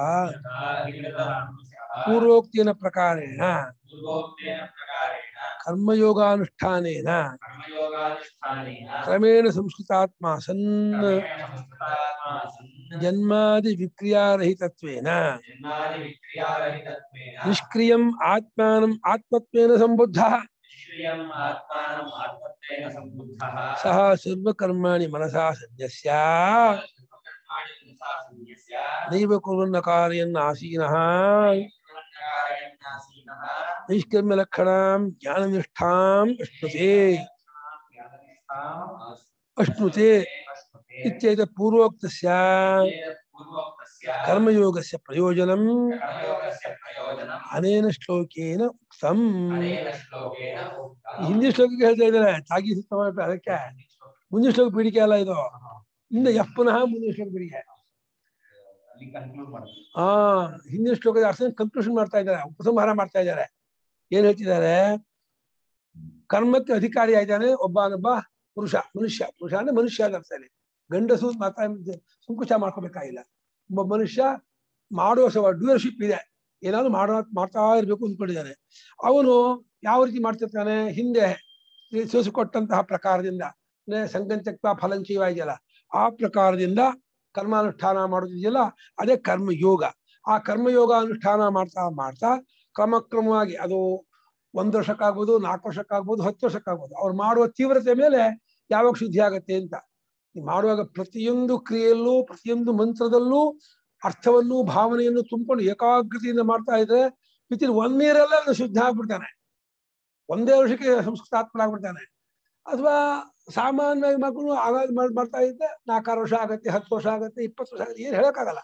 ಪೂರ್ವೋಕ್ತಿನ ಪ್ರಕಾರೇಣ ಪೂರ್ವೋಕ್ತೇನ ಪ್ರಕಾರೇಣ ಕರ್ಮಯೋಗಾನುಷ್ಠಾನೇನ ಕರ್ಮಯೋಗಾನುಷ್ಠಾನೇನ ಕ್ರಮೇಣ ಸಂಸ್ಕೃತಾತ್ಮ ಸನ್ ಕ್ರಮೇಣ ಸಂಸ್ಕೃತಾತ್ಮ ಸನ್ ಜನ್ಮಾದಿ ವಿಕ್ರಿಯಾರಹಿತತ್ವೇನ ಜನ್ಮಾದಿವಿಕ್ರಿಯಾರಹಿತತ್ವೇನ ನಿಷ್ಕ್ರಿಯಂ ಆತ್ಮಾನಂ ಆತ್ಮತ್ವೇನ ಸಂಬುದ್ಧ ನಿಷ್ಕ್ರಿಯಂ ಆತ್ಮಾನಂ ಆತ್ಮತ್ವೇನ ಸಂಬುದ್ಧಃ ಸಹ ಸರ್ವಕರ್ಮಾಣಿ ಮನಸಾ ಸನ್ಯಸ್ಯ ಸರ್ವಕರ್ಮಾಣಿ ಮನಸಾ ಸನ್ಯಸ್ಯ ನೈವ ಕುರ್ವನ್ನ ಕಾರ್ಯನ್ ಆಸೀನಃ ಸರ್ವಕರ್ಮಣ್ಯಾಸೀನಃ ನೈಷ್ಕರ್ಮ್ಯ ಲಕ್ಷಣಾಂ ಜ್ಞಾನನಿಷ್ಠಾಂ ಅಶ್ನುತೆ ಜ್ಞಾನನಿಷ್ಠಾಂ ಅಶ್ನುತೆ ಅಶ್ನುತೆ ಇತ್ಯೇತ ಪೂರ್ವೋಕ್ತಸ್ಯ ಪೂರ್ವೋಕ್ತಸ್ಯ ಕರ್ಮಯೋಗಸ್ಯ ಪ್ರಯೋಜನಂ ಕರ್ಮಯೋಗಸ್ಯ ಪ್ರಯೋಜನಂ ಅನೇನ ಶ್ಲೋಕೇನ ಉಕ್ತಂ ಅನೇನ ಶ್ಲೋಕೇನ ಉಕ್ತಂ. ಈ ಹಿಂದಿನ ಶ್ಲೋಕಕ್ಕೆ ಹೇಳ್ತಾ ಇದ್ದಾರೆ ತಾಗಿ ಸುತ್ತ ಮಾಡ್ಬಿಟ್ಟು ಅದಕ್ಕೆ ಮುಂದಿನ ಶ್ಲೋಕ ಪೀಡಿಕೆ ಅಲ್ಲ ಇದು ಇಂದ ಎಫ್ ಪುನಃ ಮುಂದಿನ ಶ್ಲೋಕ ಪೀಡಿಕೆ ಅಲ್ಲಿ ಕನ್ಕ್ಲೂಡ್ ಮಾಡ್ತೀವಿ ಆ ಹಿಂದಿನ ಶ್ಲೋಕದ ಅರ್ಥ ಕನ್ಕ್ಲೂಷನ್ ಮಾಡ್ತಾ ಇದ್ದಾರೆ ಉಪಸಂಹಾರ ಮಾಡ್ತಾ ಇದ್ದಾರೆ ಏನ್ ಹೇಳ್ತಿದ್ದಾರೆ ಕರ್ಮಕ್ಕೆ ಅಧಿಕಾರಿ ಆಗಿದ್ದಾನೆ ಒಬ್ಬನೊಬ್ಬ ಪುರುಷ ಮನುಷ್ಯ ಪುರುಷ ಅಂದ್ರೆ ಮನುಷ್ಯ ಅಂತ ಅರ್ಥ ಇದೆ ಗಂಡಸು ಮಾತಾ ಸಂಕುಚ ಮಾಡ್ಕೋಬೇಕಾಗಿಲ್ಲ ಒಬ್ಬ ಮನುಷ್ಯ ಮಾಡುವ ಸವ ಡೂಯರ್ಶಿಪ್ ಇದೆ ಏನಾದ್ರು ಮಾಡೋ ಮಾಡ್ತಾ ಇರ್ಬೇಕು ಅಂದ್ಕೊಂಡಿದ್ದಾನೆ ಅವನು ಯಾವ ರೀತಿ ಮಾಡ್ತಿರ್ತಾನೆ ಹಿಂದೆ ಕೊಟ್ಟಂತಹ ಪ್ರಕಾರದಿಂದ ಅಂದ್ರೆ ಸಂಗಂಚಕ್ತ ಫಲಂಚೀವ ಇದೆಯಲ್ಲ ಆ ಪ್ರಕಾರದಿಂದ ಕರ್ಮಾನುಷ್ಠಾನ ಮಾಡೋದಿದೆಯಲ್ಲ ಅದೇ ಕರ್ಮಯೋಗ ಆ ಕರ್ಮಯೋಗ ಅನುಷ್ಠಾನ ಮಾಡ್ತಾ ಮಾಡ್ತಾ ಕ್ರಮಕ್ರಮವಾಗಿ ಅದು ಒಂದ್ ವರ್ಷಕ್ಕಾಗ್ಬೋದು ನಾಲ್ಕು ವರ್ಷಕ್ಕಾಗ್ಬೋದು ಹತ್ತು ವರ್ಷಕ್ಕಾಗ್ಬೋದು ಅವ್ರು ಮಾಡುವ ತೀವ್ರತೆ ಮೇಲೆ ಯಾವಾಗ ಶುದ್ಧಿ ಆಗತ್ತೆ ಅಂತ ಈ ಮಾಡುವಾಗ ಪ್ರತಿಯೊಂದು ಕ್ರಿಯೆಯಲ್ಲೂ ಪ್ರತಿಯೊಂದು ಮಂತ್ರದಲ್ಲೂ ಅರ್ಥವನ್ನು ಭಾವನೆಯನ್ನು ತುಂಬಿಕೊಂಡು ಏಕಾಗ್ರತೆಯಿಂದ ಮಾಡ್ತಾ ಇದ್ರೆ ವಿತ್ ಇನ್ ಒನ್ ಇಯರ್ ಅಲ್ಲೇ ಅದು ಶುದ್ಧ ಆಗ್ಬಿಡ್ತಾನೆ ಒಂದೇ ವರ್ಷಕ್ಕೆ ಸಂಸ್ಕೃತಾತ್ಮನ ಆಗ್ಬಿಡ್ತಾನೆ ಅಥವಾ ಸಾಮಾನ್ಯವಾಗಿ ಮಕ್ಕಳು ಆಗಾಗ ಮಾಡ್- ಮಾಡ್ತಾ ಇದ್ದೆ ನಾಲ್ಕಾರು ವರ್ಷ ಆಗತ್ತೆ ಹತ್ತು ವರ್ಷ ಆಗತ್ತೆ ಇಪ್ಪತ್ತು ವರ್ಷ ಆಗತ್ತೆ ಏನು ಹೇಳಕ್ಕಾಗಲ್ಲ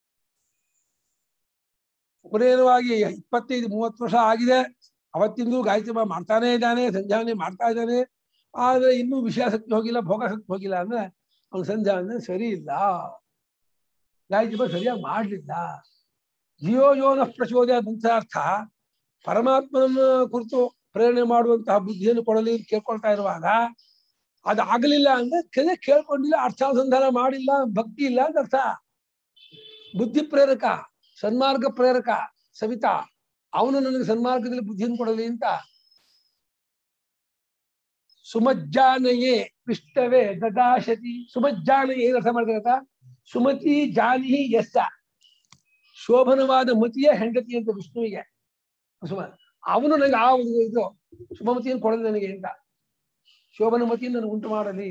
ಉಪನಯನವಾಗಿ ಇಪ್ಪತ್ತೈದು ಮೂವತ್ತು ವರ್ಷ ಆಗಿದೆ ಅವತ್ತಿಂದು ಗಾಯತ್ರಿ ಮಾ- ಮಾಡ್ತಾನೇ ಇದ್ದಾನೆ ಸಂಧ್ಯಾವನೆ ಮಾಡ್ತಾ ಇದ್ದಾನೆ ಆದ್ರೆ ಇನ್ನೂ ವಿಷಯಾಸಕ್ತಿ ಹೋಗಿಲ್ಲ ಭೋಗಾಸಕ್ತಿ ಹೋಗಿಲ್ಲ ಅಂದ್ರೆ ಅವ್ನ ಸಂಧ್ಯಾವನೆ ಸರಿ ಇಲ್ಲ ಗಾಯತ್ರಿ ಮಾ ಸರಿಯಾಗಿ ಮಾಡ್ಲಿಲ್ಲ ಜಿಯೋ ಯೋನ ಪ್ರಚೋದಯ ಮಂತ್ರಾರ್ಥ ಪರಮಾತ್ಮನ ಕುರಿತು ಪ್ರೇರಣೆ ಮಾಡುವಂತಹ ಬುದ್ಧಿಯನ್ನು ಕೊಡಲಿ ಅಂತ ಕೇಳ್ಕೊಳ್ತಾ ಇರುವಾಗ ಅದು ಆಗಲಿಲ್ಲ ಅಂದ್ರೆ ಕೆಲ ಕೇಳ್ಕೊಂಡಿಲ್ಲ ಅರ್ಥಾನುಸಂಧಾನ ಮಾಡಿಲ್ಲ ಭಕ್ತಿ ಇಲ್ಲ ಅಂತ ಅರ್ಥ ಬುದ್ಧಿ ಪ್ರೇರಕ ಸನ್ಮಾರ್ಗ ಪ್ರೇರಕ ಸವಿತಾ ಅವನು ನನಗೆ ಸನ್ಮಾರ್ಗದಲ್ಲಿ ಬುದ್ಧಿಯನ್ನು ಕೊಡಲಿ ಅಂತ ಸುಮಜ್ಜಾನಯೇ ವಿಷ್ಟವೇ ದದಾಶತಿ ಸುಮಜ್ಜಾನಯೇ ಏನ್ ಅರ್ಥ ಮಾಡ್ತಾರೆ ಸುಮತಿ ಜಾನಿ ಎಸ್ಸ ಶೋಭನವಾದ ಮತಿಯ ಹೆಂಡತಿ ಅಂತ ವಿಷ್ಣುವಿಗೆ ಸುಮ ಅವನು ನನಗೆ ಆ ಒಂದು ಇದು ಶುಭಮತಿಯನ್ನು ಕೊಡಲಿ ನನಗೆ ಅಂತ ಶೋಭನ ಮತಿಯನ್ನು ನನಗೆ ಉಂಟು ಮಾಡಲಿ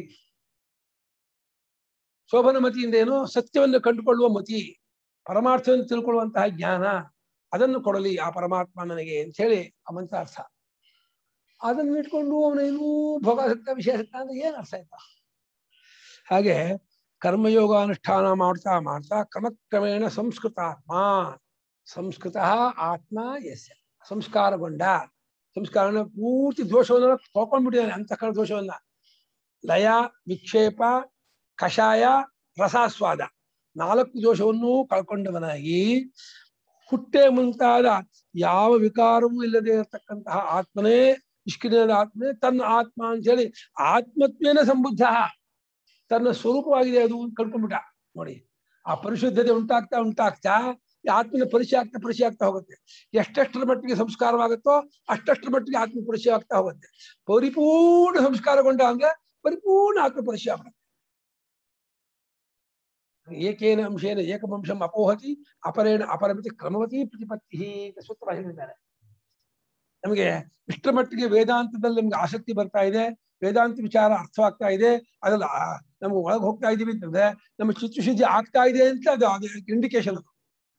ಶೋಭನ ಮತಿಯಿಂದ ಏನು ಸತ್ಯವನ್ನು ಕಂಡುಕೊಳ್ಳುವ ಮತಿ ಪರಮಾರ್ಥವನ್ನು ತಿಳ್ಕೊಳ್ಳುವಂತಹ ಜ್ಞಾನ ಅದನ್ನು ಕೊಡಲಿ ಆ ಪರಮಾತ್ಮ ನನಗೆ ಅಂತ ಹೇಳಿ ಆ ಮಂತ್ರ ಅರ್ಥ ಅದನ್ನು ಇಟ್ಕೊಂಡು ಅವನೇನು ಭೋಗಾಸಕ್ತ ವಿಷಯಾಸಕ್ತ ಅಂದ್ರೆ ಏನ್ ಅರ್ಥ ಆಯ್ತಾ ಹಾಗೆ ಕರ್ಮಯೋಗ ಅನುಷ್ಠಾನ ಮಾಡ್ತಾ ಮಾಡ್ತಾ ಕ್ರಮಕ್ರಮೇಣ ಸಂಸ್ಕೃತಾತ್ಮ ಸಂಸ್ಕೃತ ಆತ್ಮ ಯಸ್ಯ ಸಂಸ್ಕಾರಗೊಂಡ ಸಂಸ್ಕಾರನ ಪೂರ್ತಿ ದೋಷವನ್ನ ತೊಳ್ಕೊಂಡ್ಬಿಟ್ಟಿದ್ದಾನೆ ಅಂತಃಕರಣ ದೋಷವನ್ನ ಲಯ ವಿಕ್ಷೇಪ ಕಷಾಯ ರಸಾಸ್ವಾದ ನಾಲ್ಕು ದೋಷವನ್ನು ಕಳ್ಕೊಂಡವನಾಗಿ ಹುಟ್ಟೆ ಮುಂತಾದ ಯಾವ ವಿಕಾರವೂ ಇಲ್ಲದೆ ಇರತಕ್ಕಂತಹ ಆತ್ಮನೇ ನಿಷ್ಕ್ರಿಯದ ಆತ್ಮನೇ ತನ್ನ ಆತ್ಮ ಅಂತ ಹೇಳಿ ಆತ್ಮತ್ವೇನ ಸಂಬುದ್ಧ ತನ್ನ ಸ್ವರೂಪವಾಗಿದೆ ಅದು ಕಳ್ಕೊಂಡ್ಬಿಟ್ಟ ನೋಡಿ ಆ ಪರಿಶುದ್ಧತೆ ಉಂಟಾಗ್ತಾ ಉಂಟಾಗ್ತಾ ಈ ಆತ್ಮನ ಪರಿಚಯ ಆಗ್ತಾ ಪರಿಚಯ ಆಗ್ತಾ ಹೋಗುತ್ತೆ ಎಷ್ಟೆಷ್ಟರ ಮಟ್ಟಿಗೆ ಸಂಸ್ಕಾರವಾಗುತ್ತೋ ಅಷ್ಟಷ್ಟರ ಮಟ್ಟಿಗೆ ಆತ್ಮ ಪರಿಚಯ ಆಗ್ತಾ ಹೋಗುತ್ತೆ ಪರಿಪೂರ್ಣ ಸಂಸ್ಕಾರಗೊಂಡ ಅಂದ್ರೆ ಪರಿಪೂರ್ಣ ಆತ್ಮ ಪರಿಚಯ ಆಗುತ್ತೆ ಏಕೇನ ಅಂಶೇನ ಏಕವಂಶಂ ಅಪೋಹತಿ ಅಪರೇಣ ಅಪರಮಿತಿ ಕ್ರಮವತಿ ಪ್ರತಿಪತ್ತಿ ಅಂತ ಸೂತ್ರ ಹೇಳಿದ್ದಾರೆ ನಮಗೆ ಇಷ್ಟರ ಮಟ್ಟಿಗೆ ವೇದಾಂತದಲ್ಲಿ ನಮ್ಗೆ ಆಸಕ್ತಿ ಬರ್ತಾ ಇದೆ ವೇದಾಂತ ವಿಚಾರ ಅರ್ಥವಾಗ್ತಾ ಇದೆ ಅದ್ರಲ್ಲಿ ಆ- ನಮ್ಗೆ ಒಳಗೆ ಹೋಗ್ತಾ ಇದೀವಿ ಅಂತಂದ್ರೆ ನಮ್ಮ ಚಿತ್ತಶುದ್ಧಿ ಆಗ್ತಾ ಇದೆ ಅಂತ ಅದು ಅದು ಇಂಡಿಕೇಶನ್ ಅದು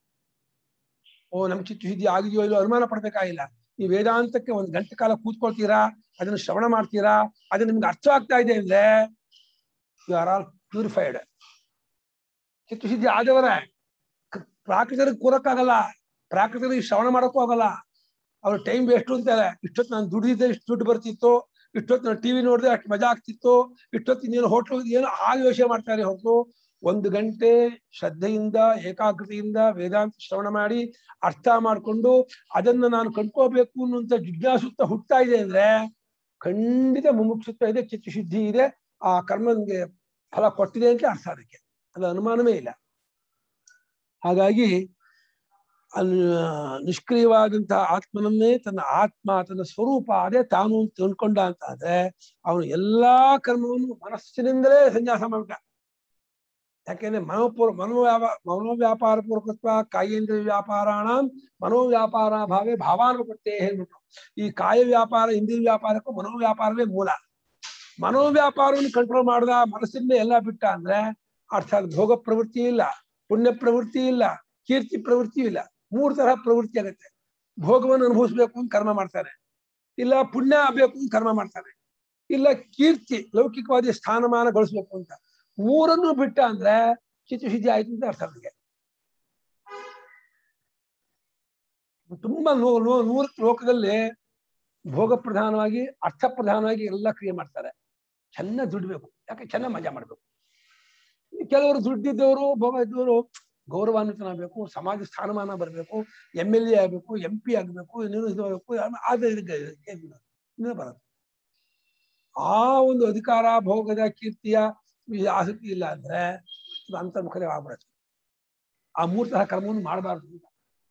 ಓ ನಮ್ ಚಿತ್ತಶುದ್ಧಿ ಆಗಿದೆಯೋ ಇಲ್ಲೋ ಅನುಮಾನ ಪಡ್ಬೇಕಾಗಿಲ್ಲ ಈ ವೇದಾಂತಕ್ಕೆ ಒಂದ್ ಗಂಟೆ ಕಾಲ ಕೂತ್ಕೊಳ್ತೀರಾ ಅದನ್ನು ಶ್ರವಣ ಮಾಡ್ತೀರಾ ಅದು ನಿಮ್ಗೆ ಅರ್ಥ ಆಗ್ತಾ ಇದೆ ಅಂದ್ರೆ ಯು ಆರ್ ಆಲ್ ಪ್ಯೂರಿಫೈಡ್ ಚಿತ್ತಶುದ್ಧಿ ಆದವರ ಪ್ರಾಕೃತರಿಗೆ ಕೂರಕ್ಕಾಗಲ್ಲ ಪ್ರಾಕೃತರಿಗೆ ಶ್ರವಣ ಮಾಡಕ್ಕೂ ಆಗಲ್ಲ ಅವ್ರ ಟೈಮ್ ವೇಸ್ಟ್ ಅಂತಾರೆ ಇಷ್ಟೊತ್ತು ನಾನು ದುಡಿದಿದ್ದೆ ಇಷ್ಟು ದುಡ್ಡು ಬರ್ತಿತ್ತು ಇಷ್ಟೊತ್ತು ನಾನು ಟಿವಿ ನೋಡಿದ್ರೆ ಅಷ್ಟು ಮಜಾ ಆಗ್ತಿತ್ತು ಇಷ್ಟೊತ್ತು ಇನ್ನೇನು ಹೋಟ್ಲು ಏನೋ ಆ ಯೋಚನೆ ಮಾಡ್ತಾರೆ ಹೊರತು ಒಂದು ಗಂಟೆ ಶ್ರದ್ಧೆಯಿಂದ ಏಕಾಗ್ರತೆಯಿಂದ ವೇದಾಂತ ಶ್ರವಣ ಮಾಡಿ ಅರ್ಥ ಮಾಡಿಕೊಂಡು ಅದನ್ನ ನಾನು ಕಂಡ್ಕೋಬೇಕು ಅನ್ನುವಂತ ಜಿಜ್ಞಾಸುತ್ತ ಹುಟ್ತಾ ಇದೆ ಅಂದ್ರೆ ಖಂಡಿತ ಮುಮುಕ್ಷುತ್ವ ಇದೆ ಚಿತ್ತಶುದ್ಧಿ ಇದೆ ಆ ಕರ್ಮನ್ಗೆ ಫಲ ಕೊಟ್ಟಿದೆ ಅಂತ ಅರ್ಥ ಅದಕ್ಕೆ ಅದು ಅನುಮಾನವೇ ಇಲ್ಲ ಹಾಗಾಗಿ ಅನ್ ನಿಷ್ಕ್ರಿಯವಾದಂತಹ ಆತ್ಮನನ್ನೇ ತನ್ನ ಆತ್ಮ ತನ್ನ ಸ್ವರೂಪ ಅದೇ ತಾನು ಅಂತ ತಿಳ್ಕೊಂಡ ಅಂತ ಆದ್ರೆ ಅವನು ಎಲ್ಲಾ ಕರ್ಮವನ್ನು ಮನಸ್ಸಿನಿಂದಲೇ ಸನ್ಯಾಸ ಮಾಡ್ಬಿಟ್ಟ ಯಾಕೆಂದ್ರೆ ಮನೋಪೂರ್ ಮನೋವ್ಯಾಪ ಮನೋವ್ಯಾಪಾರ ಪೂರ್ವಕತ್ವ ಕಾಯೇಂದ್ರ ವ್ಯಾಪಾರಾಣ ಮನೋವ್ಯಾಪಾರ ಭಾವೇ ಭಾವಾನುಪತ್ತೇ ಹೇಳ್ಬಿಟ್ರು ಈ ಕಾಯ ವ್ಯಾಪಾರ ಇಂದ್ರಿಯ ವ್ಯಾಪಾರಕ್ಕೂ ಮನೋವ್ಯಾಪಾರವೇ ಮೂಲ ಮನೋವ್ಯಾಪಾರವನ್ನು ಕಂಟ್ರೋಲ್ ಮಾಡ್ದ ಮನಸ್ಸಿಂದ ಎಲ್ಲ ಬಿಟ್ಟ ಅಂದ್ರೆ ಅರ್ಥಾತ್ ಭೋಗ ಪ್ರವೃತ್ತಿ ಇಲ್ಲ ಪುಣ್ಯ ಪ್ರವೃತ್ತಿ ಇಲ್ಲ ಕೀರ್ತಿ ಪ್ರವೃತ್ತಿ ಇಲ್ಲ ಮೂರ್ ತರಹ ಪ್ರವೃತ್ತಿ ಆಗುತ್ತೆ ಭೋಗವನ್ನು ಅನುಭವಿಸ್ಬೇಕು ಅಂತ ಕರ್ಮ ಮಾಡ್ತಾನೆ ಇಲ್ಲ ಪುಣ್ಯ ಆಗ್ಬೇಕು ಅಂತ ಕರ್ಮ ಮಾಡ್ತಾನೆ ಇಲ್ಲ ಕೀರ್ತಿ ಲೌಕಿಕವಾದ ಸ್ಥಾನಮಾನ ಗಳಿಸ್ಬೇಕು ಅಂತ ಮೂರನ್ನು ಬಿಟ್ಟ ಅಂದ್ರೆ ಚಿತ್ತಶುದ್ಧಿ ಆಯ್ತು ಅಂತ ಅರ್ಥ ನನಗೆ ತುಂಬಾ ನೂ ನೂ ನೂರ ಲೋಕದಲ್ಲಿ ಭೋಗ ಪ್ರಧಾನವಾಗಿ ಅರ್ಥ ಪ್ರಧಾನವಾಗಿ ಎಲ್ಲ ಕ್ರಿಯೆ ಮಾಡ್ತಾರೆ ಚೆನ್ನಾಗಿ ದುಡ್ಬೇಕು ಯಾಕೆ ಚೆನ್ನಾಗಿ ಮಜಾ ಮಾಡ್ಬೇಕು ಕೆಲವರು ದುಡ್ಡಿದ್ದವರು ಭೋಗ ಇದ್ದವರು ಗೌರವಾನ್ವಿತನಾಗಬೇಕು ಸಮಾಜ ಸ್ಥಾನಮಾನ ಬರಬೇಕು ಎಮ್ ಎಲ್ ಎ ಆಗಬೇಕು ಎಂ ಪಿ ಆಗಬೇಕು ಇನ್ನೇನು ಇದು ಆಗಬೇಕು ಆದ್ರೆ ಇದಕ್ಕೆ ಇನ್ನೂ ಬರುತ್ತೆ ಆ ಒಂದು ಅಧಿಕಾರ ಭೋಗದ ಕೀರ್ತಿಯ ಈ ಆಸಕ್ತಿ ಇಲ್ಲ ಅಂದ್ರೆ ಇದು ಅಂತರ್ಮುಖರೇ ಆಗ್ಬಿಡುತ್ತೆ ಆ ಮೂರ್ ತರಹ ಕರ್ಮವನ್ನು ಮಾಡಬಾರ್ದು ಅಂತ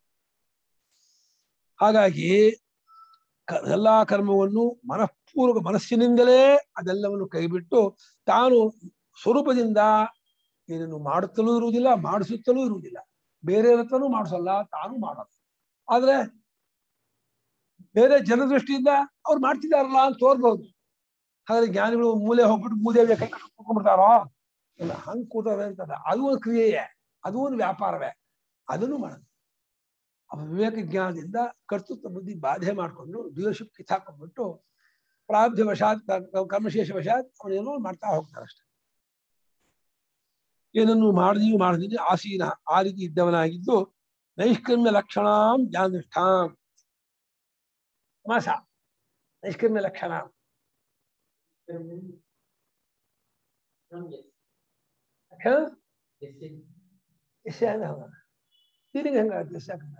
ಹಾಗಾಗಿ ಕ- ಎಲ್ಲಾ ಕರ್ಮವನ್ನು ಮನಃಪೂರ್ವಕ ಮನಸ್ಸಿನಿಂದಲೇ ಅದೆಲ್ಲವನ್ನು ಕೈಬಿಟ್ಟು ತಾನು ಸ್ವರೂಪದಿಂದ ಇದನ್ನು ಮಾಡುತ್ತಲೂ ಇರುವುದಿಲ್ಲ ಮಾಡಿಸುತ್ತಲೂ ಇರುವುದಿಲ್ಲ ಬೇರೆ ಹತ್ರನೂ ಮಾಡಿಸಲ್ಲ ತಾನು ಮಾಡಲ್ಲ ಆದ್ರೆ ಬೇರೆ ಜನ ದೃಷ್ಟಿಯಿಂದ ಅವ್ರು ಮಾಡ್ತಿದಾರಲ್ಲ ಅಂತ ತೋರ್ಬಹುದು ಹಾಗಾದ್ರೆ ಜ್ಞಾನಿಗಳು ಮೂಲೆ ಹೋಗ್ಬಿಟ್ಟು ಮೂದೇವಿಯ ಕೈ ಕುತ್ಕೊಂಡ್ಬಿಡ್ತಾರೋ ಇಲ್ಲ ಹಂಗ್ ಕೂತಾರೆ ಅಂತದ ಅದು ಒಂದು ಕ್ರಿಯೆಯೇ ಅದು ಒಂದು ವ್ಯಾಪಾರವೇ ಅದನ್ನು ಮಾಡೋದು ಅವ ವಿವೇಕ ಜ್ಞಾನದಿಂದ ಕರ್ತೃತ್ವ ಬುದ್ಧಿ ಬಾಧೆ ಮಾಡ್ಕೊಂಡು ಡೀಲರ್ಶಿಪ್ ಕಿತ್ತಾಕೊಂಡ್ಬಿಟ್ಟು ಪ್ರಾಬ್ಧ ವಶಾತ್ ಕ- ಕರ್ಮಶೇಷ ವಶಾತ್ ಅವನೇನೋ ಮಾಡ್ತಾ ಹೋಗ್ತಾರೆ ಅಷ್ಟೇ ಏನನ್ನು ಮಾಡಿದೀವಿ ಮಾಡಿದೀನಿ ಆಸೀನ ಆ ರೀತಿ ಇದ್ದವನಾಗಿದ್ದು ನೈಷ್ಕರ್ಮ್ಯ ಲಕ್ಷಣಾಂ ಜ್ಞಾನಿಷ್ಠಾಂ ಮಾಸ ನೈಷ್ಕರ್ಮ್ಯ ಲಕ್ಷಣ ಲಕ್ಷಣ ಎಷ್ಟೇ ತಿರುಗಿ ಹಂಗಾಗುತ್ತೆ ಸಾಕಲ್ಲ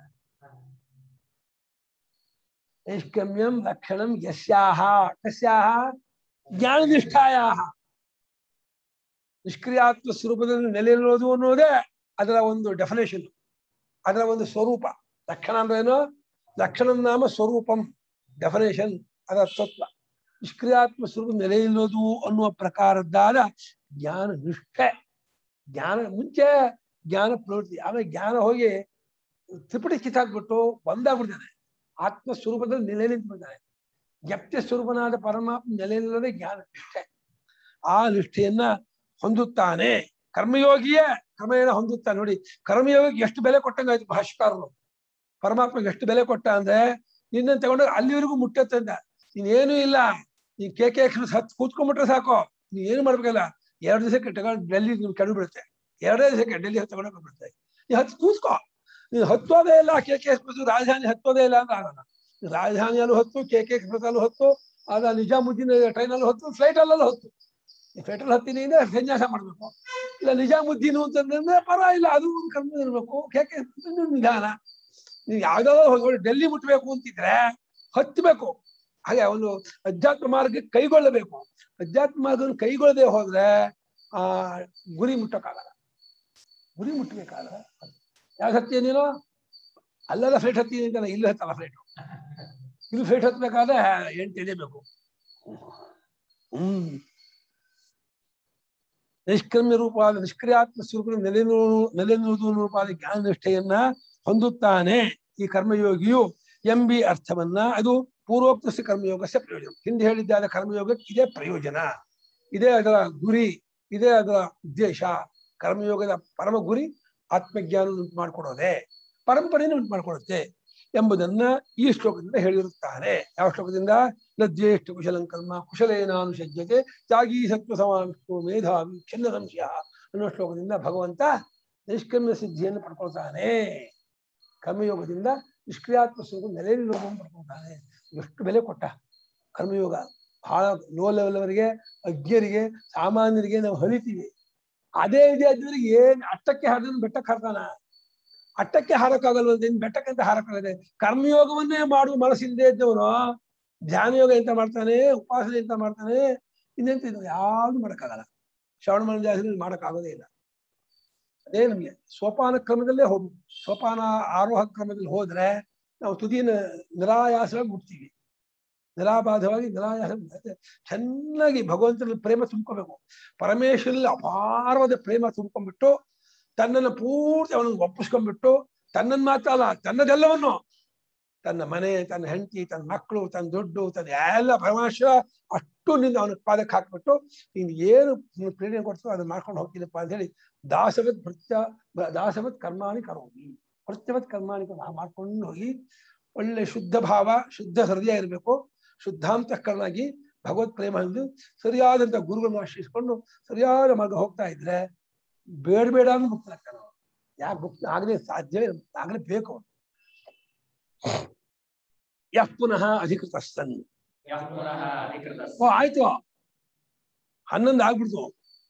ನೈಷ್ಕಮ್ಯಂ ಲಕ್ಷಣಂ ಯಸ್ಯಾಹ ಕಸ್ಯಾಹ ಜ್ಞಾನನಿಷ್ಠಾಯಾಹ ನಿಷ್ಕ್ರಿಯಾತ್ಮ ಸ್ವರೂಪದಲ್ಲಿ ನೆಲೆಯಿರೋದು ಅನ್ನೋದೇ ಅದರ ಒಂದು ಡೆಫಿನೇಷನ್ ಅದರ ಒಂದು ಸ್ವರೂಪ ಲಕ್ಷಣ ಅಂದ್ರೆ ಏನು ಲಕ್ಷಣ ನಾಮ ಸ್ವರೂಪಂ ಡೆಫಿನೇಷನ್ ಅದರ ತತ್ವ ನಿಷ್ಕ್ರಿಯಾತ್ಮ ಸ್ವರೂಪ ನೆಲೆಯಿಲ್ಲೋದು ಅನ್ನುವ ಪ್ರಕಾರದ್ದಾದ ಜ್ಞಾನ ನಿಷ್ಠೆ ಜ್ಞಾನ ಮುಂಚೆ ಜ್ಞಾನ ಪ್ರವೃತ್ತಿ ಆಮೇಲೆ ಜ್ಞಾನ ಹೋಗಿ ತ್ರಿಪುಟಿ ಕಿತ್ತಾಕ್ಬಿಟ್ಟು ಬಂದಾಗ್ಬಿಡ್ತಾನೆ ಆತ್ಮ ಸ್ವರೂಪದಲ್ಲಿ ನೆಲೆ ನಿಂತ್ಬಿಡ್ತಾನೆ ಜಪ್ತ ಸ್ವರೂಪನಾದ ಪರಮಾತ್ಮ ನೆಲೆಯಿಲ್ಲದೆ ಜ್ಞಾನ ನಿಷ್ಠೆ ಆ ನಿಷ್ಠೆಯನ್ನ ಹೊಂದುತ್ತಾನೆ ಕರ್ಮಯೋಗಿಯೇ ಕ್ರಮೇಣ ಹೊಂದುತ್ತಾನೆ ನೋಡಿ ಕರ್ಮಯೋಗಿಗೆ ಎಷ್ಟು ಬೆಲೆ ಕೊಟ್ಟಂಗಾಯ್ತು ಭಾಷ್ಯಕಾರರು ಪರಮಾತ್ಮಗೆ ಎಷ್ಟು ಬೆಲೆ ಕೊಟ್ಟ ಅಂದ್ರೆ ನಿನ್ನ ತಗೊಂಡು ಅಲ್ಲಿವರೆಗೂ ಮುಟ್ಟತ್ತಂದ ನೀನೇನು ಇಲ್ಲ ನೀನ್ ಕೆ ಕೆ ಹತ್ತು ಕೂತ್ಕೊಂಡ್ಬಿಟ್ರೆ ಸಾಕು ನೀನ್ ಏನು ಮಾಡ್ಬೇಕಲ್ಲ ಎರಡು ದಿವಸಕ್ಕೆ ತಗೊಂಡು ಡೆಲ್ಲಿ ನಿಮ್ಗೆ ಕೆಡು ಬಿಡುತ್ತೆ ಎರಡೇ ದಿವಸಕ್ಕೆ ಡೆಲ್ಲಿ ತಗೊಂಡು ಬಿಡುತ್ತೆ ನೀ ಹತ್ತು ಕೂತ್ಕೋ ನೀನು ಹತ್ತೋದೇ ಇಲ್ಲ ಕೆ ಕೆ ಎಸ್ ರಾಜಧಾನಿ ಹತ್ತೋದೇ ಇಲ್ಲ ಅಂತ ಆಗಲ್ಲ ರಾಜಧಾನಿಯಲ್ಲೂ ಹೊತ್ತು ಕೆ ಕೆ ಎಕ್ಸ್ಪ್ರೆಸ್ ಅಲ್ಲೂ ಹೊತ್ತು ಆಗ ನಿಜಾಮುದ್ದೀನ್ ಟ್ರೈನ್ ಅಲ್ಲಿ ಹೊತ್ತು ಫ್ಲೈಟ್ ಅಲ್ಲೆಲ್ಲ ಹೊತ್ತು ಫ್ಲೈಟ್ ಅಲ್ಲಿ ಹತ್ತೀನಿ ಅಂದ್ರೆ ಸನ್ಯಾಸ ಮಾಡ್ಬೇಕು ಇಲ್ಲ ನಿಜಾಮುದ್ದೀನು ಅಂತಂದ್ರೆ ಪರವಾಗಿಲ್ಲ ಅದು ಒಂದು ಕರ್ಮ ಇರ್ಬೇಕು ಕೆ ಕೆ ಇನ್ನು ನಿಧಾನ ನೀವು ಯಾವ್ದಾದ್ರು ಹೋಗಿ ಡೆಲ್ಲಿ ಮುಟ್ಬೇಕು ಅಂತಿದ್ರೆ ಹತ್ತಬೇಕು ಹಾಗೆ ಒಂದು ಅಧ್ಯಾತ್ಮ ಮಾರ್ಗ ಕೈಗೊಳ್ಳಬೇಕು ಅಧ್ಯಾತ್ಮ ಮಾರ್ಗವನ್ನು ಕೈಗೊಳ್ಳದೆ ಹೋದ್ರೆ ಆ ಗುರಿ ಮುಟ್ಟಕ್ಕಾಗಲ್ಲ ಗುರಿ ಮುಟ್ಟಬೇಕಾದ್ರೆ ಯಾವ್ದು ಹತ್ತಿ ನೀನು ಅಲ್ಲೆಲ್ಲ ಫ್ಲೈಟ್ ಹತ್ತೀನಿ ಅಂತಾನೆ ಇಲ್ಲಿ ಹತ್ತಲ್ಲ ಫ್ಲೈಟ್ ಇಲ್ಲಿ ಫ್ಲೈಟ್ ಹತ್ಬೇಕಾದ್ರೆ ಎಂಟು ಎಳಿಬೇಕು ಹ್ಮ್ ನಿಷ್ಕ್ರಮ್ಯ ರೂಪವಾದ ನಿಷ್ಕ್ರಿಯಾತ್ಮ ಸ್ವರೂಪ ನೆಲೆ ನೆಲೆನುವುದು ರೂಪವಾದ ಜ್ಞಾನ ನಿಷ್ಠೆಯನ್ನ ಹೊಂದುತ್ತಾನೆ ಈ ಕರ್ಮಯೋಗಿಯು ಎಂಬಿ ಅರ್ಥವನ್ನ ಅದು ಪೂರ್ವೋಕ್ತ ಕರ್ಮಯೋಗಸ್ಯ ಪ್ರಯೋಜನ ಹಿಂದೆ ಹೇಳಿದ್ದಾದ ಕರ್ಮಯೋಗಕ್ಕೆ ಇದೇ ಪ್ರಯೋಜನ ಇದೇ ಅದರ ಗುರಿ ಇದೇ ಅದರ ಉದ್ದೇಶ ಕರ್ಮಯೋಗದ ಪರಮ ಗುರಿ ಆತ್ಮಜ್ಞಾನ ಉಂಟು ಮಾಡಿಕೊಡೋದೆ ಪರಂಪರೆಯನ್ನು ಉಂಟು ಮಾಡಿಕೊಡುತ್ತೆ ಎಂಬುದನ್ನ ಈ ಶ್ಲೋಕದಿಂದ ಹೇಳಿರುತ್ತಾರೆ ಯಾವ ಶ್ಲೋಕದಿಂದ ನದ್ವೇಷ್ಟ ಕುಶಲಂ ಕರ್ಮ ಕುಶಲೇನಾನುಷಜ್ಯತೆ ತ್ಯಾಗಿ ಸತ್ವ ಸಮಾವಿಷ್ಟು ಮೇಧಾವಿ ಛನ್ನ ಸಂಶಯ ಅನ್ನೋ ಶ್ಲೋಕದಿಂದ ಭಗವಂತ ನಿಷ್ಕ್ರಮ್ಯ ಸಿದ್ಧಿಯನ್ನು ಪಡ್ಕೊಳ್ತಾನೆ ಕರ್ಮಯೋಗದಿಂದ ನಿಷ್ಕ್ರಿಯಾತ್ಮ ಸ್ವರೂಪ ನೆಲೆ ನಿರೋಧವನ್ನು ಪಡ್ಕೊಳ್ತಾನೆ ಎಷ್ಟು ಬೆಲೆ ಕೊಟ್ಟ ಕರ್ಮಯೋಗ ಬಹಳ ಲೋ ಲೆವೆಲ್ ಅವರಿಗೆ ಅಜ್ಞರಿಗೆ ಸಾಮಾನ್ಯರಿಗೆ ನಾವು ಹರಿತೀವಿ ಅದೇ ಇದೆ ಅದ್ರಿಗೆ ಏನ್ ಅಟ್ಟಕ್ಕೆ ಹಾರಿದ್ರೆ ಬೆಟ್ಟಕ್ಕೆ ಹಾರ್ತಾನ ಅಟ್ಟಕ್ಕೆ ಹಾರಕ್ಕಾಗಲ್ವಂತ ಇನ್ ಬೆಟ್ಟಕ್ಕಂತ ಹಾರಕ್ಕಾಗದೆ ಕರ್ಮಯೋಗವನ್ನೇ ಮಾಡುವ ಮನಸ್ಸಿಲ್ಲದೆ ಇದ್ದವನು ಧ್ಯಾನ ಯೋಗ ಎಂತ ಮಾಡ್ತಾನೆ ಉಪಾಸನೆ ಎಂತ ಮಾಡ್ತಾನೆ ಇನ್ನೆಂತ ಇದು ಯಾವ್ದು ಮಾಡಕ್ಕಾಗಲ್ಲ ಶ್ರವಣ ಮನ ಜಾಸ್ತಿ ಮಾಡಕ್ಕಾಗೋದೇ ಇಲ್ಲ ಅದೇ ನಮ್ಗೆ ಸೋಪಾನ ಕ್ರಮದಲ್ಲೇ ಹೋಗ್ಬೇಕು ಸೋಪಾನ ಆರೋಹ ಕ್ರಮದಲ್ಲಿ ಹೋದ್ರೆ ನಾವು ತುದಿನ ನಿರಾಯಾಸವಾಗಿ ಮುಟ್ತೀವಿ ನಿರಾಬಾಧವಾಗಿ ನಿರಾಯಾಸ ಚೆನ್ನಾಗಿ ಭಗವಂತನಲ್ಲಿ ಪ್ರೇಮ ತುಂಬ್ಕೋಬೇಕು ಪರಮೇಶ್ವರಲ್ಲಿ ಅಪಾರವಾದ ಪ್ರೇಮ ತುಂಬ್ಕೊಂಡ್ಬಿಟ್ಟು ತನ್ನನ್ನು ಪೂರ್ತಿ ಅವನಿಗೆ ಒಪ್ಪಿಸ್ಕೊಂಡ್ಬಿಟ್ಟು ತನ್ನನ್ನು ಮಾತ್ರ ಅಲ್ಲ ತನ್ನದೆಲ್ಲವನ್ನು ತನ್ನ ಮನೆ ತನ್ನ ಹೆಂಡತಿ ತನ್ನ ಮಕ್ಕಳು ತನ್ನ ದುಡ್ಡು ತನ್ನ ಎಲ್ಲ ಪರಮೇಶ್ವರ ಅಷ್ಟು ನಿಂದ ಅವನ ಪಾದಕ್ಕೆ ಹಾಕ್ಬಿಟ್ಟು ನೀನು ಏನು ನೀನು ಪ್ರೇರಣೆ ಕೊಡ್ತೋ ಅದನ್ನ ಮಾಡ್ಕೊಂಡು ಹೋಗ್ತೀನಪ್ಪ ಅಂತ ಹೇಳಿ ದಾಸವತ್ ಭೃತ್ಯ ದಾಸವತ್ ಕರ್ಮಾಣಿ ಕರೋಗಿ ಭೃತ್ಯವತ್ ಕರ್ಮಾಣಿ ಕರ್ಮ ಮಾಡ್ಕೊಂಡು ಹೋಗಿ ಒಳ್ಳೆ ಶುದ್ಧ ಭಾವ ಶುದ್ಧ ಹೃದಯ ಇರಬೇಕು ಶುದ್ಧಾಂತಕರನಾಗಿ ಭಗವತ್ ಪ್ರೇಮ ಎಂದು ಸರಿಯಾದಂತ ಗುರುಗಳನ್ನ ಆಶ್ರಯಿಸ್ಕೊಂಡು ಸರಿಯಾದ ಮಾರ್ಗ ಹೋಗ್ತಾ ಇದ್ರೆ ಬೇಡ ಬೇಡ ಅಂದ್ರೆ ಮುಕ್ತನಾಗ್ತಾನೆ ಯಾಕೆ ಮುಕ್ತ ಆಗಲೇ ಸಾಧ್ಯವೇ ಇಲ್ಲ. ಆಗಲೇ ಬೇಕು ಅವನು ಯಃ ಪುನಃ ಅಧಿಕೃತ ಸನ್ ಯಃ ಪುನಃ ಅಧಿಕೃತ ಓ ಆಯ್ತು ಹನ್ನೊಂದು ಆಗ್ಬಿಡ್ತು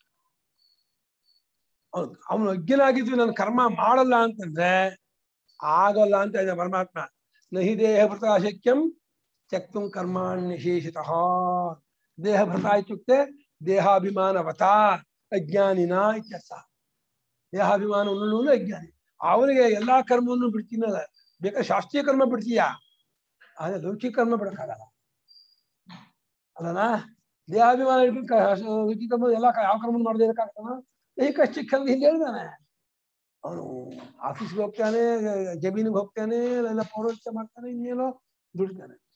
ಅವನು ಅವನು ಅಜ್ಞನಾಗಿದ್ದು ನನ್ನ ಕರ್ಮ ಮಾಡಲ್ಲ ಅಂತಂದ್ರೆ ಆಗಲ್ಲ ಅಂತ ಇದೆ ಪರಮಾತ್ಮ ನಹಿ ದೇಹ ಭೃತ ಶಕ್ಯಂ ತ್ಯಕ್ತು ಕರ್ಮಾಣ್ಯಶೇಷತಃ ದೇಹ ಭೃತ ಇತ್ಯುಕ್ತೆ ದೇಹಾಭಿಮಾನವತ ಅಜ್ಞಾನಿನ ಇತ್ಯರ್ಥ ದೇಹಾಭಿಮಾನ ಉಳ್ಳುವನು ಅಜ್ಞಾನಿ ಅವನಿಗೆ ಎಲ್ಲಾ ಕರ್ಮವನ್ನು ಬಿಡ್ತೀನಲ್ಲ ಬೇಕಾದ್ರೆ ಶಾಸ್ತ್ರೀಯ ಕರ್ಮ ಬಿಡ್ತೀಯಾ ಆದ್ರೆ ಲೌಕಿಕ ಕರ್ಮ ಬಿಡಕ್ಕಾಗಲ್ಲ ಅಲ್ಲನಾ ದೇಹಾಭಿಮಾನ ಇಟ್ಕೊಂಡು ಕ- ಲೌಕಿಕ ಕರ್ಮ ಎಲ್ಲ ಕ- ಯಾವ ಕರ್ಮ ಮಾಡದೇ ಇರಕ್ಕಾಗ್ತಾನ ಏಕಶ್ಚಿಕ್ ಕರ್ಮ ಹಿಂದೆ ಹೇಳಿದಾನೆ ಅವನು ಆಫೀಸ್ಗೆ ಹೋಗ್ತಾನೆ ಜಮೀನಿಗೆ ಹೋಗ್ತಾನೆ ಎಲ್ಲ ಪೌರೋಹಿತ್ಯ ಮಾಡ್ತಾನೆ ಇನ್ನೇನೋ ದುಡಿತಾನೆ